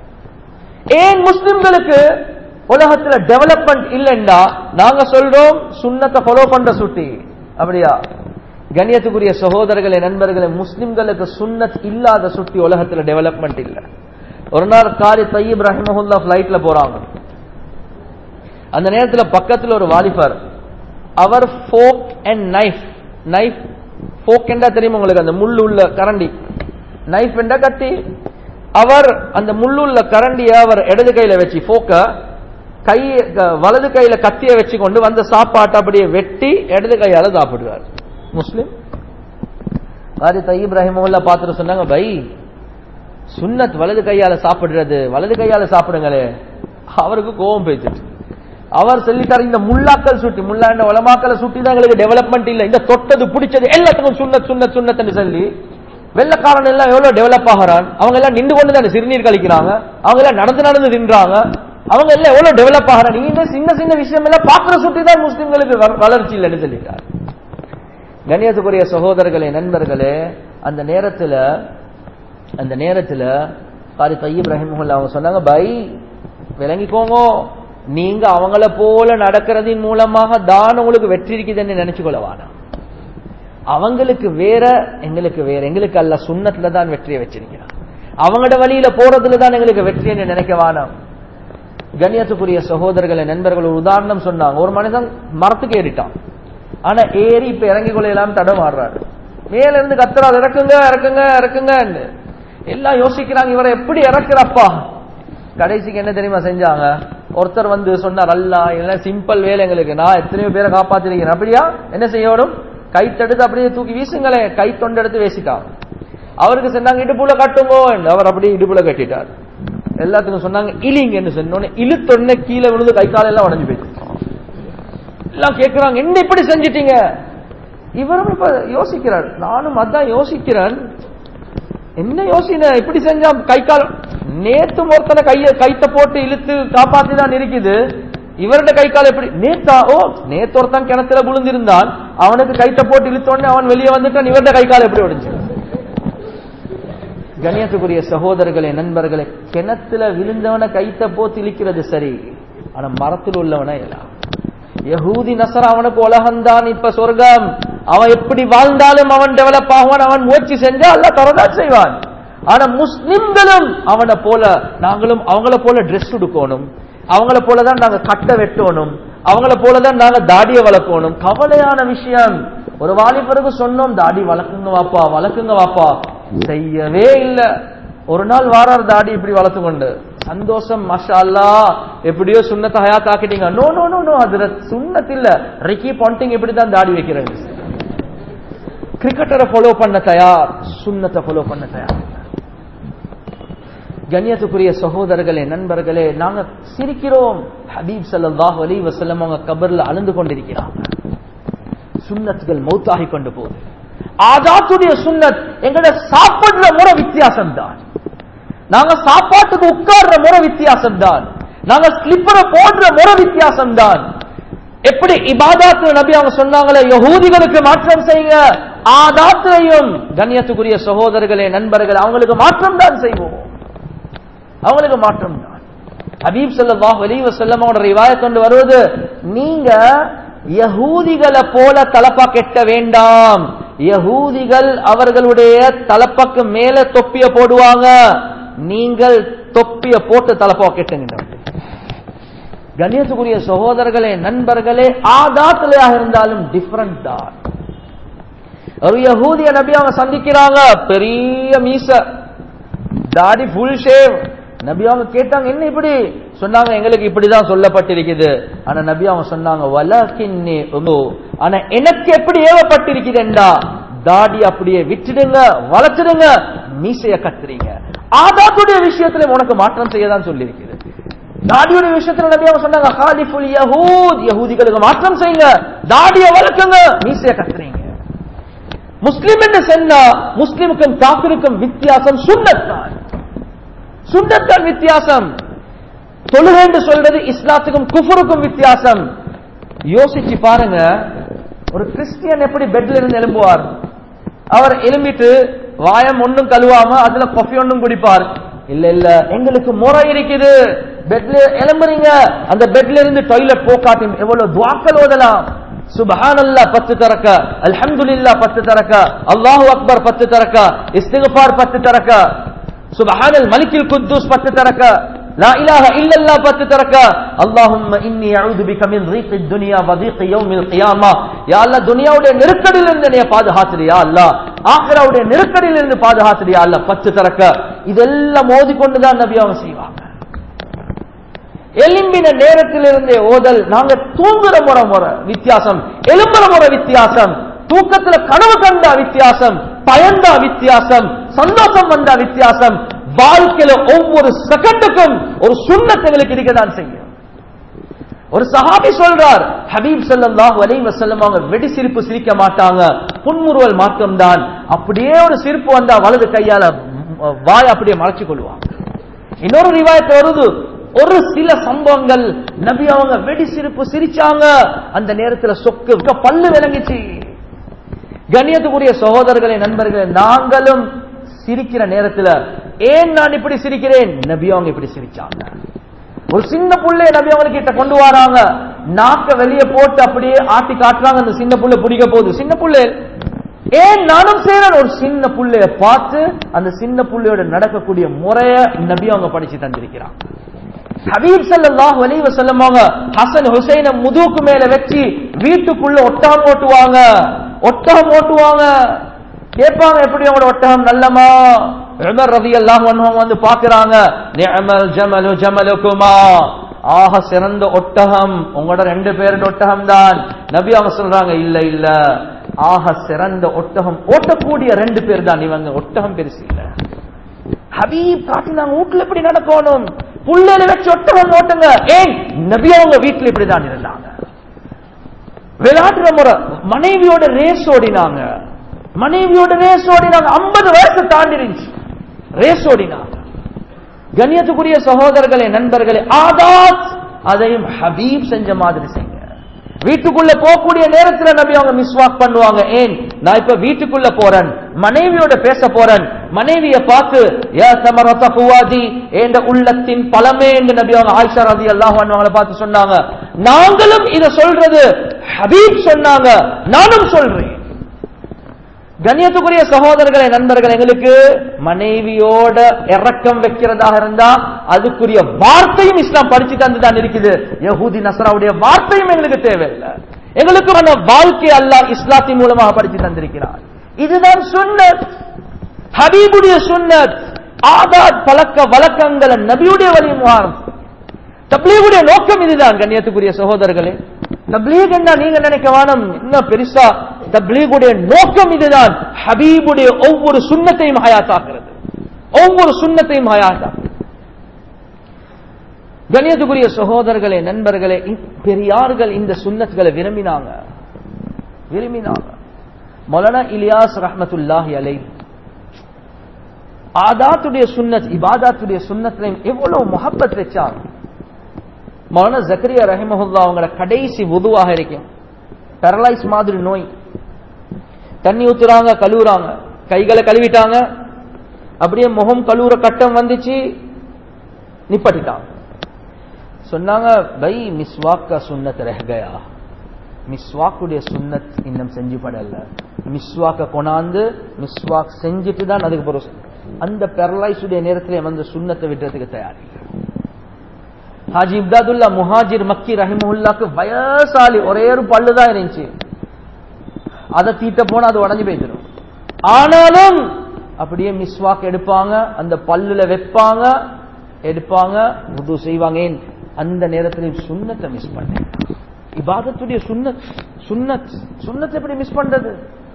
ஏன் முஸ்லிம்களுக்கு உலகத்துல டெவலப்மெண்ட் இல்லைன்னா நாங்க சொல்றோம் சுண்ணத்தை ஃபாலோ பண்ற சுட்டி அப்படியா கண்ணியத்துக்குரிய சகோதரர்களே நண்பர்களே முஸ்லிம்களுக்கு சுன்னத் இல்லாத சுட்டி உலகத்துல டெவலப்மெண்ட் இல்ல ஒரு நாள் காரி தையீப் ரஹிமஹுல்லா பிளைட்ல போறாங்க அந்த நேரத்துல பக்கத்துல ஒரு வாலிபர் அவர் fork and knife knife fork என்றா தெரியுமா உங்களுக்கு அந்த முள்ளு உள்ள கரண்டி நைஃப் என்றா கட்டி அவர் அந்த முள்ளுள்ள கரண்டிய அவர் இடது கையில வச்சு போக்க கை வலது கையில கத்திய வச்சு கொண்டு வந்த சாப்பாட்டை அப்படியே வெட்டி இடது கையால சாப்பிடுவார் முஸ்லிம் காரி தையீப் ரஹிமுல்லா பார்த்துட்டு சொன்னாங்க பை சுன்னத் வலது கையால சாப்பிடுறது வலது கையால சாப்பிடுங்களே அவருக்கு கோபம் பேசிட்டு அவர் சொல்லிட்டார் இந்த முள்ளாக்கள் சுட்டி முள்ளாண்ட வளமாக்களை சுட்டி தான் எங்களுக்கு டெவலப்மெண்ட் இல்ல இந்த தொட்டது பிடிச்சது எல்லாத்துக்கும் சுண்ணத் சுண்ணத் சுண்ணத்னு சொல்லி வெள்ளக்காரன் எல்லாம் எவ்வளவு டெவலப் ஆகிறான் அவங்க எல்லாம் நின்று கொண்டு தான் சிறுநீர் கழிக்கிறாங்க அவங்க எல்லாம் நடந்து நடந்து நின்றாங்க அவங்க எல்லாம் எவ்வளவு டெவலப் ஆகிறான் நீங்க சின்ன சின்ன விஷயம் எல்லாம் பாக்குற சுட்டி தான் முஸ்லிம்களுக்கு வளர்ச்சி இல்லைன்னு சொல்லிட்டார் கண்ணியத்துக்குரிய சகோதரர்களே நண்பர்களே அந்த நேரத்துல அந்த நேரத்துல காரி தையீப் ரஹிமுல்லா அவங்க சொன்னாங்க பை விளங்கிக்கோங்க நீங்க அவங்கள போல நடக்கிறதின் மூலமாக தான் உங்களுக்கு வெற்றி இருக்குதுன்னு நினைச்சுக்கொள்ள வேணாம் அவங்களுக்கு வேற எங்களுக்கு வேற எங்களுக்கு அல்ல சுண்ணத்துல தான் வெற்றியை வச்சிருக்கிறான் அவங்களோட வழியில போறதுல தான் எங்களுக்கு வெற்றின்னு நினைக்க வேணாம் கண்ணியத்துக்குரிய சகோதரர்களை நண்பர்கள் ஒரு உதாரணம் சொன்னாங்க ஒரு மனிதன் மரத்துக்கு ஏறிட்டான் ஆனா ஏறி இப்ப இறங்கி கொள்ளையெல்லாம் தடமாடுறாரு மேல இருந்து கத்துறாரு இறக்குங்க இறக்குங்க இறக்குங்க எல்லாம் யோசிக்கிறாங்க இவரை எப்படி இறக்குறப்பா கடைசிக்கு என்ன தெரியுமா செஞ்சாங்க ஒருத்தர் வந்து சொன்னார் அல்லா இல்ல சிம்பிள் வேலை எங்களுக்கு நான் எத்தனையோ பேரை காப்பாத்திருக்கிறேன் அப்படியா என்ன செய்யணும் கைத்தெடுத்து அப்படியே தூக்கி வீசுங்களே கை தொண்டெடுத்து வேசிட்டான் அவருக்கு சொன்னாங்க இடுப்புல கட்டுங்கோ அவர் அப்படியே இடுப்புல கட்டிட்டார் எல்லாத்துக்கும் சொன்னாங்க இலிங்கன்னு சொன்னோன்னு இழுத்தொடனே கீழே விழுந்து கை காலெல்லாம் உடஞ்சு போயிடுச்சு எல்லாம் கேட்கிறாங்க என்ன இப்படி செஞ்சிட்டீங்க இவரும் இப்ப யோசிக்கிறார் நானும் அதான் யோசிக்கிறேன் என்ன யோசின இப்படி செஞ்சா கை கால் நேத்து ஒருத்தனை கைய கைத்த போட்டு இழுத்து காப்பாத்தி தான் இருக்குது இவருடைய கை கால் எப்படி நேத்தா ஓ நேத்து ஒருத்தன் கிணத்துல விழுந்திருந்தான் அவனுக்கு கைத்த போட்டு இழுத்தோடனே அவன் வெளியே வந்துட்டான் இவருடைய கை கால் எப்படி உடைஞ்சு கணியத்துக்குரிய சகோதரர்களே நண்பர்களே கிணத்துல விழுந்தவன கைத்த போத்து இழுக்கிறது சரி ஆனா மரத்தில் உள்ளவன எல்லாம் யகூதி நசர் அவனுக்கு உலகம்தான் இப்ப சொர்க்கம் அவன் எப்படி வாழ்ந்தாலும் அவன் டெவலப் ஆகுவான் அவன் முயற்சி செஞ்சா அல்ல தரதான் செய்வான் ஆனா முஸ்லிம்களும் அவனை போல நாங்களும் அவங்கள போல ட்ரெஸ் உடுக்கணும் அவங்கள போலதான் நாங்க கட்ட வெட்டணும் அவங்கள போலதான் நாங்க தாடிய வளர்க்கணும் கவலையான விஷயம் ஒரு வாலிபருக்கு சொன்னோம் தாடி வளர்க்குங்க வாப்பா வளர்க்குங்க வாப்பா செய்யவே இல்லை ஒரு நாள் வாரார் தாடி இப்படி வளர்த்து கொண்டு சந்தோஷம் மஷா அல்லா எப்படியோ சுண்ணத்தை ஹயாத் ஆக்கிட்டீங்க நோ நோ நோ நோ அதுல சுண்ணத் இல்ல ரிக்கி பாண்டிங் எப்படி தான் தாடி வைக்கிறது கிரிக்கெட்டரை ஃபாலோ பண்ண தயார் சுண்ணத்தை ஃபாலோ பண்ண தயார் கண்ணியத்துக்குரிய சகோதரர்களே நண்பர்களே நாங்க சிரிக்கிறோம் ஹபீப் ஸல்லல்லாஹு அலைஹி வஸல்லம் அவங்க கபர்ல அழுந்து கொண்டிருக்கிறாங்க சுன்னத்துகள் மௌத்தாகி கொண்டு போகுது ஆதாத்துடைய சுன்னத் எங்கட சாப்பிடுற முறை வித்தியாசம் தான் நாங்க சாப்பாட்டுக்கு உட்கார்ற முறை வித்தியாசம் தான் நாங்க ஸ்லிப்பரை போடுற முறை வித்தியாசம் தான் எப்படி இபாதாத்து நபி அவங்க சொன்னாங்களே யகூதிகளுக்கு மாற்றம் செய்யுங்க ஆதாத்திலையும் கண்ணியத்துக்குரிய சகோதரர்களே நண்பர்கள் அவங்களுக்கு மாற்றம் தான் செய்வோம் அவங்களுக்கு மாற்றம் தான் ஹபீப் ஸல்லல்லாஹு அலைஹி வஸல்லம் அவரோட ரிவாயத் கொண்டு வருவது நீங்க யகூதிகளை போல தலப்பா கெட்ட வேண்டாம் யகூதிகள் அவர்களுடைய தலப்பாக்கு மேல தொப்பிய போடுவாங்க நீங்கள் தொப்பிய போட்டு தலப்பா கெட்டுங்க கண்ணியத்துக்குரிய சகோதரர்களே நண்பர்களே ஆதாத்திலையாக இருந்தாலும் டிஃபரண்ட் தான் ஒரு யகூதிய நபி அவங்க சந்திக்கிறாங்க பெரிய மீச தாடி ஃபுல் ஷேவ் நபி அவங்க கேட்டாங்க என்ன இப்படி சொன்னாங்க எங்களுக்கு இப்படிதான் சொல்லப்பட்டிருக்குது ஆனா நபி அவங்க சொன்னாங்க வலக்கின்னி உமு. ஆனா எனக்கு எப்படி ஏவப்பட்டிருக்குதுண்டா தாடி அப்படியே விட்டுடுங்க வளர்த்துடுங்க மீசைய கத்துறீங்க ஆதாத்துடைய விஷயத்துல உனக்கு மாற்றம் செய்யதான் சொல்லியிருக்குது தாடியுடைய விஷயத்துல நபி அவங்க சொன்னாங்க ஹாலிஃபுல் யஹூத் யஹூதிகளுக்கு மாற்றம் செய்யுங்க தாடிய வளர்க்குங்க மீசைய கத்துறீங்க முஸ்லிம் என்று சொன்னா முஸ்லிமுக்கும் காப்பிருக்கும் வித்தியாசம் சுண்ணத்தான் சுண்ணத்தான் வித்தியாசம் தொழுகை என்று சொல்றது இஸ்லாத்துக்கும் குஃபருக்கும் வித்தியாசம் யோசிச்சு பாருங்க ஒரு கிறிஸ்டியன் எப்படி பெட்ல இருந்து எழும்புவார் அவர் எழும்பிட்டு வாயம் ஒண்ணும் கழுவாம அதுல கொஃபி ஒண்ணும் குடிப்பார் இல்ல இல்ல எங்களுக்கு முறை இருக்குது பெட்ல எழும்புறீங்க அந்த பெட்ல இருந்து டாய்லெட் போக்காட்டி எவ்வளவு துவாக்கள் ஓதலாம் சுபஹானல்லா பத்து தரக்க அல்ஹம்துலில்லா பத்து தரக்க அல்லாஹு அக்பர் பத்து தரக்க இஸ்திகபார் பத்து தரக்க சுபஹானல் மலிக்கில் குத்தூஸ் பத்து தரக்க لا إله إلا الله பத்து தரக்க اللهم إني أعوذ بك من ضيق الدنيا وضيق يوم القيامة يا الله துனியாவுடைய நெருக்கடியில இருந்து என்னைய பாதுகாத்துடு யா அல்லாஹ் ஆখিরাவுடைய நெருக்கடியில இருந்து பாதுகாத்துடு யா அல்லாஹ் பத்து தரக்க இதெல்லாம் மோதிக்கொண்டு தான் நபி அவங்க செய்வாங்க எலும்பின நேரத்திலிருந்தே ஓதல் நாங்க தூங்குற முறை முறை வித்தியாசம் எலும்புற முறை வித்தியாசம் தூக்கத்துல கனவு கண்டா வித்தியாசம் பயந்தா வித்தியாசம் சந்தோஷம் வந்தா வித்தியாசம் வாழ்க்கையில ஒவ்வொரு செகண்டுக்கும் ஒரு சுண்ணத் எங்களுக்கு இருக்கதான் செய்யும் ஒரு சஹாபி சொல்றார் ஹபீப் ஸல்லல்லாஹு அலைஹி வஸல்லம் அவங்க வெடி சிரிப்பு சிரிக்க மாட்டாங்க புன்முறுவல் மாற்றம் தான் அப்படியே ஒரு சிரிப்பு வந்தா வலது கையால ம், வாய் அப்படியே மறைச்சு கொள்வாங்க இன்னொரு ரிவாயத்து வருது ஒரு சில சம்பவங்கள் நபி அவங்க வெடி சிரிப்பு சிரிச்சாங்க அந்த நேரத்துல சொக்கு பல்லு விளங்கிச்சு கண்ணியத்துக்குரிய சகோதரர்களே நண்பர்களே நாங்களும் சிரிக்கிற நேரத்துல ஏன் நான் இப்படி சிரிக்கிறேன் நபி அவங்க இப்படி சிரிச்சாங்க ஒரு சின்ன புள்ளைய நபி அவங்க கிட்ட கொண்டு வராங்க நாக்க வெளியே போட்டு அப்படியே ஆட்டி காட்டுறாங்க அந்த சின்ன புள்ள பிடிக்க போகுது சின்ன புள்ளை ஏன் நானும் செய்யறேன் ஒரு சின்ன புள்ளைய பார்த்து அந்த சின்ன புள்ளையோட நடக்கக்கூடிய முறைய நபி அவங்க படிச்சு தந்திருக்கிறாங்க ஹபீப் ஸல்லல்லாஹு அலைஹி வஸல்லம் அவங்க ஹசன் ஹுசைன முதுகுக்கு மேல வச்சு வீட்டுக்குள்ள ஒட்டகம் ஓட்டுவாங்க ஒட்டகம் ஓட்டுவாங்க கேட்பாங்க எப்படி அவங்களோட ஒட்டகம் நல்லமா உமர் ரலியல்லாஹு அன்ஹு வந்து பாக்குறாங்க நிஅமல் ஜமலு ஜமலுக்குமா ஆக சிறந்த ஒட்டகம் உங்களோட ரெண்டு பேரோட ஒட்டகம் தான் நபி அவங்க சொல்றாங்க இல்ல இல்ல ஆக சிறந்த ஒட்டகம் ஓட்டக்கூடிய ரெண்டு பேர் தான் இவங்க ஒட்டகம் பெருசு இல்ல ஹபீப் காட்டினாங்க வீட்டுல எப்படி நடக்கணும் புள்ளையில வச்சு ஒட்டகம் ஓட்டுங்க ஏன் நபி அவங்க வீட்டுல இப்படிதான் இருந்தாங்க விளையாடுற முறை மனைவியோட ரேஸ் ஓடினாங்க மனைவியோட ரேஸ் ஓடினாங்க ஐம்பது வயசு தாண்டி இருந்துச்சு ரேஸ் ஓடினாங்க கண்ணியத்துக்குரிய சகோதரர்களே நண்பர்களே ஆதாத் அதையும் ஹபீப் செஞ்ச மாதிரி செய்யுங்க வீட்டுக்குள்ள போகக்கூடிய நேரத்துல நபி அவங்க மிஸ்வாக் பண்ணுவாங்க ஏன் நான் இப்ப வீட்டுக்குள்ள போறேன் மனைவியோட பேச போறேன் மனைவிய பார்த்து யா சமரத ஃபுவாதி என்ற உள்ளத்தின் பலமே என்று நபி அவங்க ஆயிஷா ரதி அல்லாஹ் அவங்களை பார்த்து சொன்னாங்க நாங்களும் இத சொல்றது ஹபீப் சொன்னாங்க நானும் சொல்றேன் கண்ணியத்துக்குரிய சகோதரர்களே நண்பர்கள் எங்களுக்கு மனைவியோட இறக்கம் வைக்கிறதாக இருந்தா அதுக்குரிய வார்த்தையும் இஸ்லாம் படிச்சு தந்து தான் இருக்குது யஹூதி நசராவுடைய வார்த்தையும் எங்களுக்கு தேவையில்லை எங்களுக்கு அந்த வாழ்க்கை அல்லாஹ் இஸ்லாத்தின் மூலமாக படிச்சு தந்திருக்கிறார் இதுதான் சுன்னத் ஹபீபுடைய சுன்னத் ஆதாத் பழக்க வழக்கங்களை நபியுடைய வழி முகாரம் தப்லீகுடைய நோக்கம் இதுதான் கண்ணியத்துக்குரிய சகோதரர்களே தப்லீக் என்ன நீங்க நினைக்க வேணும் இன்னும் பெருசா தப்லீகுடைய நோக்கம் இதுதான் ஹபீபுடைய ஒவ்வொரு சுண்ணத்தையும் ஹயாத்தாக்குறது ஒவ்வொரு சுண்ணத்தையும் ஹயாத்தாக்குறது கண்ணியத்துக்குரிய சகோதரர்களே நண்பர்களே இ- பெரியார்கள் இந்த சுன்னத்களை விரும்பினாங்க விரும்பினாங்க மௌலானா இலியாஸ் ரஹ்மத்துல்லாஹி அலை ஆதாத்துடைய சுன்னத் இபாதாத்துடைய சுன்னத்திலையும் எவ்வளவு முஹப்பத் வச்சாங்க மௌலானா ஜக்கரியா ரஹிமஹுல்லா அவங்களோட கடைசி உதுவாக இருக்கும் பேரலைஸ் மாதிரி நோய் தண்ணி ஊத்துறாங்க கழுவுறாங்க கைகளை கழுவிட்டாங்க அப்படியே முகம் கழுவுற கட்டம் வந்துச்சு நிப்பட்டிட்டாங்க சொன்னாங்க பை மிஸ்வாக் கா சுன்னத் ரஹ் கயா மிஸ்வாக்குடைய சுன்னத் இன்னும் செஞ்சு படல மிஸ்வாக்க கொண்டாந்து மிஸ்வாக் செஞ்சுட்டு தான் அதுக்கு பிறகு அந்த பெரலைஸுடைய நேரத்தில் வந்து சுன்னத்தை விடுறதுக்கு தயார் இல்லை ஹாஜி இப்தாதுல்லா முஹாஜிர் மக்கி ரஹிமுல்லாக்கு வயசாலி ஒரே ஒரு பல்லு தான் இருந்துச்சு அதை தீட்ட போனா அது உடஞ்சு போயிடும் ஆனாலும் அப்படியே மிஸ்வாக் எடுப்பாங்க அந்த பல்லுல வைப்பாங்க எடுப்பாங்க உது செய்வாங்க ஏன் அந்த நேரத்தில் சுன்னத்தை மிஸ் பண்ணேன் இபாதத்துடைய சுன்னத் சுன்னத் சுன்னத்தை எப்படி மிஸ் பண்றது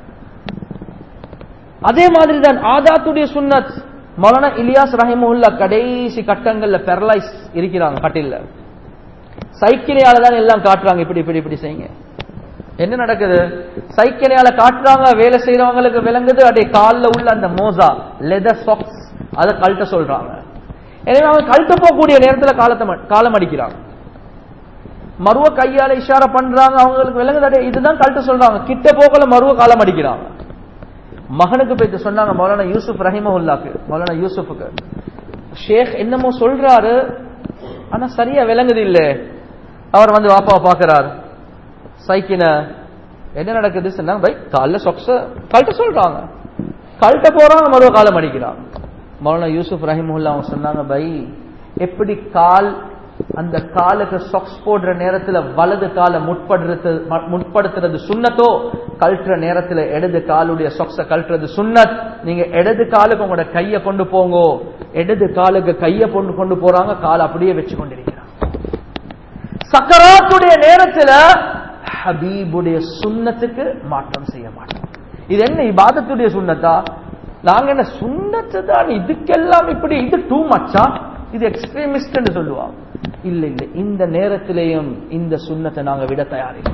அதே மாதிரி தான் ஆதாத்துடைய சுன்னத் மௌலானா இலியாஸ் ரஹிமுல்லா கடைசி கட்டங்கள்ல பெரலைஸ் இருக்கிறாங்க கட்டில்ல சைக்கிளையால தான் எல்லாம் காட்டுறாங்க இப்படி இப்படி இப்படி செய்யுங்க என்ன நடக்குது சைக்கிளையால காட்டுறாங்க வேலை செய்யறவங்களுக்கு விளங்குது அப்படியே கால்ல உள்ள அந்த மோசா லெதர் சாக்ஸ் அதை கழட்ட சொல்றாங்க எனவே அவங்க கழட்ட போகக்கூடிய நேரத்துல காலத்தை ம- காலம் அடிக்கிறாங்க மருவ கையால இஷார பண்றாங்க அவங்களுக்கு விளங்குது அடே இதுதான் கழட்ட சொல்றாங்க கிட்ட போகல மருவ காலம் அடிக்கிறாங்க மகனுக்கு போயிட்டு சொன்னாங்க மௌலானா யூசுப் ரஹிமஹுல்லாக்கு மௌலானா யூசுஃபுக்கு ஷேக் என்னமோ சொல்றாரு ஆனா சரியா விளங்குது இல்ல அவர் வந்து வாப்பாவை பாக்குறாரு சைக்கின என்ன நடக்குது சொன்னாங்க பை காலைல சொக்ஸ கழட்ட சொல்றாங்க கழட்ட போறாங்க மறுவ காலம் அடிக்கிறாங்க மௌலானா யூசுப் ரஹிமுல்லா அவங்க சொன்னாங்க பை எப்படி கால் அந்த காலுக்கு சொக்ஸ் போடுற நேரத்துல வலது காலை முற்படுறது முற்படுத்துறது சுண்ணத்தோ கழட்டுற நேரத்துல இடது காலுடைய சொக்ஸ கழட்டுறது சுன்னத் நீங்க இடது காலுக்கு உங்களோட கையை கொண்டு போங்கோ இடது காலுக்கு கையை கொண்டு கொண்டு போறாங்க கால் அப்படியே வச்சு கொண்டிருக்கிறாங்க சக்கராத்துடைய நேரத்துல ஹபீபுடைய சுன்னத்துக்கு மாற்றம் செய்ய மாட்டோம் இது என்ன இபாதத்துடைய சுன்னத்தா நாங்க என்ன சுன்னத்து தான் இதுக்கெல்லாம் இப்படி இது டூ மச்சா இது எக்ஸ்ட்ரீமிஸ்ட் சொல்லுவாங்க இல்ல இல்ல இந்த நேரத்திலேயும் இந்த சுன்னத்தை நாங்க விட தயாரில்லை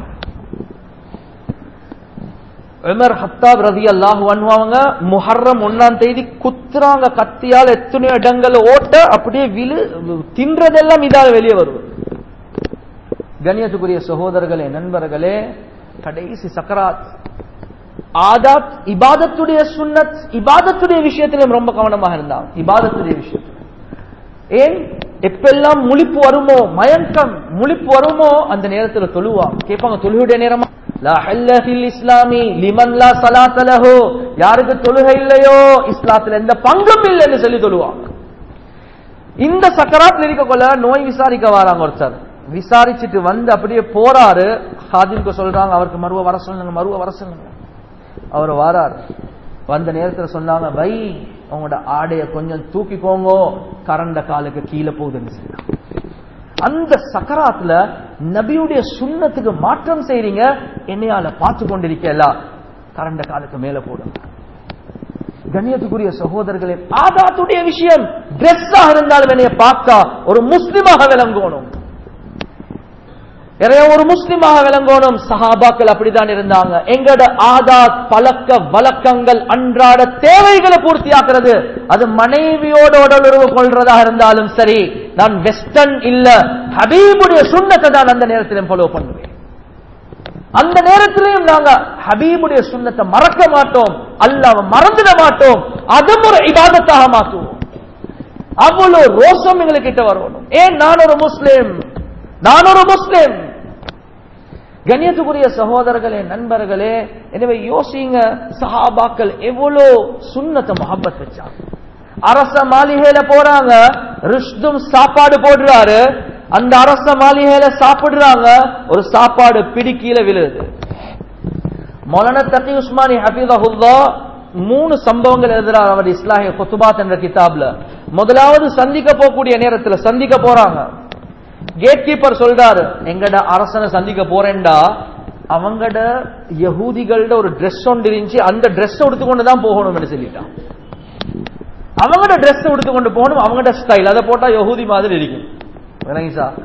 உமர் ஹத்தாப் ரதி அல்லாஹு அவங்க முஹர்ரம் ஒன்னாம் தேதி குத்துறாங்க கத்தியால் எத்தனையோ இடங்கள் ஓட்ட அப்படியே விழு தின்றதெல்லாம் இதாக வெளியே வருவது கண்ணியத்துக்குரிய சகோதரர்களே நண்பர்களே கடைசி சக்கராத் ஆதாத் இபாதத்துடைய சுன்னத் இபாதத்துடைய விஷயத்திலும் ரொம்ப கவனமாக இருந்தாங்க இபாதத்துடைய விஷயத்தில் ஏன் எப்பெல்லாம் முழிப்பு வருமோ மயக்கம் முழிப்பு வருமோ அந்த நேரத்துல தொழுவாங்க கேட்பாங்க தொழுகையுடைய நேரமா லா ஹல்ல ஃபில் இஸ்லாமி லிமன் லா ஸலாத்த லஹு யாருக்கு தொழுகை இல்லையோ இஸ்லாத்துல எந்த பங்கும் இல்லைன்னு சொல்லி தொழுவாங்க இந்த சக்கராத்துல இருக்கக்குள்ள நோய் விசாரிக்க வராங்க ஒருத்தர் விசாரிச்சுட்டு வந்து அப்படியே போறாரு ஹாதிம்க்கு சொல்றாங்க அவருக்கு மருவ வர சொல்லுங்க மருவ வர சொல்லுங்க அவர் வாராரு வந்த நேரத்துல சொன்னாங்க வை உங்களோட ஆடைய கொஞ்சம் தூக்கிக்கோங்க கரண்ட காலுக்கு கீழே போகுதுன்னு சொன்னாங்க அந்த சக்கராத்துல நபியுடைய சுண்ணத்துக்கு மாற்றம் செய்றீங்க என்னையால பார்த்து கொண்டிருக்கல கரண்ட காலுக்கு மேல போடுங்க கண்ணியத்துக்குரிய சகோதரர்களே ஆதாத்துடைய விஷயம் ட்ரெஸ்ஸாக இருந்தாலும் என்னைய பார்த்தா ஒரு முஸ்லிமாக விளங்கணும் நிறைய ஒரு முஸ்லிமாக விளங்கணும் சஹாபாக்கள் அப்படித்தான் இருந்தாங்க எங்கட ஆதாத் பழக்க வழக்கங்கள் அன்றாட தேவைகளை பூர்த்தியாக்குறது அது மனைவியோட உடலுறவு கொள்றதா இருந்தாலும் சரி நான் வெஸ்டர்ன் இல்ல ஹபீபுடைய சுண்ணத்தை தான் அந்த நேரத்திலும் ஃபாலோ பண்ணுவேன் அந்த நேரத்திலையும் நாங்க ஹபீபுடைய சுண்ணத்தை மறக்க மாட்டோம் அல்லாஹ் மறந்துட மாட்டோம் அதுவும் ஒரு இபாதத்தாக மாற்றுவோம் அவ்வளவு ரோஷம் எங்களுக்கு கிட்ட வரணும் ஏன் நான் ஒரு முஸ்லிம் நான் ஒரு முஸ்லிம் கண்ணியத்துக்குரிய சகோதரர்களே நண்பர்களே எனவே யோசிங்க சஹாபாக்கள் எவ்வளோ சுண்ணத்தை மஹப்பத் வச்சாங்க அரச மாளிகையில போறாங்க ரிஷ்தும் சாப்பாடு போடுறாரு அந்த அரச மாளிகையில சாப்பிடுறாங்க ஒரு சாப்பாடு பிடி கீழே விழுது மௌலானா தகி உஸ்மானி ஹபீதஹுல்லா மூணு சம்பவங்கள் எழுதுறார் அவர் இஸ்லாஹி குத்துபாத் என்ற கிதாப்ல முதலாவது சந்திக்க போகக்கூடிய நேரத்துல சந்திக்க போறாங்க கேட் கீப்பர் சொல்றாரு எங்கட அரசனை சந்திக்க போறேன்டா அவங்கட யகூதிகள்ட ஒரு Dress ஒன்று இருந்துச்சு அந்த Dress எடுத்துக்கொண்டு தான் போகணும்னு சொல்லிட்டான் அவங்கட Dress எடுத்துக்கொண்டு போகணும் அவங்கட ஸ்டைல் அதை போட்டா யகூதி மாதிரி இருக்கும் விளங்கி சார்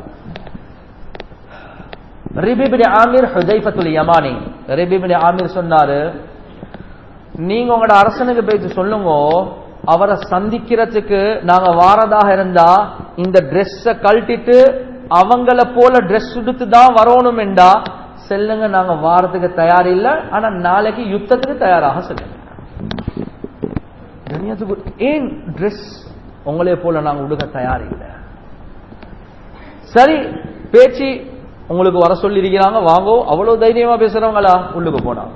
ரிபிபின் ஆமீர் ஹுதைஃபத்துல் யமானி ரிபிபின் ஆமீர் சொன்னாரு நீங்க உங்களோட அரசனுக்கு போயிட்டு சொல்லுங்க அவரை சந்திக்கிறதுக்கு நாங்க வாரதாக இருந்தா இந்த ட்ரெஸ்ஸ கழட்டிட்டு அவங்கள போல ட்ரெஸ் உடுத்து தான் வரணும் என்றா செல்லுங்க நாங்க வாரத்துக்கு தயார் இல்ல ஆனா நாளைக்கு யுத்தத்துக்கு தயாராக செல்லுங்க கண்ணியத்துக்கு ஏன் ட்ரெஸ் உங்களே போல நாங்க உடுக்க தயார் இல்லை சரி பேச்சு உங்களுக்கு வர சொல்லி இருக்கிறாங்க வாங்கோ அவ்வளவு தைரியமா பேசுறவங்களா உள்ளுக்கு போனாங்க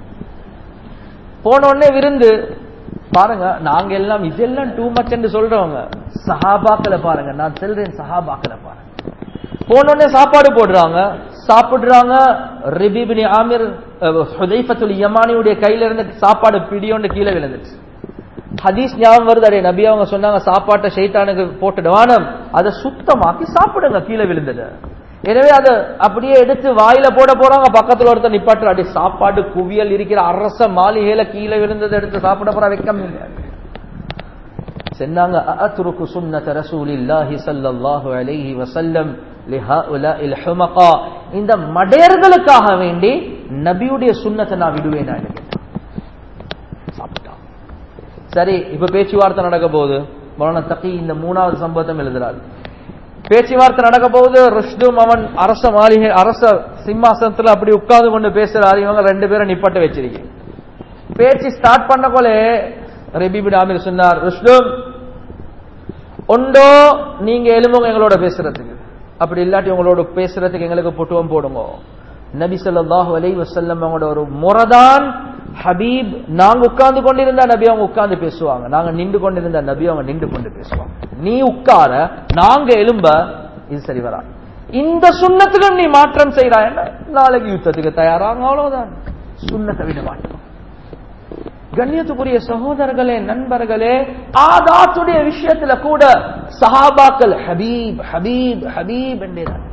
போன உடனே விருந்து பாருங்க நாங்க எல்லாம் இதெல்லாம் டூ மச் என்று சொல்றவங்க சஹாபாக்களை பாருங்க நான் செல்றேன் சஹாபாக்களை பாருங்க போன உடனே சாப்பாடு போடுறாங்க சாப்பிடுறாங்க ரிபிபினி ஆமிர் ஹுதைஃபத்துல் யமானியுடைய கையில இருந்த சாப்பாடு பிடியோண்டு கீழே விழுந்துச்சு ஹதீஸ் ஞாபகம் வருது அடே நபி அவங்க சொன்னாங்க சாப்பாட்டை ஷைத்தானுக்கு போட்டுடுவானம் அதை சுத்தமாக்கி சாப்பிடுங்க கீழே விழுந்தது எனவே அதை அப்படியே எடுத்து வாயில போட போறாங்க பக்கத்துல ஒருத்தர் நிப்பாட்டு அடி சாப்பாடு குவியல் இருக்கிற அரச மாளிகையில கீழே விழுந்ததை எடுத்து சாப்பிட போறா வைக்கம் இல்லை சொன்னாங்க அத்ருக்கு சுன்னத ரசூலில்லாஹி ஸல்லல்லாஹு அலைஹி வஸல்லம் லிஹாஉலாஇல் ஹுமகா இந்த மடையர்களுக்காக வேண்டி நபியுடைய சுன்னத்தை நான் விடுவேனா சாப்பிட்டான் சரி இப்ப பேச்சுவார்த்தை நடக்க போகுது மௌலானா தகி இந்த மூணாவது சம்பவத்தை எழுதுறாரு பேச்சுவார்த்தை நடக்க போகுது ருஷ்டும் அவன் அரச மாளிகை அரச சிம்மாசனத்துல அப்படி உட்கார்ந்து கொண்டு பேசுறாரு இவங்க ரெண்டு பேரும் நிப்பட்டு வச்சிருக்கீங்க பேச்சு ஸ்டார்ட் பண்ண போலே ரபிபின் ஆமீர் சொன்னார் ருஷ்டும் ஒண்டோ நீங்க எலும்புங்க எங்களோட பேசுறதுக்கு அப்படி இல்லாட்டி உங்களோட பேசுறதுக்கு எங்களுக்கு புட்டுவம் போடுங்க நபி ஸல்லல்லாஹு அலைஹி வஸல்லம் அவங்களோட ஒரு முறைதான் ஹபீப் நாங்க உட்கார்ந்து கொண்டிருந்தா நபி அவங்க உட்கார்ந்து பேசுவாங்க நாங்க நின்று கொண்டிருந்தா நபி அவங்க நின்று கொண்டு பேசுவாங்க நீ உட்கார நாங்க எலும்ப இது சரி வரா இந்த சுண்ணத்துல நீ மாற்றம் செய்யறாய் நாளைக்கு யுத்தத்துக்கு தயாராக அவ்வளவுதான் சுண்ணத்தை விட மாட்டோம் கண்ணியத்துக்குரிய சகோதரர்களே நண்பர்களே ஆதாத்துடைய விஷயத்துல கூட சஹாபாக்கள் ஹபீப் ஹபீப் ஹபீப் என்றார்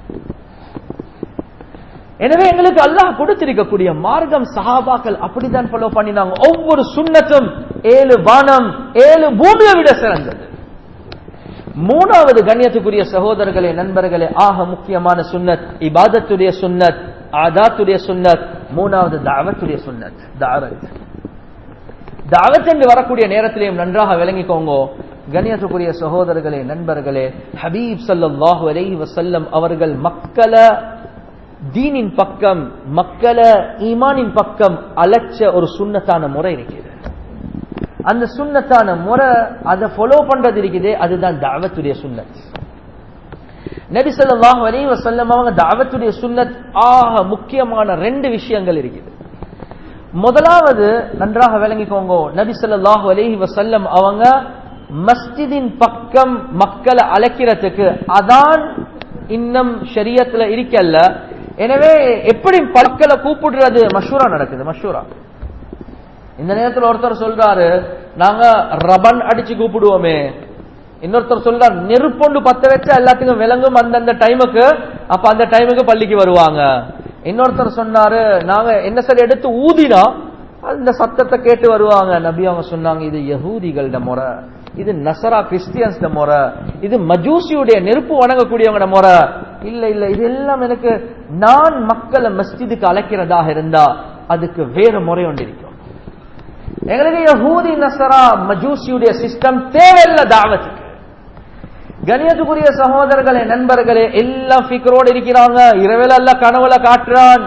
எனவே எங்களுக்கு அல்லாஹ் கொடுத்திருக்கக்கூடிய மார்க்கம் சஹாபாக்கள் அப்படித்தான் ஃபாலோ பண்ணினாங்க ஒவ்வொரு சுண்ணத்தும் ஏழு வானம் ஏழு பூமியை விட சிறந்தது மூணாவது கண்ணியத்துக்குரிய சகோதரர்களே நண்பர்களே ஆக முக்கியமான சுன்னத் இபாதத்துடைய சுன்னத் ஆதாத்துடைய சுன்னத் மூணாவது தாவத்துடைய சுன்னத் தாவத் தாவத் என்று வரக்கூடிய நேரத்திலேயும் நன்றாக விளங்கிக்கோங்க கண்ணியத்துக்குரிய சகோதரர்களே நண்பர்களே ஹபீப் சல்லாஹூ அலைஹி வசல்லம் அவர்கள் மக்களை தீனின் பக்கம் மக்களை ஈமானின் பக்கம் அலட்ச ஒரு சுண்ணத்தான முறை இருக்குது அந்த சுண்ணத்தான முறை அதை ஃபாலோ பண்றது இருக்குது அதுதான் தாவத்துடைய சுண்ணத் நபி ஸல்லல்லாஹு அலைஹி வஸல்லம் அவங்க தாவத்துடைய சுன்னத் ஆக முக்கியமான ரெண்டு விஷயங்கள் இருக்குது முதலாவது நன்றாக விளங்கிக்கோங்க நபி ஸல்லல்லாஹு அலைஹி வஸல்லம் அவங்க மஸ்ஜிதின் பக்கம் மக்களை அழைக்கிறதுக்கு அதான் இன்னும் ஷரியத்துல இருக்கல்ல எனவே எப்படி பற்களை கூப்பிடுறது மஷூரா நடக்குது மஷூரா இந்த நேரத்தில் ஒருத்தர் சொல்றாரு நாங்க ரபன் அடிச்சு கூப்பிடுவோமே இன்னொருத்தர் சொல்றார் நெருப்பொண்டு பத்த வச்சா எல்லாத்துக்கும் விளங்கும் அந்தந்த டைமுக்கு அப்ப அந்த டைமுக்கு பள்ளிக்கு வருவாங்க இன்னொருத்தர் சொன்னாரு நாங்க என்ன சார் எடுத்து ஊதினா அந்த சத்தத்தை கேட்டு வருவாங்க நபி அவங்க சொன்னாங்க இது யகூதிகளோட முறை இது நசரா கிறிஸ்டியன்ஸ் முறை இது மஜூசியுடைய நெருப்பு வணங்கக்கூடியவங்களோட முறை இல்ல இல்ல இதெல்லாம் எனக்கு நான் மக்களை மஸ்ஜிதுக்கு அழைக்கிறதாக இருந்தா அதுக்கு வேற முறை ஒன்று இருக்கும் எங்களுக்கு யஹூதி நசரா மஜூசியுடைய சிஸ்டம் தேவையில்லை தாவத்துக்கு கணியத்துக்குரிய சகோதரர்களே நண்பர்களே எல்லாம் ஃபிக்ரோடு இருக்கிறாங்க இரவில் எல்லாம் கனவுல காட்டுறான்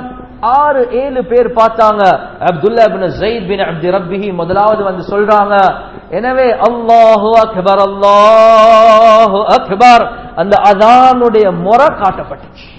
ஆறு ஏழு பேர் பார்த்தாங்க அப்துல்லா பின் ஜெயித் பின் அப்தி ரப்பிஹி முதலாவது வந்து சொல்றாங்க எனவே அல்லாஹு அக்பர் அல்லாஹு அக்பர் அந்த அதானுடைய முறை காட்டப்பட்டுச்சு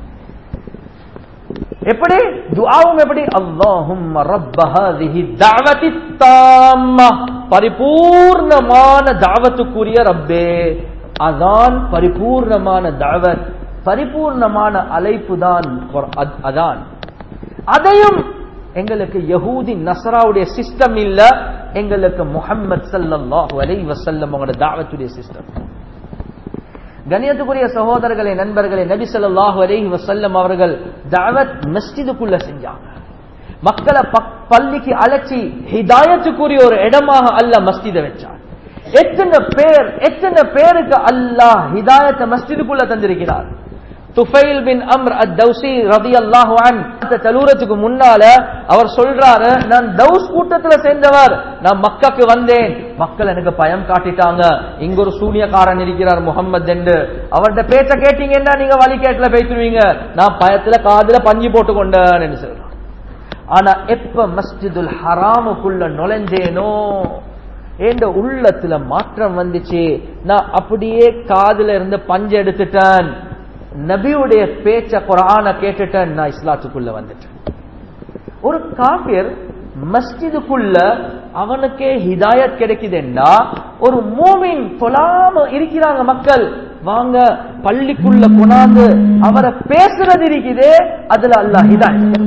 எப்படி துஆவும் எப்படி அல்லாஹும் ரப்ப ஹாதிஹி தஅவதி தாம்ம பரிபூர்ணமான தாவத்துக்குரிய ரப்பே அதான் பரிபூர்ணமான தாவத் பரிபூர்ணமான அழைப்பு தான் அதான் அதையும் எங்களுக்கு யகூதி நசராவுடைய சிஸ்டம் இல்ல எங்களுக்கு முஹம்மது ஸல்லல்லாஹு அலைஹி வஸல்லம் அவங்களோட தாவத்துடைய சிஸ்டம் கணியத்துக்குரிய சகோதரர்களே நண்பர்களே நபி ஸல்லல்லாஹு அலைஹி வஸல்லம் அவர்கள் தஅவத் மஸ்ஜிதுக்குள்ள செஞ்சாங்க மக்களை பள்ளிக்கு அழைச்சி ஹிதாயத்துக்குரிய ஒரு இடமாக அல்லாஹ் மஸ்ஜிதை வச்சார் எத்தனை பேர் எத்தனை பேருக்கு அல்லாஹ் ஹிதாயத்தை மஸ்ஜிதுக்குள்ள தந்திருக்கிறார் துஃபைல் பின் அம்ர் அத் தௌசி ரதி அல்லாஹு அன் தலூரத்துக்கு முன்னால அவர் சொல்றாரு நான் தௌஸ் கூட்டத்துல சேர்ந்தவர் நான் மக்காக்கு வந்தேன் மக்கள் எனக்கு பயம் காட்டிட்டாங்க இங்க ஒரு சூனியக்காரன் இருக்கிறார் முகம்மது என்று அவர்கிட்ட பேச்ச கேட்டீங்கன்னா நீங்க வழி கேட்டுல பேசிடுவீங்க நான் பயத்துல காதுல பஞ்சு போட்டு கொண்டேன்னு சொல்றான் ஆனா எப்ப மஸ்ஜிதுல் ஹராமுக்குள்ள நுழைஞ்சேனோ என்ற உள்ளத்துல மாற்றம் வந்துச்சு நான் அப்படியே காதுல இருந்து பஞ்சு எடுத்துட்டேன் நபியுடைய பேச்ச குரான கேட்டுட்டேன் நான் இஸ்லாத்துக்குள்ள வந்துட்டேன் ஒரு காபிர் மஸ்ஜிதுக்குள்ள அவனுக்கே ஹிதாயத் கிடைக்குதுன்னா ஒரு மூமின் தொழாம இருக்கிறாங்க மக்கள் வாங்க பள்ளிக்குள்ள கொண்டாந்து அவரை பேசுறது இருக்குதே அதுல அல்லாஹ் ஹிதாயத்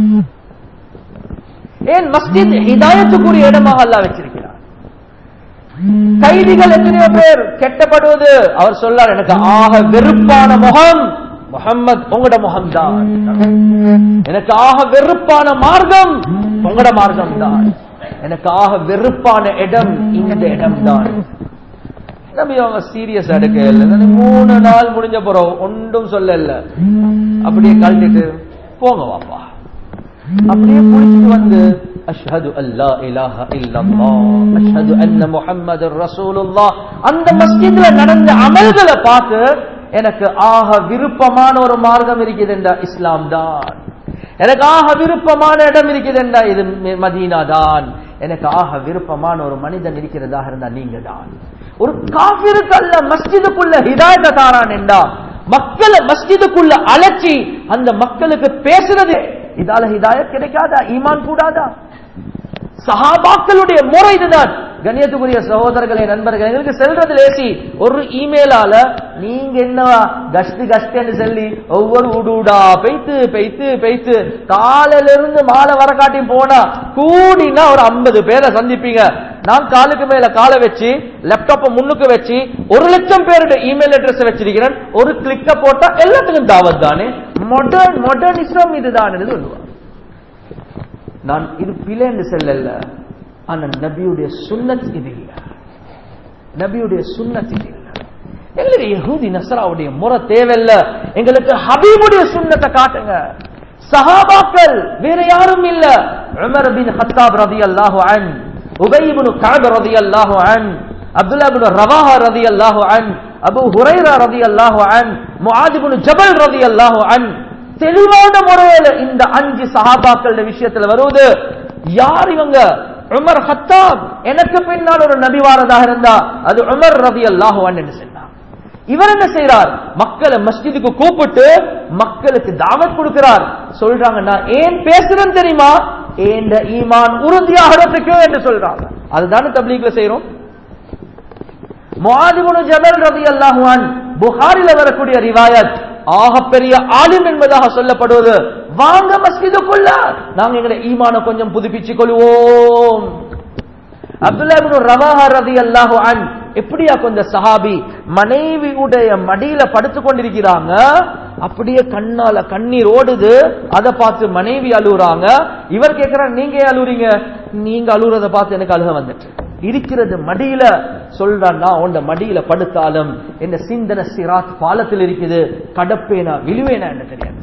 ஏன் மஸ்ஜித் ஹிதாயத்துக்குரிய இடமாக அல்லாஹ் வச்சிருக்கிறார் கைதிகள் எத்தனையோ பேர் கெட்டப்படுவது அவர் சொல்லார் எனக்கு ஆக வெறுப்பான முகம் முகம்மது உங்களோட முகம் தான் எனக்கு ஆக வெறுப்பான மார்க்கம் உங்களோட மார்க்கம் தான் எனக்கு ஆக வெறுப்பான இடம் இந்த இடம் தான் நம்பி அவங்க சீரியஸ் எடுக்க இல்லை மூணு நாள் முடிஞ்ச போறோம் ஒன்றும் சொல்லல அப்படியே கழட்டிட்டு போங்க வாப்பா அப்படியே குளிச்சுட்டு வந்து அஷ்ஹது அல்லா இலாஹ இல்லல்லாஹ் அஷ்ஹது அன்ன முஹம்மது ரசூலுல்லாஹ் அந்த மஸ்ஜித்ல நடந்த அமல்களை பார்த்து எனக்கு ஆக விருப்பமான ஒரு மார்க்கம் இருக்குதுண்டா இஸ்லாம் தான் எனக்கு ஆக விருப்பமான இடம் இருக்குதுண்டா இது மதீனா தான் எனக்கு ஆக விருப்பமான ஒரு மனிதன் இருக்கிறதாக இருந்தா நீங்க தான் ஒரு காபிருக்கு அல்ல மஸ்ஜிதுக்குள்ள ஹிதாயத்தை தாரான் என்றா மக்களை மஸ்ஜிதுக்குள்ள அழைச்சி அந்த மக்களுக்கு பேசுறது இதால ஹிதாயத் கிடைக்காதா ஈமான் கூடாதா சஹாபாக்களுடைய முறை இதுதான் கண்ணியத்துக்குரிய சகோதரர்களே நண்பர்கள் எங்களுக்கு செல்றது லேசி ஒரு இமெயிலால நீங்க என்னவா கஷ்டு கஷ்டன்னு சொல்லி ஒவ்வொரு உடுடா பெய்த்து பெய்த்து பெய்த்து காலையில இருந்து மாலை வர காட்டி போனா கூடினா ஒரு ஐம்பது பேரை சந்திப்பீங்க நான் காலுக்கு மேல காலை வச்சு லேப்டாப்ப முன்னுக்கு வச்சு ஒரு லட்சம் பேருடைய இமெயில் அட்ரஸ் வச்சிருக்கிறேன் ஒரு கிளிக்க போட்டா எல்லாத்துக்கும் தாவத் தானே மாடர்ன் மாடர்னிசம் இதுதான் சொல்லுவாங்க நான் இது பிழைன்னு செல்லல ஆனா நபியுடைய சுண்ணத் இது இல்ல நபியுடைய சுண்ணத் இது இல்ல எங்களுக்கு யஹூதி நசராவுடைய முறை தேவையில்ல எங்களுக்கு ஹபீபுடைய சுண்ணத்தை காட்டுங்க சஹாபாக்கள் வேற யாரும் இல்ல உமர் பின் ஹத்தாப் ரலியல்லாஹு அன் உபை இப்னு கஅப் ரலியல்லாஹு அன் அப்துல்லா இப்னு ரவாஹா ரலியல்லாஹு அன் அபூ ஹுரைரா ரலியல்லாஹு அன் முஆத் இப்னு ஜபல் ரலியல்லாஹு அன் தெளிவான முறையில இந்த அஞ்சு சஹாபாக்கள் விஷயத்துல வருவது யார் இவங்க உமர் ஹத்தாப் எனக்கு பின்னால் ஒரு நபி வாரதாக இருந்தா அது உமர் ரவி அல்லாஹு என்று சொன்னார் இவர் என்ன செய்யறார் மக்களை மஸ்ஜிதுக்கு கூப்பிட்டு மக்களுக்கு தாவத் கொடுக்கிறார் சொல்றாங்க நான் ஏன் பேசுறேன் தெரியுமா ஏன் ஈமான் உறுதியாகிறதுக்கு என்று சொல்றாங்க அதுதானே தப்லீக்ல செய்யறோம் முஆதிபுனு ஜபல் ரவி அல்லாஹுவான் புகாரில வரக்கூடிய ரிவாயத் ஆகப்பெரிய ஆலிம் என்பதாக சொல்லப்படுவது வாங்க மஸ்ஜிதுக்குள்ள நாங்க எங்களை ஈமான கொஞ்சம் புதுப்பிச்சு கொள்வோம் அப்துல்லா ரவாஹா ரதி அல்லாஹு அன் எப்படியா கொஞ்சம் சஹாபி மனைவியுடைய மடியில படுத்து கொண்டிருக்கிறாங்க அப்படியே கண்ணால கண்ணீர் ஓடுது அதை பார்த்து மனைவி அழுகுறாங்க இவர் கேட்கிறார் நீங்க ஏன் அழுகுறீங்க நீங்க அழுகுறத பார்த்து எனக்கு அழுக வந்துட்டு இருக்கிறது மடியில சொல்றான்னா உண்ட மடியில படுத்தாலும் என்ன சிந்தன சிராத் பாலத்தில் இருக்குது கடப்பேனா விழுவேனா என்ன தெரியாது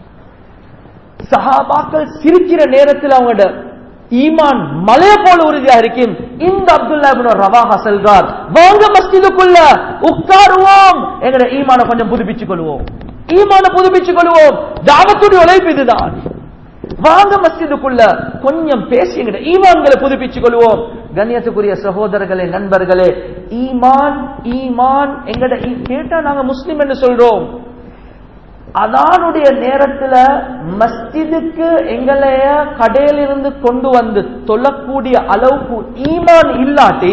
சஹாபாக்கள் சிரிக்கிற நேரத்தில் அவங்களோட ஈமான் மலைய போல உறுதியா இருக்கும் இந்த அப்துல்லா இப்னு ரவாஹா செல்றார் வாங்க மஸ்ஜிதுக்குள்ள உட்காருவோம் எங்கட ஈமான கொஞ்சம் புதுப்பிச்சு கொள்வோம் ஈமான புதுப்பிச்சு கொள்வோம் தாவத்துடைய உழைப்பு இதுதான் வாங்க மஸ்ஜிதுக்குள்ள கொஞ்சம் பேசிங்க ஈமான்களை புதுப்பிச்சு கொள்வோம் கண்ணியத்துக்குரிய சகோதரர்களே நண்பர்களே ஈமான் ஈமான் எங்கட ஈ- கேட்டா நாங்க முஸ்லிம் என்று சொல்றோம் அதானுடைய நேரத்துல மஸ்ஜிதுக்கு எங்களைய கடையிலிருந்து கொண்டு வந்து தொல்லக்கூடிய அளவுக்கு ஈமான் இல்லாட்டி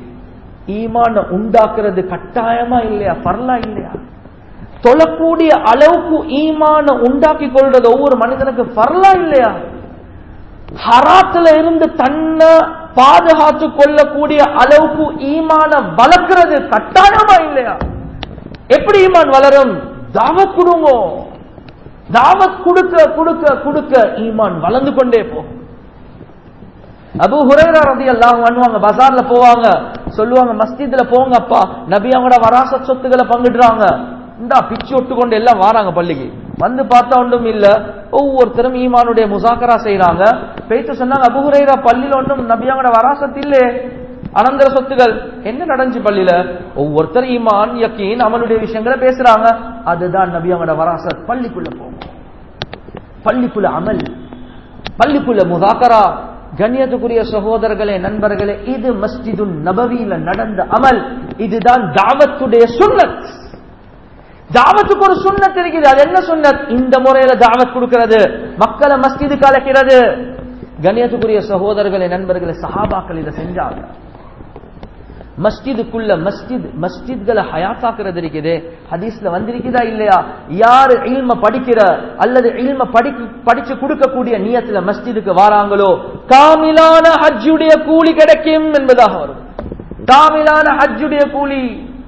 ஈமான உண்டாக்குறது கட்டாயமா இல்லையா பரலா இல்லையா தொழக்கூடிய அளவுக்கு ஈமான உண்டாக்கி கொள்றது ஒவ்வொரு மனிதனுக்கு பரலா இல்லையா ஹராத்துல இருந்து தன்னை பாதுகாத்து கொள்ளக்கூடிய அளவுக்கு ஈமான வளர்க்கிறது கட்டாயமா இல்லையா எப்படி ஈமான் வளரும் தாவத் கொடுங்க தாவத் கொடுக்க கொடுக்க கொடுக்க ஈமான் வளர்ந்து கொண்டே போகும் அபு ஹுரைரா ரதி எல்லாம் பண்ணுவாங்க பஜார்ல போவாங்க சொல்லுவாங்க மஸ்ஜித்ல போங்க அப்பா நபி அவங்களோட வராசத் சொத்துக்களை பங்கிடுறாங்க இந்தா பிச்சு ஒட்டு கொண்டு எல்லாம் வாராங்க பள்ளிக்கு வந்து பார்த்தா ஒன்றும் இல்ல ஒவ்வொருத்தரும் ஈமானுடைய முசாக்கரா செய்யறாங்க பேச்சு சொன்னாங்க அபு ஹுரைரா பள்ளியில ஒன்றும் நபி அவங்களோட வராசத் இல்லே அனந்தர சொத்துகள் என்ன நடந்துச்சு பள்ளியில ஒவ்வொருத்தர் ஈமான் யக்கீன் அமலுடைய விஷயங்களை பேசுறாங்க அதுதான் நபி அவங்களோட வராசத் பள்ளிக்குள்ள போகும் பள்ளிக்குள்ள அமல் பள்ளிக்குள்ள முதாக்கரா கண்ணியத்துக்குரிய சகோதரர்களே நண்பர்களே இது மஸ்ஜிது நபவியில நடந்த அமல் இதுதான் தாவத்துடைய சுன்னத் தாவத்துக்கு ஒரு சுன்னத் இருக்குது அது என்ன சுன்னத் இந்த முறையில தாவத் கொடுக்கிறது மக்களை மஸ்ஜிதுக்கு அழைக்கிறது கண்ணியத்துக்குரிய சகோதரர்களே நண்பர்களே சஹாபாக்கள் இதை செஞ்சாங்க மஸ்ஜிதுக்குள்ள மஸ்ஜித் மஸ்ஜித்களை ஹயாத்தாக்குறது இருக்குது ஹதீஸ்ல வந்திருக்குதா இல்லையா யாரு இல்ம படிக்கிற அல்லது இல்ம படிக்க படிச்சு கொடுக்கக்கூடிய நியத்துல மஸ்ஜிதுக்கு வாராங்களோ காமிலான ஹஜ்ஜுடைய கூலி கிடைக்கும் என்பதாக வரும் காமிலான ஹஜ்ஜுடைய கூலி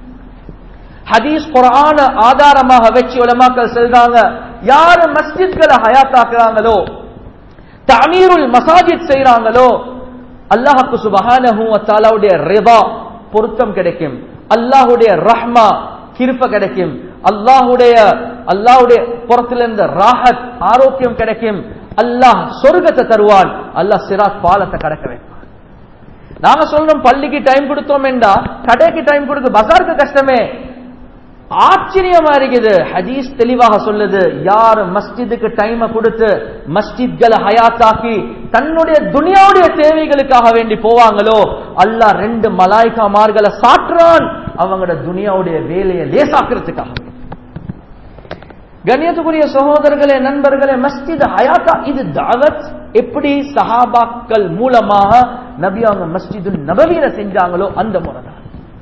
ஹதீஸ் குரான ஆதாரமாக வச்சு உலமாக்கள் சொல்றாங்க யாரு மஸ்ஜித்களை ஹயாத்தாக்குறாங்களோ தமீருல் மசாஜித் செய்றாங்களோ அல்லாஹுக்கு சுபஹானஹு வ தஆலாவுடைய ரிதா பொருத்தம் கிடைக்கும் அல்லாஹ்வுடைய ரஹ்மா கிருப கிடைக்கும் அல்லாஹ்வுடைய அல்லாஹ்வுடைய புறத்திலிருந்து ராஹத் ஆரோக்கியம் கிடைக்கும் அல்லாஹ் சொர்க்கத்தை தருவான் அல்லாஹ் சிராத் பாலத்தை கடக்க வைப்பான் நாங்க சொல்றோம் பள்ளிக்கு டைம் கொடுத்தோம் என்றா கடைக்கு டைம் கொடுத்து பசாருக்கு கஷ்டமே ஆச்சரியமா இருக்குது ஹதீஸ் தெளிவாக சொல்லுது யார் மஸ்ஜிதுக்கு டைம் கொடுத்து மஸ்ஜித்களை ஹயாத்தாக்கி தன்னுடைய துனியாவுடைய தேவைகளுக்காக வேண்டி போவாங்களோ அல்லாஹ் ரெண்டு மலாய்க்காமார்களை சாற்றுறான் அவங்களோட துனியாவுடைய வேலையை லேசாக்குறதுக்காக கண்ணியத்துக்குரிய சகோதரர்களே நண்பர்களே மஸ்ஜித் ஹயாத்தா இது தாவத் எப்படி சஹாபாக்கள் மூலமாக நபி அவங்க மஸ்ஜிது நபவியில செஞ்சாங்களோ அந்த முறை தான்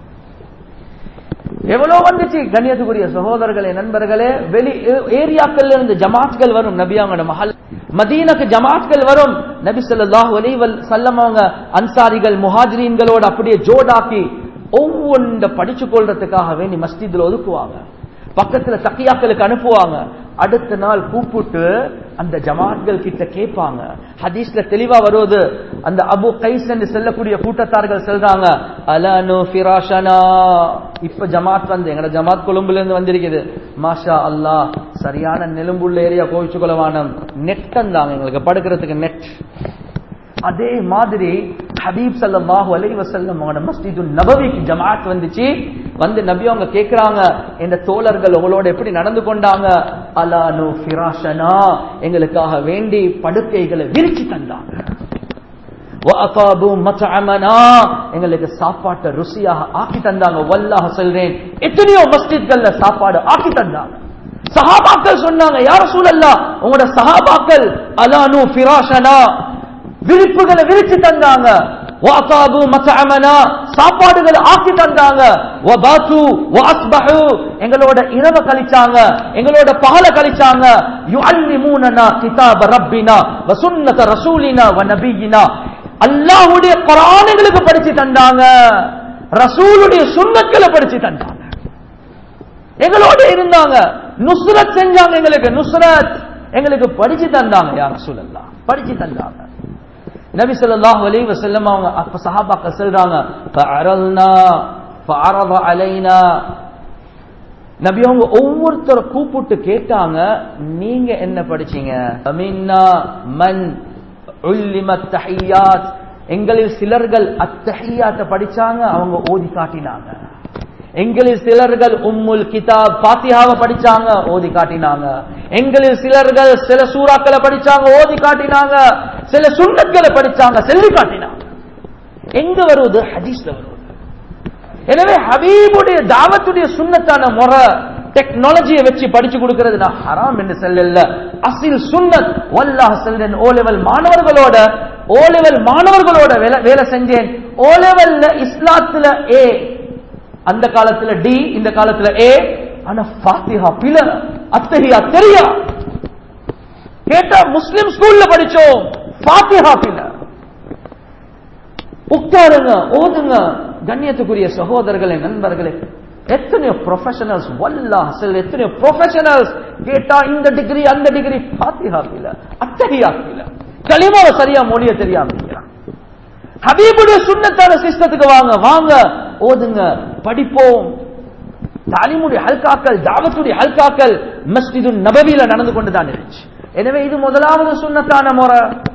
எவ்வளவு வந்துச்சு கண்ணியத்துக்குரிய சகோதரர்களே நண்பர்களே வெளி ஏரியாக்கள்ல இருந்து ஜமாத்கள் வரும் நபி அவங்க மஹல் மதீனக்கு ஜமாத்கள் வரும் நபி ஸல்லல்லாஹு அலைஹி வஸல்லம் அவங்க அன்சாரிகள் முஹாஜிரீன்களோட அப்படியே ஜோடாக்கி ஒவ்வொன்ற படிச்சு கொள்றதுக்காக வேண்டி மஸ்ஜித்ல ஒதுக்குவாங்க பக்கத்துல தக்கியாக்களுக்கு அனுப்புவாங்க அடுத்த நாள் கூப்பிட்டு அந்த ஜமாத்கள் கிட்ட கேட்பாங்க ஹதீஸ்ல தெளிவா வருவது அந்த அபு கைஸ் என்று செல்லக்கூடிய கூட்டத்தார்கள் சொல்றாங்க அலனு ஃபிராஷனா இப்ப ஜமாத் வந்து எங்கட ஜமாத் கொழும்புல இருந்து வந்திருக்குது மாஷா அல்லாஹ் சரியான நெலும்புள்ள ஏரியா கோவிச்சு கொலவானம் நெட் தந்தாங்க எங்களுக்கு படுக்கிறதுக்கு நெட் அதே மாதிரி ஹபீப் ஸல்லல்லாஹு அலைஹி வஸல்லம் அவங்களோட மஸ்ஜிது நபவிக்கு ஜமாத் வந்துச்சு வந்து நபி அவங்க கேக்குறாங்க இந்த தோழர்கள் உங்களோட எப்படி நடந்து கொண்டாங்க அலானு ஃபிராஷனா எங்களுக்காக வேண்டி படுக்கைகளை விரிச்சு தந்தாங்க வஅகாபு மத்அமனா எங்களுக்கு சாப்பாட்டை ருசியாக ஆக்கி தந்தாங்க வல்லாஹ் சொல்றேன் எத்தனையோ மஸ்ஜித்கள்ல சாப்பாடு ஆக்கி தந்தாங்க சஹாபாக்கள் சொன்னாங்க யார சூழல்லா உங்களோட சஹாபாக்கள் அலானு ஃபிராஷனா விரிப்புகளை விரிச்சு தந்தாங்க வாசாபு மத்தஅமனா சாப்பாடுகளை ஆக்கி தந்தாங்க வபாத்து வாஸ்பஹு எங்களோட இரவ கழிச்சாங்க எங்களோட பகல கழிச்சாங்க யுஅல்லிமூனனா கிதாப ரப்பினா வ சுன்னத ரசூலினா வ நபியினா அல்லாஹ்வுடைய குர்ஆன்களுக்கு படிச்சு தந்தாங்க ரசூலுடைய சுன்னத்களை படிச்சு தந்தாங்க எங்களோட இருந்தாங்க நுஸ்ரத் செஞ்சாங்க எங்களுக்கு நுஸ்ரத் எங்களுக்கு படிச்சு தந்தாங்க யார் ரசூலல்லாஹ் படிச்சு தந்தாங்க நபி ஸல்லல்லாஹு அலைஹி வஸல்லம் அவங்க அப்ப சஹாபாக்கள் சொல்றாங்க ஃபஅரல்னா ஃபஅரத அலைனா நபி அவங்க ஒவ்வொருத்தரை கூப்பிட்டு கேட்டாங்க நீங்க என்ன படிச்சீங்க அமின்னா மன் உல்லிம தஹியாத் எங்களில் சிலர்கள் அத்தஹியாத்தை படிச்சாங்க அவங்க ஓதி காட்டினாங்க எங்களில் சிலர்கள் உம்முல் கிதாப் பாத்தியாவை படிச்சாங்க ஓதி காட்டினாங்க எங்களில் சிலர்கள் சில சூறாக்களை படிச்சாங்க ஓதி காட்டினாங்க சில சுண்ணத்களை படிச்சாங்க சொல்லி காட்டினாங்க எங்க வருவது ஹதீஸ்ல வருவது எனவே ஹபீபுடைய தாவத்துடைய சுண்ணத்தான முறை டெக்னாலஜியை வச்சு படிச்சு கொடுக்கிறது நான் ஹராம் என்று சொல்லல அசில் சுன்னத் வல்லாஹ் செல்றேன் ஓ லெவல் மாணவர்களோட ஓ லெவல் மாணவர்களோட வேலை வேலை செஞ்சேன் ஓ லெவல்ல இஸ்லாத்துல ஏ அந்த காலத்துல டி இந்த காலத்துல ஏ ஆனா ஃபாத்திஹா பில அத்தகையா தெரியா கேட்டா முஸ்லிம் ஸ்கூல்ல படிச்சோம் ஃபாத்திஹா பில உட்காருங்க ஓதுங்க கண்ணியத்துக்குரிய சகோதரர்களே நண்பர்களே எத்தனையோ ப்ரொஃபஷனல்ஸ் வல்லா செல் எத்தனையோ ப்ரொஃபஷனல்ஸ் கேட்டா இந்த டிகிரி அந்த டிகிரி ஃபாத்திஹா பில அத்தகையா பில களிமாவை சரியா மொழிய தெரியாம இருக்கிறான் ஹபீபுடைய சுண்ணத்தான சிஸ்டத்துக்கு வாங்க வாங்க ஓதுங்க படிப்போம் தாலிமுடைய ஹல்காக்கள் தாவத்துடைய ஹல்காக்கள் மஸ்ஜிது நபவியில நடந்து கொண்டுதான் இருந்துச்சு எனவே இது முதலாவது சுண்ணத்தான முறை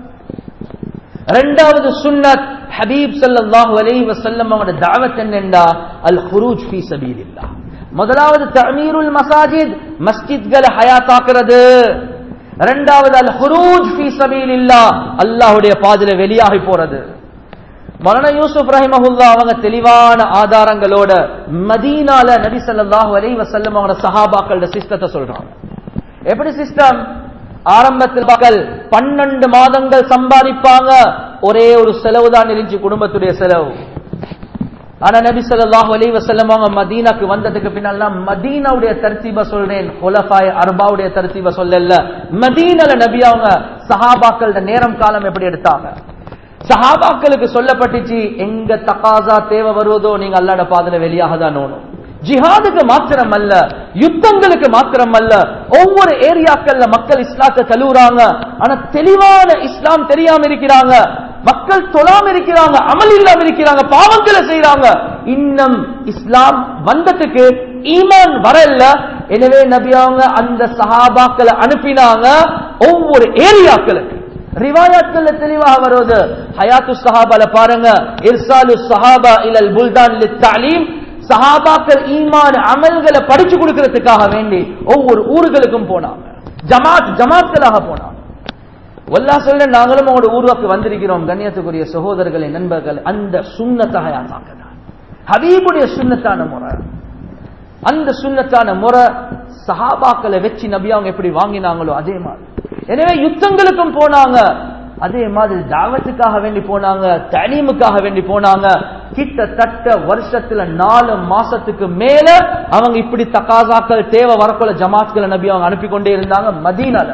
இரண்டாவது சுன்னத் ஹபீப் ஸல்லல்லாஹு அலைஹி வஸல்லம் அவங்களோட தாவத் என்னண்டா அல் ஹுரூஜ் ஃபீ சபீலில்லாஹ் முதலாவது தஅமீருல் மசாஜித் மஸ்ஜித்களை ஹயாத்தாக்குறது இரண்டாவது அல் ஹுரூஜ் ஃபீ சபீலில்லாஹ் அல்லாஹ்வுடைய பாதையில வெளியாகி போறது மௌலானா யூசுப் ரஹிமஹுல்லா அவங்க தெளிவான ஆதாரங்களோட மதீனால நபி ஸல்லல்லாஹு அலைஹி வஸல்லம் அவங்களோட சஹாபாக்களோட சிஸ்டத்தை சொல்றாங்க எப்படி சிஸ்டம் ஆரம்பத்தில் மக்கள் பன்னெண்டு மாதங்கள் சம்பாதிப்பாங்க ஒரே ஒரு செலவு தான் இருந்துச்சு குடும்பத்துடைய செலவு ஆனா நபி ஸல்லல்லாஹு அலைஹி வஸல்லம் அவங்க மதீனாக்கு வந்ததுக்கு பின்னால் நான் மதீனாவுடைய தர்த்தீப சொல்றேன் ஹுலஃபாய் அர்பாவுடைய தர்த்தீப சொல்லல மதீனால நபி அவங்க சஹாபாக்களோட நேரம் காலம் எப்படி எடுத்தாங்க சஹாபாக்களுக்கு சொல்லப்பட்டுச்சு எங்க தகாசா தேவை வருவதோ நீங்க அல்லாட பாதல வெளியாக தான் ஓணும் ஜிஹாதுக்கு மாத்திரம் அல்ல யுத்தங்களுக்கு மாத்திரம் அல்ல ஒவ்வொரு ஏரியாக்கள்ல மக்கள் இஸ்லாத்தை தழுவுறாங்க ஆனா தெளிவான இஸ்லாம் தெரியாம இருக்கிறாங்க மக்கள் தொழாம இருக்கிறாங்க அமல் இல்லாம இருக்கிறாங்க பாவங்களை செய்யறாங்க இன்னும் இஸ்லாம் வந்ததுக்கு ஈமான் வரல எனவே நபி அவங்க அந்த சஹாபாக்களை அனுப்பினாங்க ஒவ்வொரு ஏரியாக்களுக்கு ரிவாயாத்கள்ல தெளிவாக வருவது ஹயாத்து சஹாபால பாருங்க இர்சாலு சஹாபா இலல் புல்தான் லித்தாலீம் சஹாபாக்கள் ஈமான் அமல்களை படிச்சு கொடுக்கறதுக்காக வேண்டி ஒவ்வொரு ஊர்களுக்கும் போனாங்க ஜமாத் ஜமாத்களாக போனாங்க வல்லா சொல்ல நாங்களும் உங்களோட ஊருக்கு வந்திருக்கிறோம் கண்ணியத்துக்குரிய சகோதரர்களை நண்பர்கள் அந்த சுண்ணத்தை ஹயாத்தாக்குதான் ஹபீபுடைய சுண்ணத்தான முறை அந்த சுண்ணத்தான முறை சஹாபாக்களை வச்சு நபி அவங்க எப்படி வாங்கினாங்களோ அதே மாதிரி எனவே யுத்தங்களுக்கும் போனாங்க அதே மாதிரி தாவத்துக்காக வேண்டி போனாங்க தனீமுக்காக வேண்டி போனாங்க கிட்டத்தட்ட வருஷத்துல நாலு மாசத்துக்கு மேல அவங்க இப்படி தக்காசாக்கள் தேவை வரக்குள்ள ஜமாத்களை நபி அவங்க அனுப்பி கொண்டே இருந்தாங்க மதீனால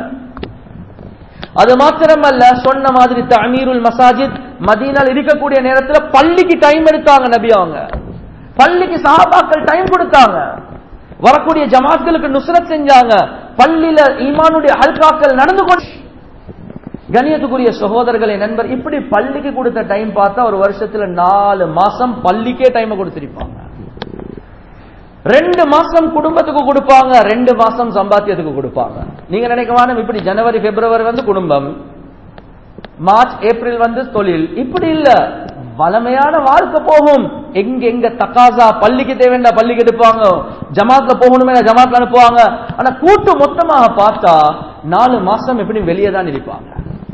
அது மாத்திரமல்ல சொன்ன மாதிரி தமீருல் மசாஜித் மதீனால் இருக்கக்கூடிய நேரத்துல பள்ளிக்கு டைம் எடுத்தாங்க நபி அவங்க பள்ளிக்கு சஹாபாக்கள் டைம் கொடுத்தாங்க வரக்கூடிய ஜமாத்களுக்கு நுஸ்ரத் செஞ்சாங்க பள்ளியில ஈமானுடைய ஹல்காக்கள் நடந்து கொண்டு கணியத்துக்குரிய சகோதரர்களை நண்பர் இப்படி பள்ளிக்கு கொடுத்த டைம் பார்த்தா ஒரு வருஷத்துல நாலு மாசம் பள்ளிக்கே டைம் கொடுத்திருப்பாங்க ரெண்டு மாசம் குடும்பத்துக்கு கொடுப்பாங்க ரெண்டு மாசம் சம்பாத்தியத்துக்கு கொடுப்பாங்க நீங்க நினைக்கவான இப்படி ஜனவரி பிப்ரவரி வந்து குடும்பம் மார்ச் ஏப்ரல் வந்து தொழில் இப்படி இல்ல வளமையான வாழ்க்கை போகும் எங்க எங்க தக்காசா பள்ளிக்கு தேவைண்டா பள்ளிக்கு எடுப்பாங்க ஜமாத்ல போகணுமே ஜமாத்ல அனுப்புவாங்க ஆனா கூட்டு மொத்தமாக பார்த்தா நாலு மாசம் எப்படி வெளியே தான் இருப்பாங்க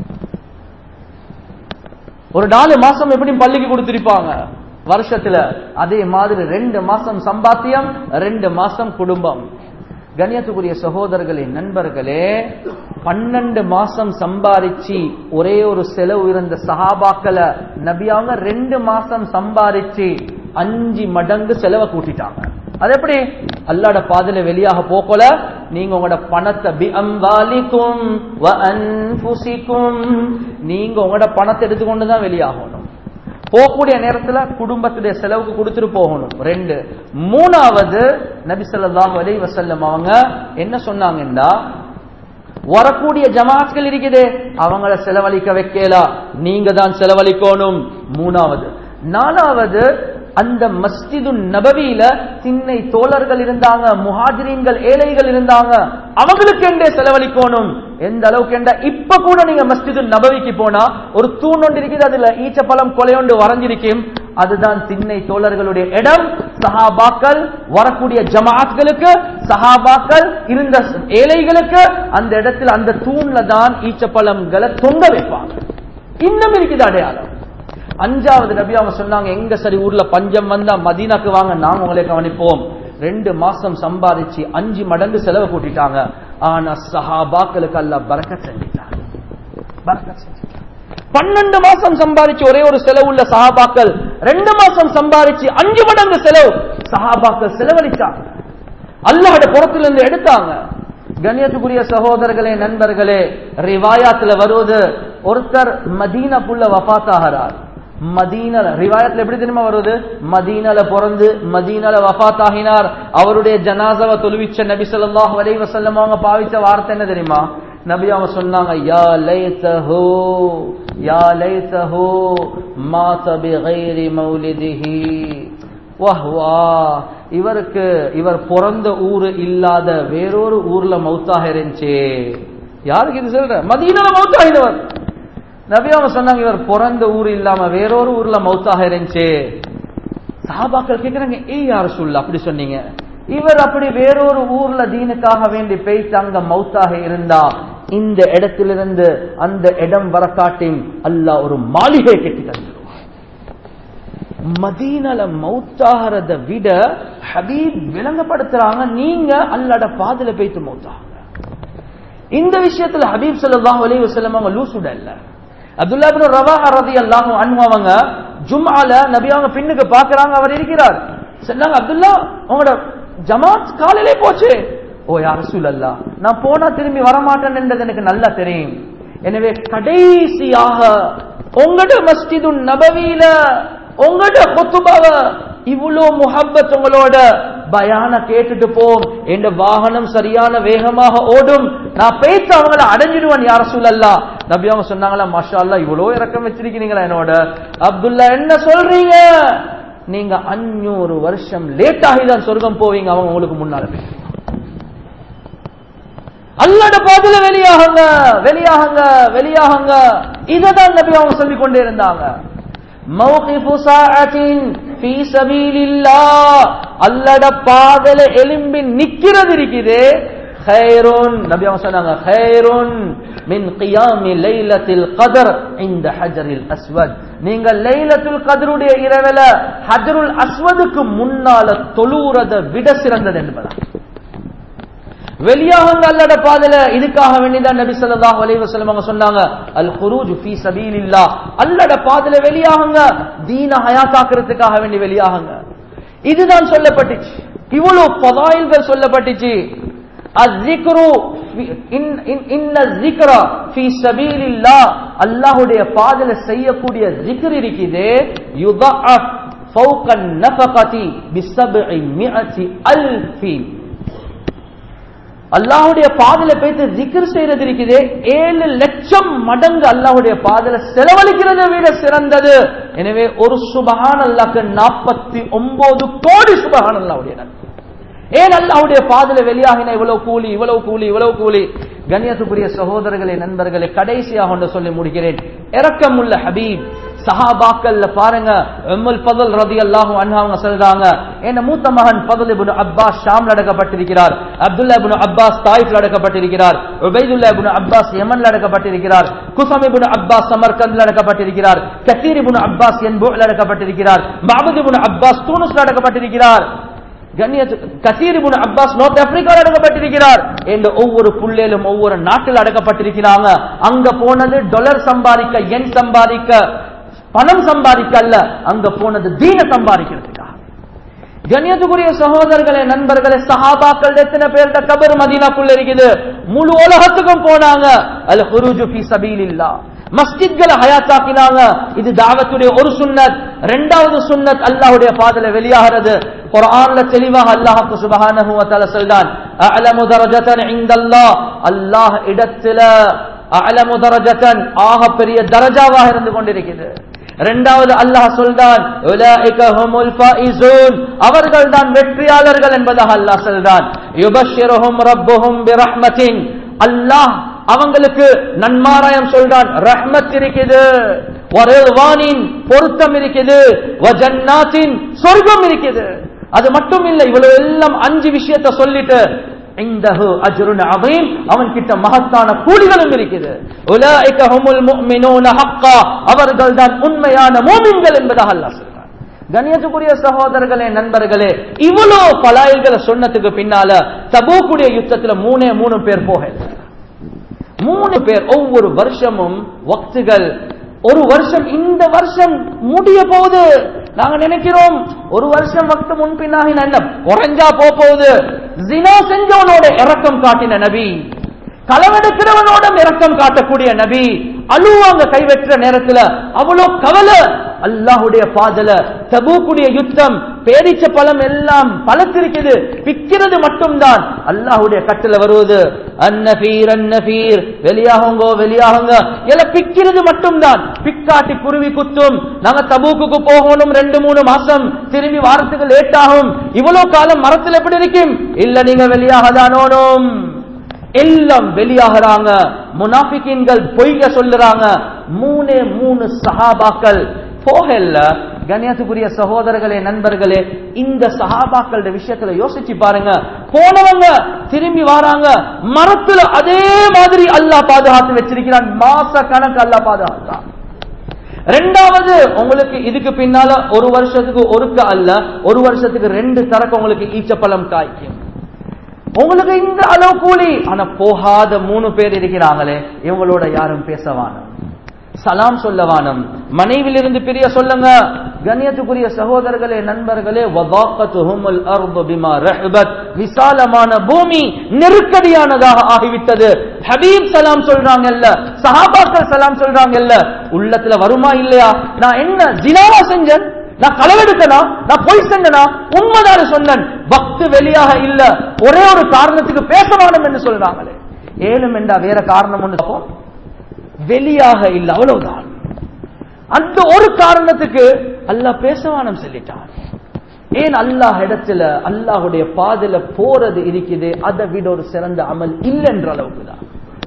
ஒரு நாலு மாசம் எப்படி பள்ளிக்கு கொடுத்திருப்பாங்க வருஷத்துல அதே மாதிரி ரெண்டு மாசம் சம்பாத்தியம் ரெண்டு மாசம் குடும்பம் கண்ணியத்துக்குரிய சகோதரர்களே நண்பர்களே பன்னெண்டு மாசம் சம்பாரிச்சு ஒரே ஒரு செலவு இருந்த சஹாபாக்களை நபியாங்க ரெண்டு மாசம் சம்பாரிச்சு அஞ்சு மடங்கு செலவை கூட்டிட்டாங்க அது எப்படி அல்லாட பாதையில வெளியாக போக்கல நீங்க உங்களோட பணத்தை பி அம்பாலிக்கும் நீங்க உங்களோட பணத்தை எடுத்துக்கொண்டு தான் வெளியாகணும் போகக்கூடிய நேரத்துல குடும்பத்துடைய செலவுக்கு கொடுத்துட்டு போகணும் ரெண்டு மூணாவது நபி ஸல்லல்லாஹு அலைஹி வஸல்லம் அவங்க என்ன சொன்னாங்கன்னா வரக்கூடிய ஜமாத்கள் இருக்குது அவங்கள செலவழிக்க வைக்கலாம் நீங்க தான் செலவழிக்கணும் மூணாவது நாலாவது அந்த மஸ்ஜிது நபவியில திண்ணை தோழர்கள் இருந்தாங்க முஹாஜிரீன்கள் ஏழைகள் இருந்தாங்க அவங்களுக்கு என்றே செலவழிக்கணும் எந்த அளவுக்கு என்ற இப்ப கூட நீங்க மஸ்ஜிது நபவிக்கு போனா ஒரு தூண் ஒன்று இருக்குது அதுல ஈச்சப்பழம் கொலையொண்டு வரைஞ்சிருக்கும் அதுதான் திண்ணை தோழர்களுடைய இடம் சஹாபாக்கள் வரக்கூடிய ஜமாத்களுக்கு சஹாபாக்கள் இருந்த ஏழைகளுக்கு அந்த இடத்துல அந்த தூண்ல தான் ஈச்சப்பழங்களை தொங்க வைப்பாங்க இன்னும் இருக்குது அடையாளம் அஞ்சாவது நபி அவங்க சொன்னாங்க எங்க சரி ஊர்ல பஞ்சம் வந்தா மதீனாக்கு வாங்க நாங்க உங்களை கவனிப்போம் ரெண்டு மாசம் சம்பாதிச்சு அஞ்சு மடங்கு செலவு கூட்டிட்டாங்க ஆனா சஹாபாக்களுக்கு அல்ல பறக்க செஞ்சிட்டாங்க பரக்கத் செஞ்சிட்டாங்க. பன்னெண்டு மாசம் சம்பாதிச்சு ஒரே ஒரு செலவு உள்ள சஹாபாக்கள் ரெண்டு மாசம் சம்பாதிச்சு அஞ்சு மடங்கு செலவு சஹாபாக்கள் செலவழிச்சாங்க அல்லாஹ்ட புறத்திலிருந்து எடுத்தாங்க கண்ணியத்துக்குரிய சகோதரர்களே நண்பர்களே ரிவாயாத்துல வருவது ஒருத்தர் மதீனக்குள்ள வஃபாத்தாகிறார் மதீனல ரிவாயத்துல எப்படி தெரியுமா வருது மதீனல பிறந்து மதீனல வஃபாத் ஆகினார் அவருடைய ஜனாசாவை தொழுவிச்ச நபி ஸல்லல்லாஹு அலைஹி வஸல்லம் அவங்க பாவிச்ச வார்த்தை என்ன தெரியுமா நபி அவங்க சொன்னாங்க யா லைத்தஹு யா லைத்தஹு மாத பிகைரி மௌலிதிஹி வஹ்வா இவருக்கு இவர் பிறந்த ஊரு இல்லாத வேறொரு ஊர்ல மௌத்தாக இருந்துச்சு யாருக்கு இது சொல்ற மதீனால மௌத்தாகினவர் நபி அவங்க சொன்னாங்க இவர் பிறந்த ஊர் இல்லாம வேறொரு ஊர்ல மௌத்தாக இருந்துச்சு சஹாபாக்கள் கேக்குறாங்க ஏய் யார் சொல்ல அப்படி சொன்னீங்க இவர் அப்படி வேறொரு ஊர்ல தீனுக்காக வேண்டி பேசி அங்க மௌத்தாக இருந்தா இந்த இடத்திலிருந்து அந்த இடம் வர காட்டியும் அல்லாஹ் ஒரு மாளிகை கட்டி தந்துடுவார் மதீனல மௌத்தாகிறத விட ஹபீப் விளங்கப்படுத்துறாங்க நீங்க அல்லாட பாதுல போய்த்து மௌத்தாங்க இந்த விஷயத்துல ஹபீப் ஸல்லல்லாஹு அலைஹி வஸல்லம் அவங்க லூசுட இல்ல அப்துல்லா இப்னு ரவாஹா ரலியல்லாஹு அன்ஹு அவங்க ஜும்ஆல நபி அவங்க பின்னுக்கு பார்க்கறாங்க அவர் இருக்கிறார் சொன்னாங்க அப்துல்லா உங்களோட ஜமாத் காலையிலே போச்சு ஓ யா ரசூலல்லாஹ் நான் போனா திரும்பி வர மாட்டேன்ன்றது எனக்கு நல்லா தெரியும் எனவே கடைசியாக உங்களோட மஸ்ஜிது நபவியில உங்களோட குத்துபாவ இவ்வளோ முஹப்பத் உங்களோட பயான கேட்டுட்டு போம் என்ற வாகனம் சரியான வேகமாக ஓடும் நான் பேச்சு அவங்கள அடைஞ்சிடுவேன் யார சூழல்லா நபி அவங்க சொன்னாங்களா மாஷா அல்லா இவ்வளோ இறக்கம் வச்சிருக்கீங்களா என்னோட அப்துல்லா என்ன சொல்றீங்க நீங்க அஞ்சூறு வருஷம் லேட் ஆகி தான் சொர்க்கம் போவீங்க அவங்க உங்களுக்கு முன்னால போய். அல்லாட பாதுல வெளியாகுங்க வெளியாகுங்க வெளியாகுங்க இததான் நபி அவங்க சொல்லிக் கொண்டே இருந்தாங்க மௌகிஃபு சாஅத்தின் ஃபீ சபீலில்லாஹ் அல்லாட பாதல எலும்பி நிக்கிறது இருக்குது خيرٌ நபி அவங்க சொன்னாங்க خيرٌ من قيام ليلة القدر عند حجر الأسود நீங்க லைலத்துல் கதருடைய இரவுல ஹஜருல் அஸ்வதுக்கு முன்னால தொழுறத விட சிறந்தது என்பதா வெளியாகுங்க அல்லாட பாதல இதுக்காக வேண்டிதான் நபி ஸல்லல்லாஹு அலைஹி வஸல்லம் அவங்க சொன்னாங்க அல் குரூஜ் ஃபீ சபீலில்லாஹ் அல்லாட பாதல வெளியாகுங்க தீன ஹயாத்தாக்குறதுக்காக வேண்டி வெளியாகுங்க இதுதான் சொல்லப்பட்டுச்சு இவ்வளவு பதாயில்கள் சொல்லப்பட்டுச்சு அஸ்ஸிக்ரு இன் இன்ன ஸிக்ர ஃபீ சபீலில்லாஹ் அல்லாஹ்வுடைய பாதல செய்யக்கூடிய ஸிக்ர் இருக்குது யுதஅஃப் ஃபௌக النفقه ب700 அல்ஃப் அல்லாஹுடைய பாதல பேத்து ஜிக்ர் செய்யறது இருக்குது ஏழு லட்சம் மடங்கு அல்லாஹுடைய பாதல செலவழிக்கிறதை விட சிறந்தது எனவே ஒரு சுபஹான் அல்லாஹ்க்கு நாற்பத்தி ஒன்பது கோடி சுபஹான் அல்லாஹுடைய நன்மை ஏன் அல்லாஹ்வுடைய பாதல வெளியாகின இவ்வளவு கூலி இவ்வளவு கூலி இவ்வளவு கூலி கண்ணியத்துக்குரிய சகோதரர்களே நண்பர்களே கடைசியாக ஒன்று சொல்லி முடிக்கிறேன் இரக்கமுள்ள ஹபீப் சஹாபாக்கள்ல பாருங்க உம்முல் ஃபضல் ரலியல்லாஹு அன்ஹு அவங்க சொல்றாங்க என்ன மூத்த மகன் ஃபضல் இப்னு அப்பாஸ் ஷாம்ல அடக்கப்பட்டிருக்கிறார் அப்துல்லா இப்னு அப்பாஸ் தாயிஃப்ல அடக்கப்பட்டிருக்கிறார் உபைதுல்லா இப்னு அப்பாஸ் யமன்ல அடக்கப்பட்டிருக்கிறார் குஸம் இப்னு அப்பாஸ் சமர்கந்த்ல அடக்கப்பட்டிருக்கிறார் கசீர் இப்னு அப்பாஸ் யன்புல அடக்கப்பட்டிருக்கிறார் மஅபத் இப்னு அப்பாஸ் தூனுஸ்ல அடக்கப்பட்டிருக்கிறார் கண்ணியத்து கசீர் இப்னு அப்பாஸ் நார்த் ஆப்பிரிக்காவில் அடக்கப்பட்டிருக்கிறார் என்று ஒவ்வொரு புள்ளையிலும் ஒவ்வொரு நாட்டில் அடக்கப்பட்டிருக்கிறாங்க அங்க போனது டாலர் சம்பாதிக்க எண் சம்பாதிக்க பணம் சம்பாதிக்க அல்ல அங்க போனது தீன சம்பாதிக்கிறதுக்காக கண்ணியத்துக்குரிய சகோதரர்களே நண்பர்களே சஹாபாக்கள் எத்தனை பேர்கிட்ட கபர் மதீனாக்குள்ள இருக்குது முழு உலகத்துக்கும் போனாங்க அல் ஹுருஜு ஃபீ சபீலில்லா மஸ்ஜித்களை ஹயாத்தாக்கினாங்க இது தாவத்துடைய ஒரு சுன்னத் இரண்டாவது சுன்னத் அல்லாஹ்வுடைய பாதல வெளியாகிறது குர்ஆன்ல தெளிவாக அல்லாஹ் சுப்ஹானஹு வ தஆலா சொல்றான் அஅலமு தரஜதன் இன்தல்லாஹ் அல்லாஹ் இடத்துல அஅலமு தரஜதன் ஆக பெரிய தரஜாவாக இருந்து கொண்டிருக்கிறது இரண்டாவது அல்லாஹ் சொல்றான் உலாயிக ஹுமுல் ஃபாயிசூன் அவர்கள் தான் வெற்றியாளர்கள் என்பதாக அல்லாஹ் சொல்றான் யுபஷ்ஷிருஹும் ரப்புஹும் பிரஹ்மத்தின் அல்லாஹ் அவங்களுக்கு நன்மாராயம் சொல்றான் ரஹ்மத் இருக்குது வரவானின் பொருத்தம் இருக்குது வஜன்னாத்தின் சொர்க்கம் இருக்குது அது மட்டும் இல்ல இவ்வளவு எல்லாம் அஞ்சு விஷயத்தை சொல்லிட்டு இந்தஹு அஜ்ருன் அதீம் அவன் கிட்ட மகத்தான கூலிகளும் இருக்குது உலாயிக ஹுமுல் முஃமினூன ஹக்கா அவர்கள் தான் உண்மையான மூமின்கள் என்பதாக அல்லாஹ் சொல்றான் கண்ணியத்துக்குரிய சகோதரர்களே நண்பர்களே இவ்வளோ பலாயல்களை சொன்னதுக்கு பின்னால தபூக்குடைய யுத்தத்துல மூணே மூணு பேர் போகல மூணு பேர் ஒவ்வொரு வருஷமும் வக்துகள் ஒரு வருஷம் இந்த வருஷம் முடிய போகுது நாங்க நினைக்கிறோம் ஒரு வருஷம் வக்து முன்பின்னாக என்ன குறைஞ்சா போக போகுது ஜினா செஞ்சவனோட இறக்கம் காட்டின நபி களவெடுக்கிறவனோட இரக்கம் காட்டக்கூடிய நபி அழுவாங்க கைவெற்ற நேரத்துல அவ்வளோ கவலை அல்லாஹுடைய பாதல தபூக்குடைய யுத்தம் பேரிச்ச பழம் எல்லாம் பழத்திருக்குது பிக்கிறது மட்டும்தான் அல்லாஹுடைய கட்டளை வருவது அன்னபீர் அன்னபீர் வெளியாகுங்கோ வெளியாகுங்க எல்லாம் பிக்கிறது மட்டும்தான் பிக்காட்டி குருவி குத்தும் நாங்க தபூக்குக்கு போகணும் ரெண்டு மூணு மாசம் திரும்பி வாரத்துக்கு லேட் ஆகும் இவ்வளவு காலம் மரத்தில் எப்படி இருக்கும் இல்ல நீங்க வெளியாகதானோனும் எல்லாம் வெளியாகிறாங்க முனாபிக்கின்கள் பொய்ய சொல்லுறாங்க மூணே மூணு சஹாபாக்கள் போகல கண்ணியத்துக்குரிய சகோதரர்களே நண்பர்களே இந்த சஹாபாக்களோட விஷயத்துல யோசிச்சு பாருங்க போனவங்க திரும்பி வராங்க மரத்துல அதே மாதிரி அல்லாஹ் பாதுகாத்து வச்சிருக்கிறான் மாச கணக்கு அல்லாஹ் பாதுகாத்தான் ரெண்டாவது உங்களுக்கு இதுக்கு பின்னால ஒரு வருஷத்துக்கு ஒருக்க அல்ல ஒரு வருஷத்துக்கு ரெண்டு தரக்கு உங்களுக்கு ஈச்சப்பழம் காய்க்கும் உங்களுக்கு இந்த அளவு கூலி ஆனா போகாத மூணு பேர் இருக்கிறாங்களே இவங்களோட யாரும் பேசவானம் சலாம் சொல்லவானம் மனைவிலிருந்து பிரிய சொல்லுங்க கண்ணியத்துக்குரிய சகோதரர்களே நண்பர்களே வதாக்கத்துஹுமுல் அர்து பிமா ரஹபத் விசாலமான பூமி நெருக்கடியானதாக ஆகிவிட்டது ஹபீப் சலாம் சொல்றாங்கல்ல சஹாபாக்கள் சலாம் சொல்றாங்கல்ல உள்ளத்துல வருமா இல்லையா நான் என்ன ஜினாவா செஞ்சேன் நான் களவெடுத்தனா நான் பொய் செஞ்சனா உண்மைதான சொன்னேன் பக்து வெளியாக இல்ல ஒரே ஒரு காரணத்துக்கு பேச வேணும் என்று சொல்றாங்களே ஏழும் என்றா வேற காரணம் ஒன்று பார்ப்போம். வெளியாக இல்ல அவ்வளவுதான் அந்த ஒரு காரணத்துக்கு அல்லாஹ் பேசவானம் சொல்லிட்டான் ஏன் அல்லாஹ் இடத்துல அல்லாஹுடைய பாதையில போறது இருக்குது அதை விட ஒரு சிறந்த அமல் இல்லைன்ற அளவுக்கு தான்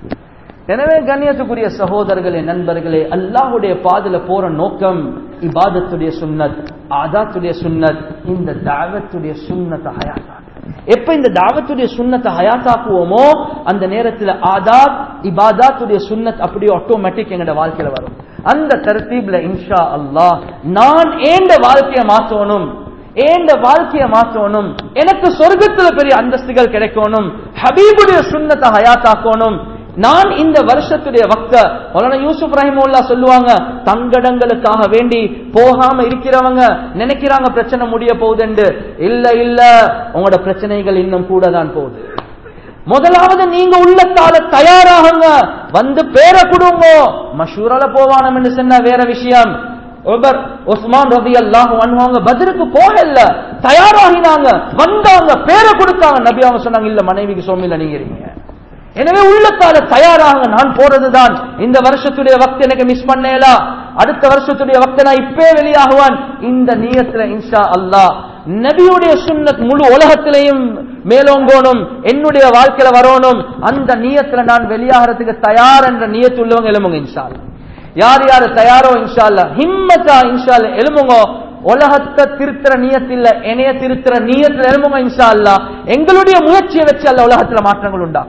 எனவே கண்ணியத்துக்குரிய சகோதரர்களே நண்பர்களே அல்லாஹுடைய பாதையில போற நோக்கம் இபாதத்துடைய சுன்னத் ஆதாத்துடைய சுன்னத் இந்த தாவத்துடைய சுன்னத்தை ஹயாத்தா எப்ப இந்த தாவத்துடைய சுன்னத்தை ஹயாத்தாக்குவோமோ அந்த நேரத்தில் ஆதாத் இபாதாத்துடைய சுன்னத் அப்படியே ஆட்டோமேட்டிக் எங்களோட வாழ்க்கையில வரும் அந்த தரத்தீப்ல இன்ஷா அல்லாஹ் நான் ஏண்ட வாழ்க்கையை மாற்றணும் ஏண்ட வாழ்க்கையை மாற்றணும் எனக்கு சொர்க்கத்துல பெரிய அந்தஸ்துகள் கிடைக்கணும் ஹபீபுடைய சுன்னத்தை ஹயாத்தாக்கணும் நான் இந்த வருஷத்துடைய வக்த மௌலானா யூசுப் ரஹிமுல்லா சொல்லுவாங்க தங்கடங்களுக்காக வேண்டி போகாம இருக்கிறவங்க நினைக்கிறாங்க பிரச்சனை முடிய போகுதுண்டு இல்ல இல்ல உங்களோட பிரச்சனைகள் இன்னும் கூட தான் போகுது முதலாவது நீங்க உள்ளத்தால தயாராகுங்க வந்து பேர கொடுங்க மஷூரால போவானம் என்று சொன்ன வேற விஷயம் உபர் உஸ்மான் ரதி அல்லாஹ் அன்வாங்க பதிலுக்கு போகல தயாராகினாங்க வந்தாங்க பேரை கொடுத்தாங்க நபி அவங்க சொன்னாங்க இல்ல மனைவிக்கு சோமில்ல நீங்க இருக்கீங்க எனவே உள்ளத்தால தயாராக நான் போறதுதான் இந்த வருஷத்துடைய வக்த எனக்கு மிஸ் பண்ணல அடுத்த வருஷத்துடைய வக்த நான் இப்பே வெளியாகுவான் இந்த நீயத்துல இன்ஷா அல்லாஹ் நபியுடைய சுன்னத் முழு உலகத்திலையும் மேலோங்கோணும் என்னுடைய வாழ்க்கையில வரணும் அந்த நீயத்துல நான் வெளியாகிறதுக்கு தயார் என்ற நீயத்து உள்ளவங்க எழுமுங்க இன்ஷா அல்லாஹ். யார் யார் தயாரோ இன்ஷா அல்லாஹ் ஹிம்மத்தா இன்ஷா அல்லாஹ் எழுமுங்க உலகத்தை திருத்துற நீயத்தில் என்னைய திருத்துற நீயத்துல எழுமுங்க இன்ஷா அல்லாஹ் எங்களுடைய முயற்சியை வச்சு அல்ல உலகத்துல மாற்றங்கள் உண்டா